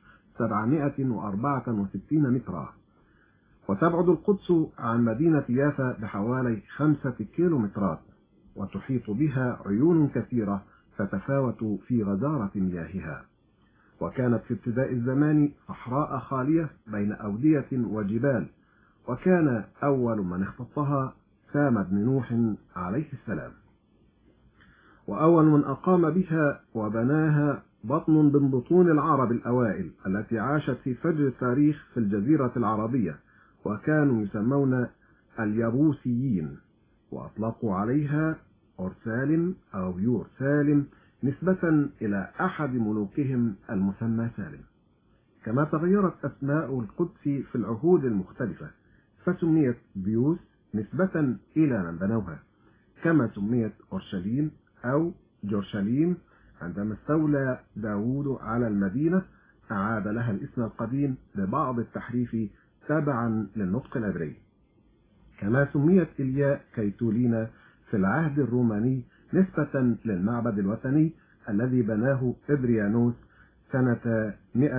764 مترا وتبعد القدس عن مدينة يافا بحوالي خمسة كيلومترات وتحيط بها عيون كثيرة تتفاوت في غزارة مياهها وكانت في ابتداء الزمان صحراء خالية بين أودية وجبال وكان أول من اختطها سام بن نوح عليه السلام وأول من أقام بها وبناها بطن من بطون العرب الأوائل التي عاشت في فجر التاريخ في الجزيرة العربية وكانوا يسمون اليبوسيين وأطلقوا عليها أرسالم أو يور سالم نسبة إلى أحد ملوكهم المسمى سالم كما تغيرت أسماء القدس في العهود المختلفة فسميت بيوس نسبة إلى من بنوها كما سميت أورشليم أو جورشليم عندما استولى داوود على المدينة أعاد لها الاسم القديم ببعض التحريف تبعا للنطق العبري كما سميت إلياء كيتولينا في العهد الروماني نسبة للمعبد الوثني الذي بناه إدريانوس سنة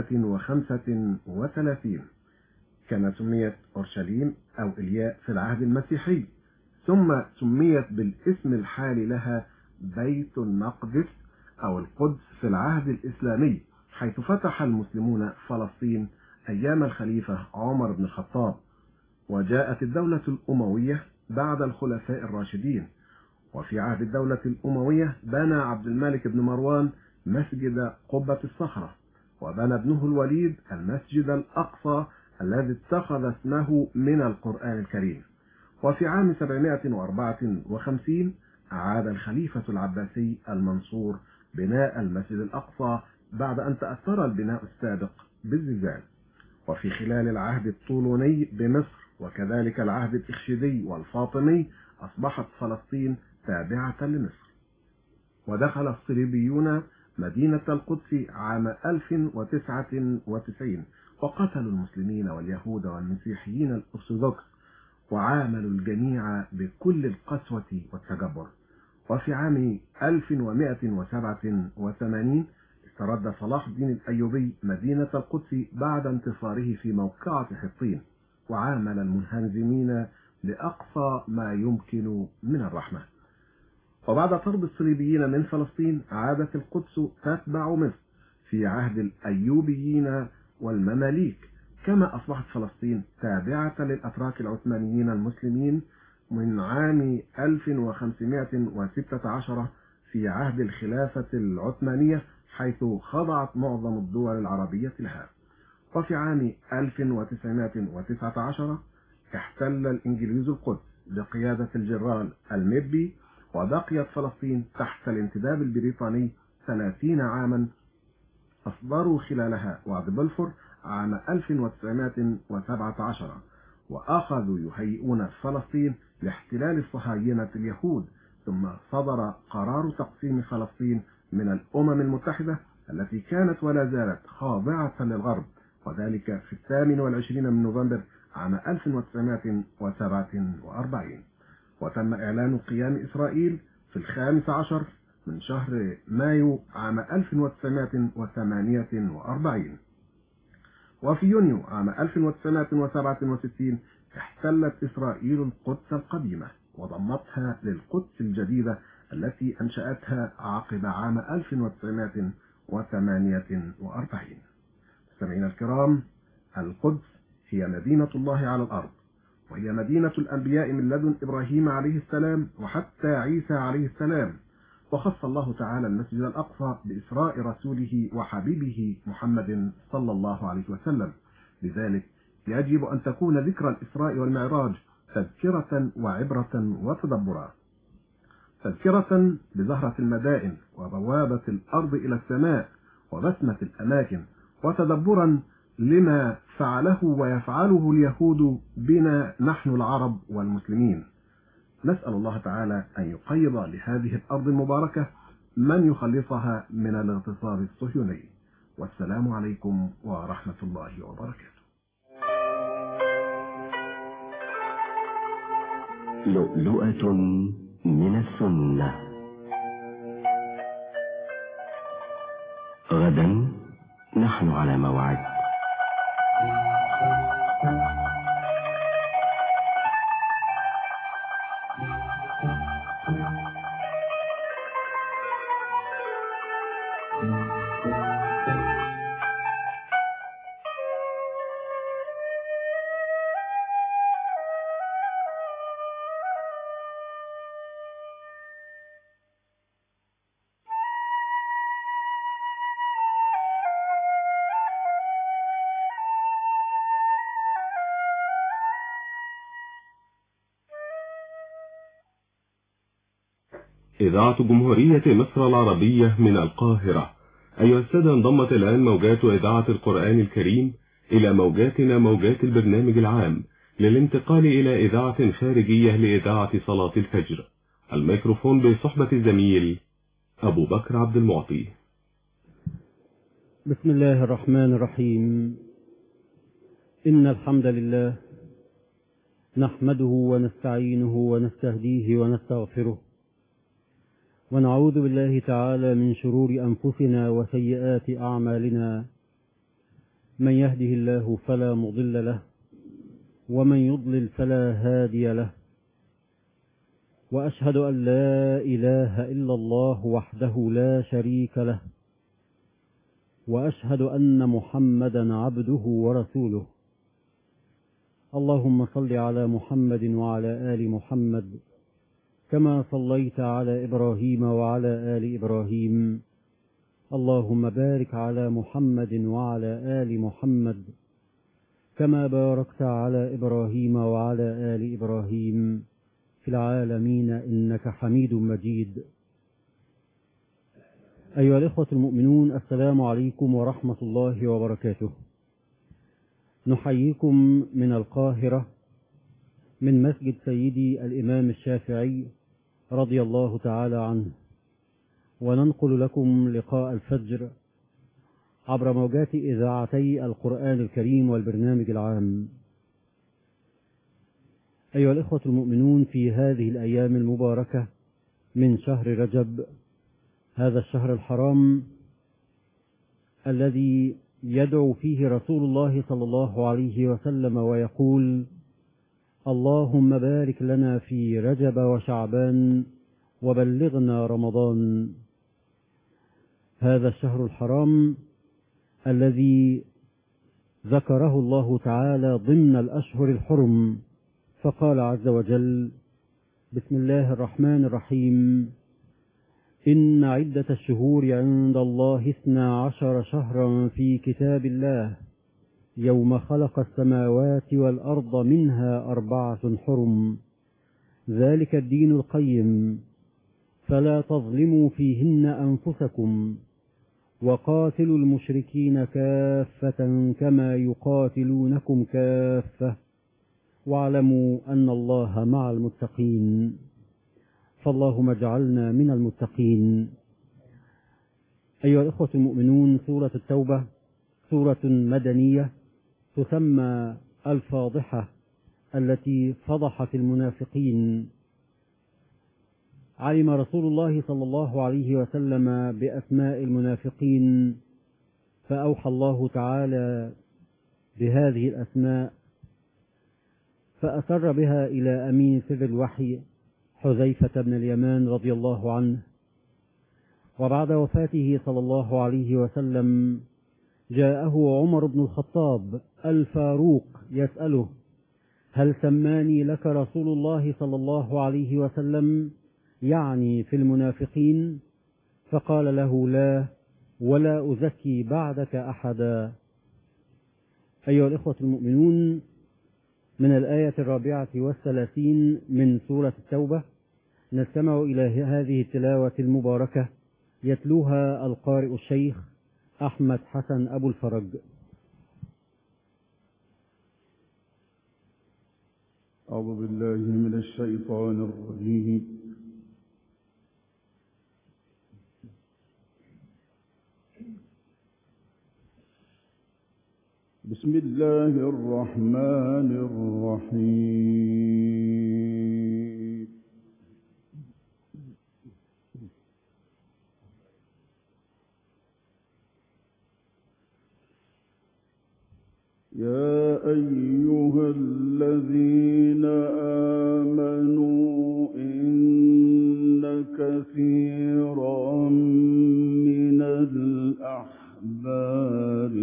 135 كما سميت أورشليم أو إلياء في العهد المسيحي ثم سميت بالاسم الحالي لها بيت المقدس أو القدس في العهد الإسلامي حيث فتح المسلمون فلسطين أيام الخليفة عمر بن الخطاب وجاءت الدولة الأموية بعد الخلفاء الراشدين وفي عهد الدولة الأموية بنى عبد الملك بن مروان مسجد قبة الصخرة وبنى ابنه الوليد المسجد الأقصى الذي اتخذ اسمه من القرآن الكريم وفي عام 754 أعاد الخليفة العباسي المنصور بناء المسجد الأقصى بعد أن تأثر البناء السابق بالزلزال وفي خلال العهد الطولوني بمصر وكذلك العهد الإخشيدي والفاطمي أصبحت فلسطين تابعة لمصر ودخل الصليبيون مدينة القدس عام 1099 وقتلوا المسلمين واليهود والمسيحيين الأرثوذكس وعاملوا الجميع بكل القسوة والتجبر وفي عام 1187 استرد صلاح الدين الأيوبي مدينة القدس بعد انتصاره في موقعة حطين وعامل المنهزمين لأقصى ما يمكن من الرحمة وبعد طرد الصليبيين من فلسطين عادت القدس تتبع مصر في عهد الأيوبيين والمماليك كما أصبحت فلسطين تابعة للأتراك العثمانيين المسلمين من عام 1516 في عهد الخلافة العثمانية حيث خضعت معظم الدول العربية لها وفي عام 1919 احتل الإنجليز القدس بقيادة الجنرال المبي وبقيت فلسطين تحت الانتداب البريطاني 30 عاما أصدروا خلالها وعد بلفور عام 1917 وأخذوا يهيئون فلسطين لاحتلال الصهاينة اليهود ثم صدر قرار تقسيم فلسطين من الأمم المتحدة التي كانت ولا زالت خاضعة للغرب وذلك في الثامن والعشرين من نوفمبر عام 1947 وتم إعلان قيام إسرائيل في الخامس عشر من شهر مايو عام 1948 وفي يونيو عام 1967 احتلت إسرائيل القدس القديمة وضمتها للقدس الجديدة التي أنشأتها عقب عام 1948 مستمعينا الكرام القدس هي مدينة الله على الأرض وهي مدينة الأنبياء من لدن إبراهيم عليه السلام وحتى عيسى عليه السلام وخص الله تعالى المسجد الأقصى بإسراء رسوله وحبيبه محمد صلى الله عليه وسلم لذلك يجب أن تكون ذكرى الإسراء والمعراج تذكرة وعبرة وتدبرا تذكرة بزهرة المدائن وبوابة الأرض إلى السماء وبسمة الأماكن وتدبرا لما فعله ويفعله اليهود بنا نحن العرب والمسلمين نسأل الله تعالى أن يقيض لهذه الأرض المباركة من يخلصها من الاغتصاب الصهيوني والسلام عليكم ورحمة الله وبركاته لؤلؤة من السنة غدا نحن على موعد إذاعة جمهورية مصر العربية من القاهرة أيها السادة انضمت الآن موجات إذاعة القرآن الكريم إلى موجاتنا موجات البرنامج العام للانتقال إلى إذاعة خارجية لإذاعة صلاة الفجر الميكروفون بصحبة الزميل أبو بكر عبد المعطي بسم الله الرحمن الرحيم إن الحمد لله نحمده ونستعينه ونستهديه ونستغفره ونعوذ بالله تعالى من شرور أنفسنا وسيئات أعمالنا من يهده الله فلا مضل له ومن يضلل فلا هادي له وأشهد أن لا إله إلا الله وحده لا شريك له وأشهد أن محمدا عبده ورسوله اللهم صل على محمد وعلى آل محمد كما صليت على إبراهيم وعلى آل إبراهيم اللهم بارك على محمد وعلى آل محمد كما باركت على إبراهيم وعلى آل إبراهيم في العالمين إنك حميد مجيد أيها الإخوة المؤمنون السلام عليكم ورحمة الله وبركاته نحييكم من القاهرة من مسجد سيدي الإمام الشافعي رضي الله تعالى عنه وننقل لكم لقاء الفجر عبر موجات إذاعتي القرآن الكريم والبرنامج العام أيها الإخوة المؤمنون في هذه الأيام المباركة من شهر رجب هذا الشهر الحرام الذي يدعو فيه رسول الله صلى الله عليه وسلم ويقول اللهم بارك لنا في رجب وشعبان وبلغنا رمضان هذا الشهر الحرام الذي ذكره الله تعالى ضمن الأشهر الحرم فقال عز وجل بسم الله الرحمن الرحيم إن عدة الشهور عند الله اثنا عشر شهرا في كتاب الله يوم خلق السماوات والأرض منها أربعة حرم ذلك الدين القيم فلا تظلموا فيهن أنفسكم وقاتلوا المشركين كافة كما يقاتلونكم كافة واعلموا أن الله مع المتقين فاللهم اجعلنا من المتقين أيها الأخوة المؤمنون سورة التوبة سورة مدنية تسمى الفاضحة التي فضحت المنافقين علم رسول الله صلى الله عليه وسلم بأسماء المنافقين فأوحى الله تعالى بهذه الأسماء فأسر بها إلى أمين سر الوحي حذيفة بن اليمان رضي الله عنه وبعد وفاته صلى الله عليه وسلم جاءه عمر بن الخطاب الفاروق يسأله هل سماني لك رسول الله صلى الله عليه وسلم يعني في المنافقين فقال له لا ولا أزكي بعدك أحدا أيها الإخوة المؤمنون من الآية الرابعة والثلاثين من سورة التوبة نستمع إلى هذه التلاوة المباركة يتلوها القارئ الشيخ أحمد حسن أبو الفرج أعوذ بالله من الشيطان الرجيم بسم الله الرحمن الرحيم يا أيها الذين آمنوا إن كثيرا من الأحبار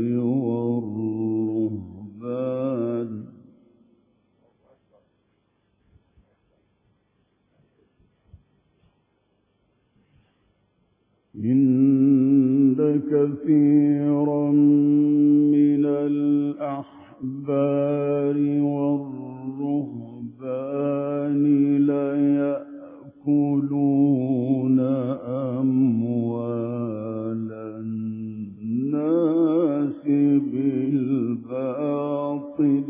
والرهبان إن كثيرا من الأحبار والرهبان ليأكلون أموال الناس بالباطل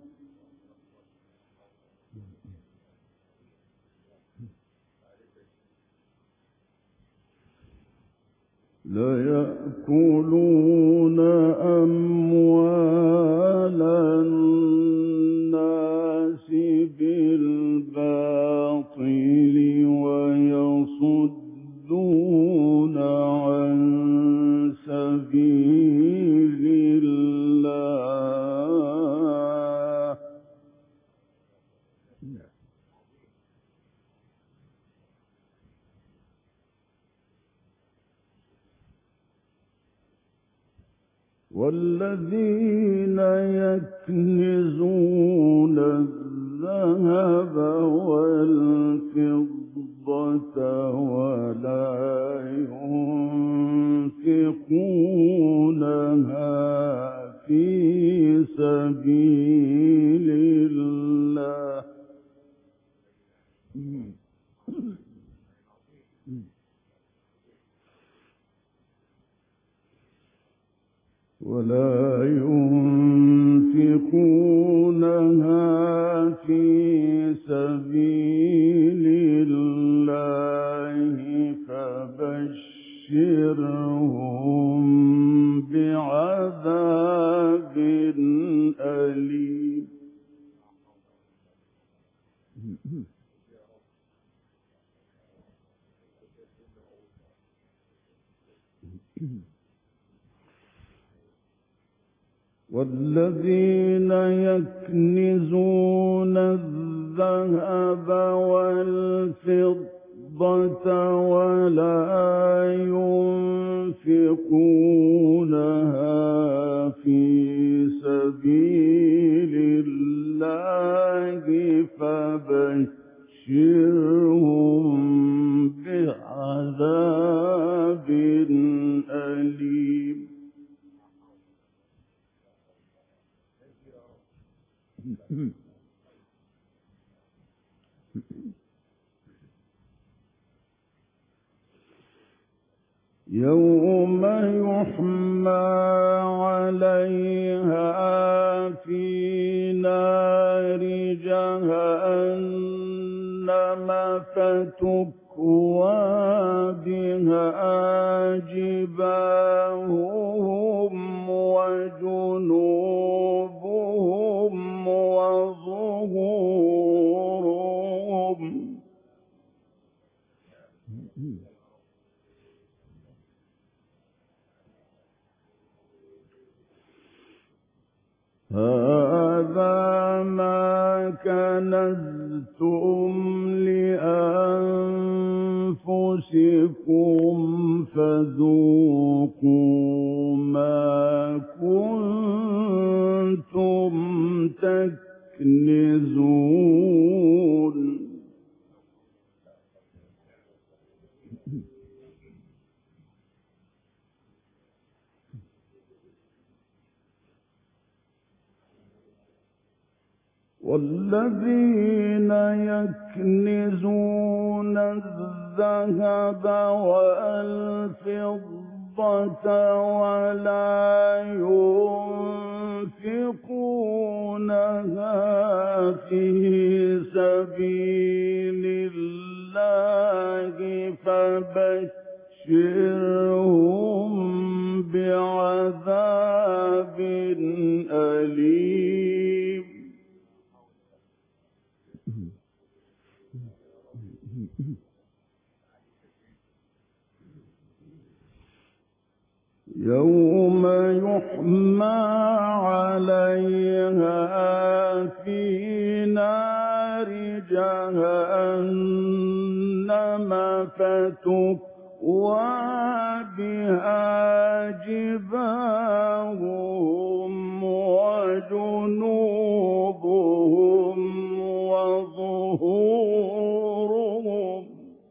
ليأكلون أموال الناس بالباطل ويصدون والذين يكنزون الذهب والفضة ولا ينفقونها في سبيل الله ولا ينفقونها في سبيل الله فبشرهم بعذاب أليم والذين يكنزون الذهب والفضة ولا ينفقونها في سبيل الله فبشرهم بعذاب أليم يوم يحمى عليها في نار جهنم فتكوى بها جباههم وجنوبهم وظهورهم هذا ما كنزتم لأنفسكم فذوقوا ما كنتم تكنزون والذين يكنزون الذهب والفضة ولا ينفقونها في سبيل الله فبشرهم بعذاب أليم يوم يحمى عليها في نار جهنم فتكوى بها جباههم وجنوبهم وظهورهم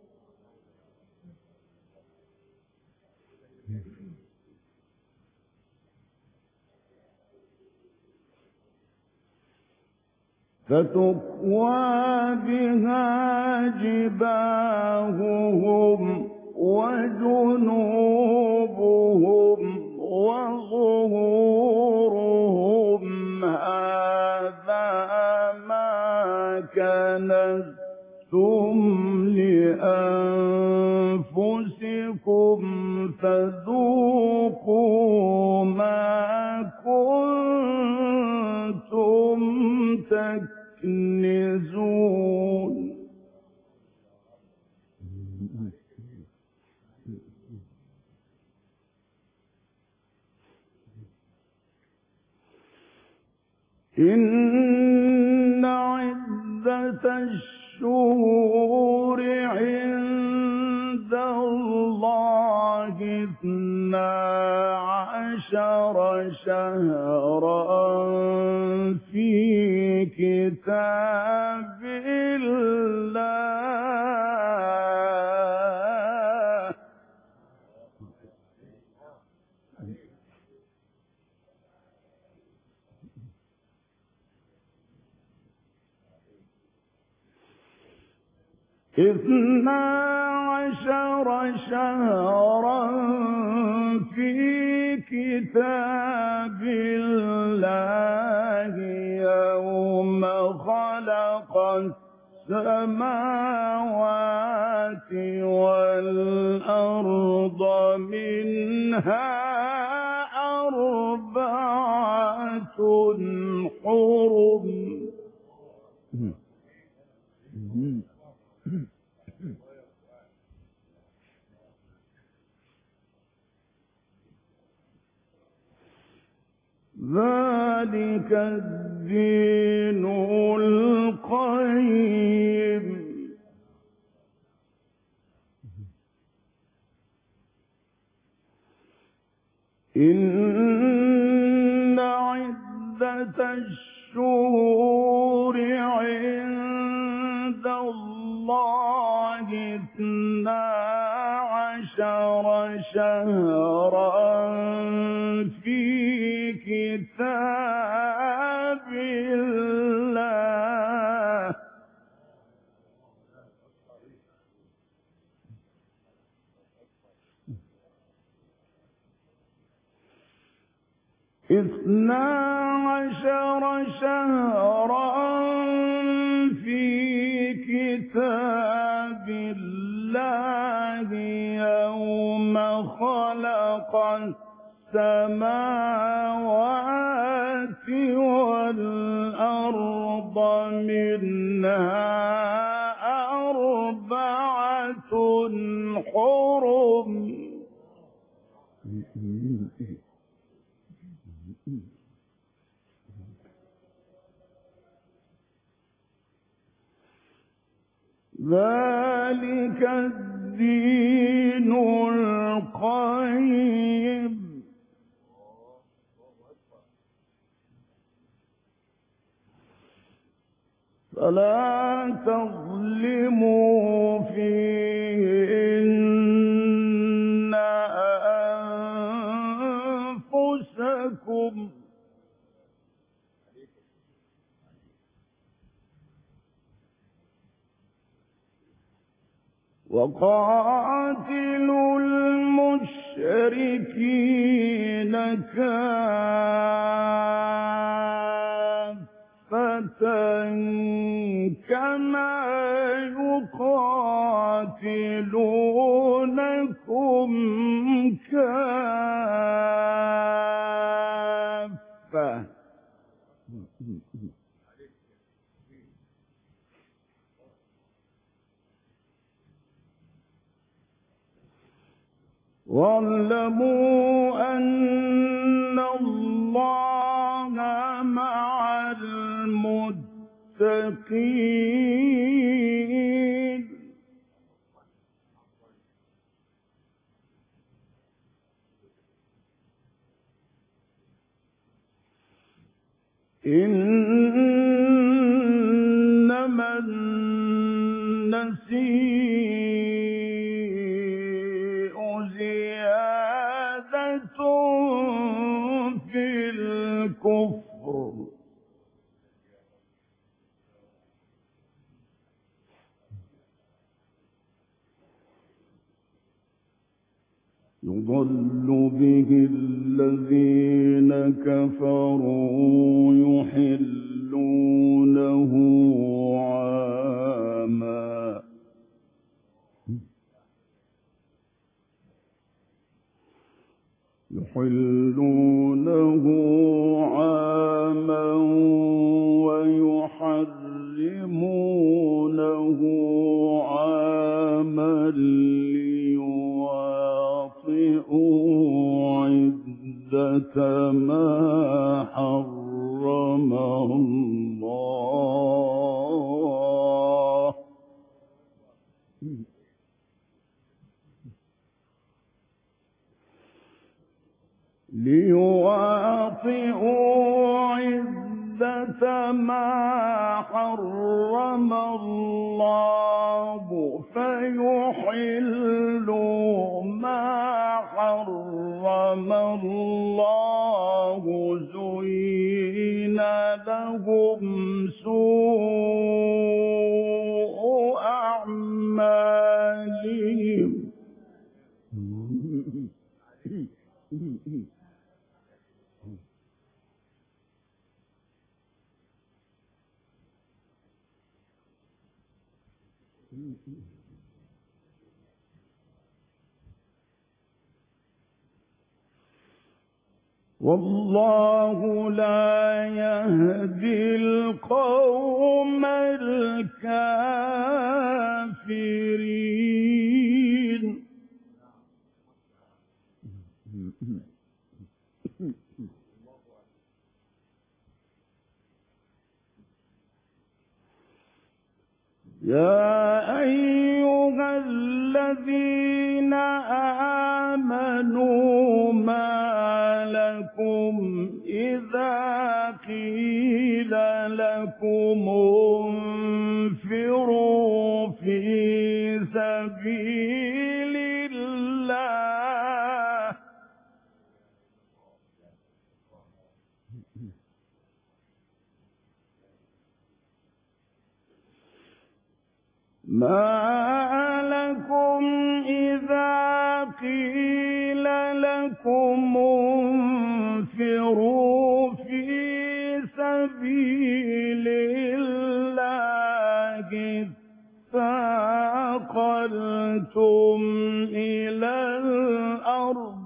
فتكوى بها جباههم وجنوبهم وظهورهم هذا ما كنزتم لأنفسكم فذوقوا ما كنتم تكنزون إن عدة الشهور عند الله اثنا عشر شهرا في كتاب الله اثنا عشر شهرا في كتاب الله يوم خلق السماوات والأرض منها أربعة حرم ذلك الدين القيم إن عدة الشهور عند الله اثنا عشر شهرا في كتاب الله اثنا عشر شهرا في كتاب الله يوم خلق السماوات والأرض منها أربعة حرم ذلك الدين القيم فلا تظلموا فيهن أنفسكم وقاتلوا المشركين كافة كما يقاتلونكم كافة واعلموا أن الله مع المتقين إنما النسيء زيادة في الكفر يضل به الذين كفروا يحلونه عاما يحلونه عاما ويحرمونه عاما ليواطئوا عدة ما حرم الله ليواطئوا عدة ما حرم الله فيحلوا ما حرم الله زين لهم سوء أعمالهم والله لا يهدي القوم الكافرين يا أيها الذين آمنوا ما لكم إذا قيل لكم انفروا في سبيل الله ما لكم إذا قيل لكم انفروا في سبيل الله اثاقلتم إلى الأرض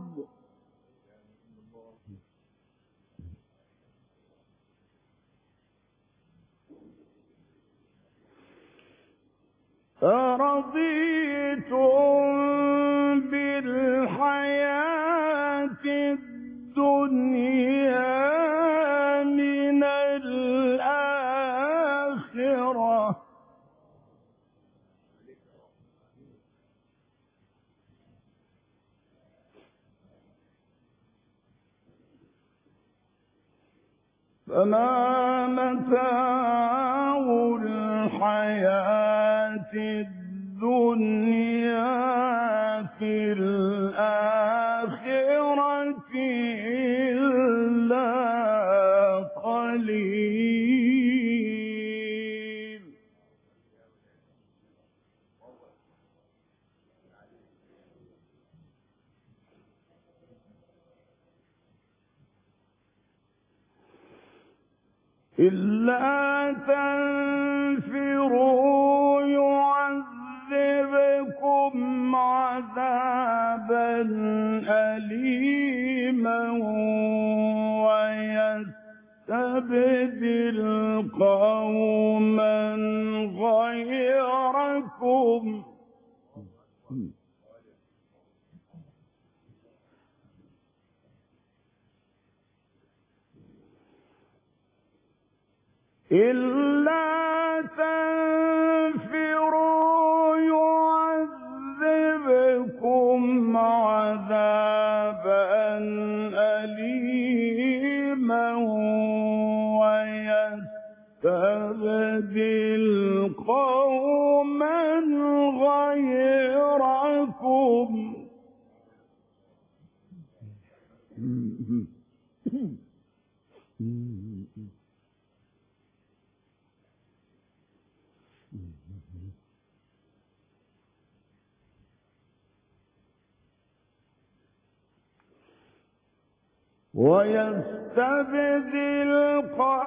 أرضيتم بالحياة الدنيا من الآخرة فما متاع الحياة الدنيا في الآخرة إلا قليل إلا تنفروا يعذبكم عذابا أليما ويستبدل قوما غيركم إلا تنفروا يعذبكم عذابا أليما ويستبدل قوما غيركم ويستبدل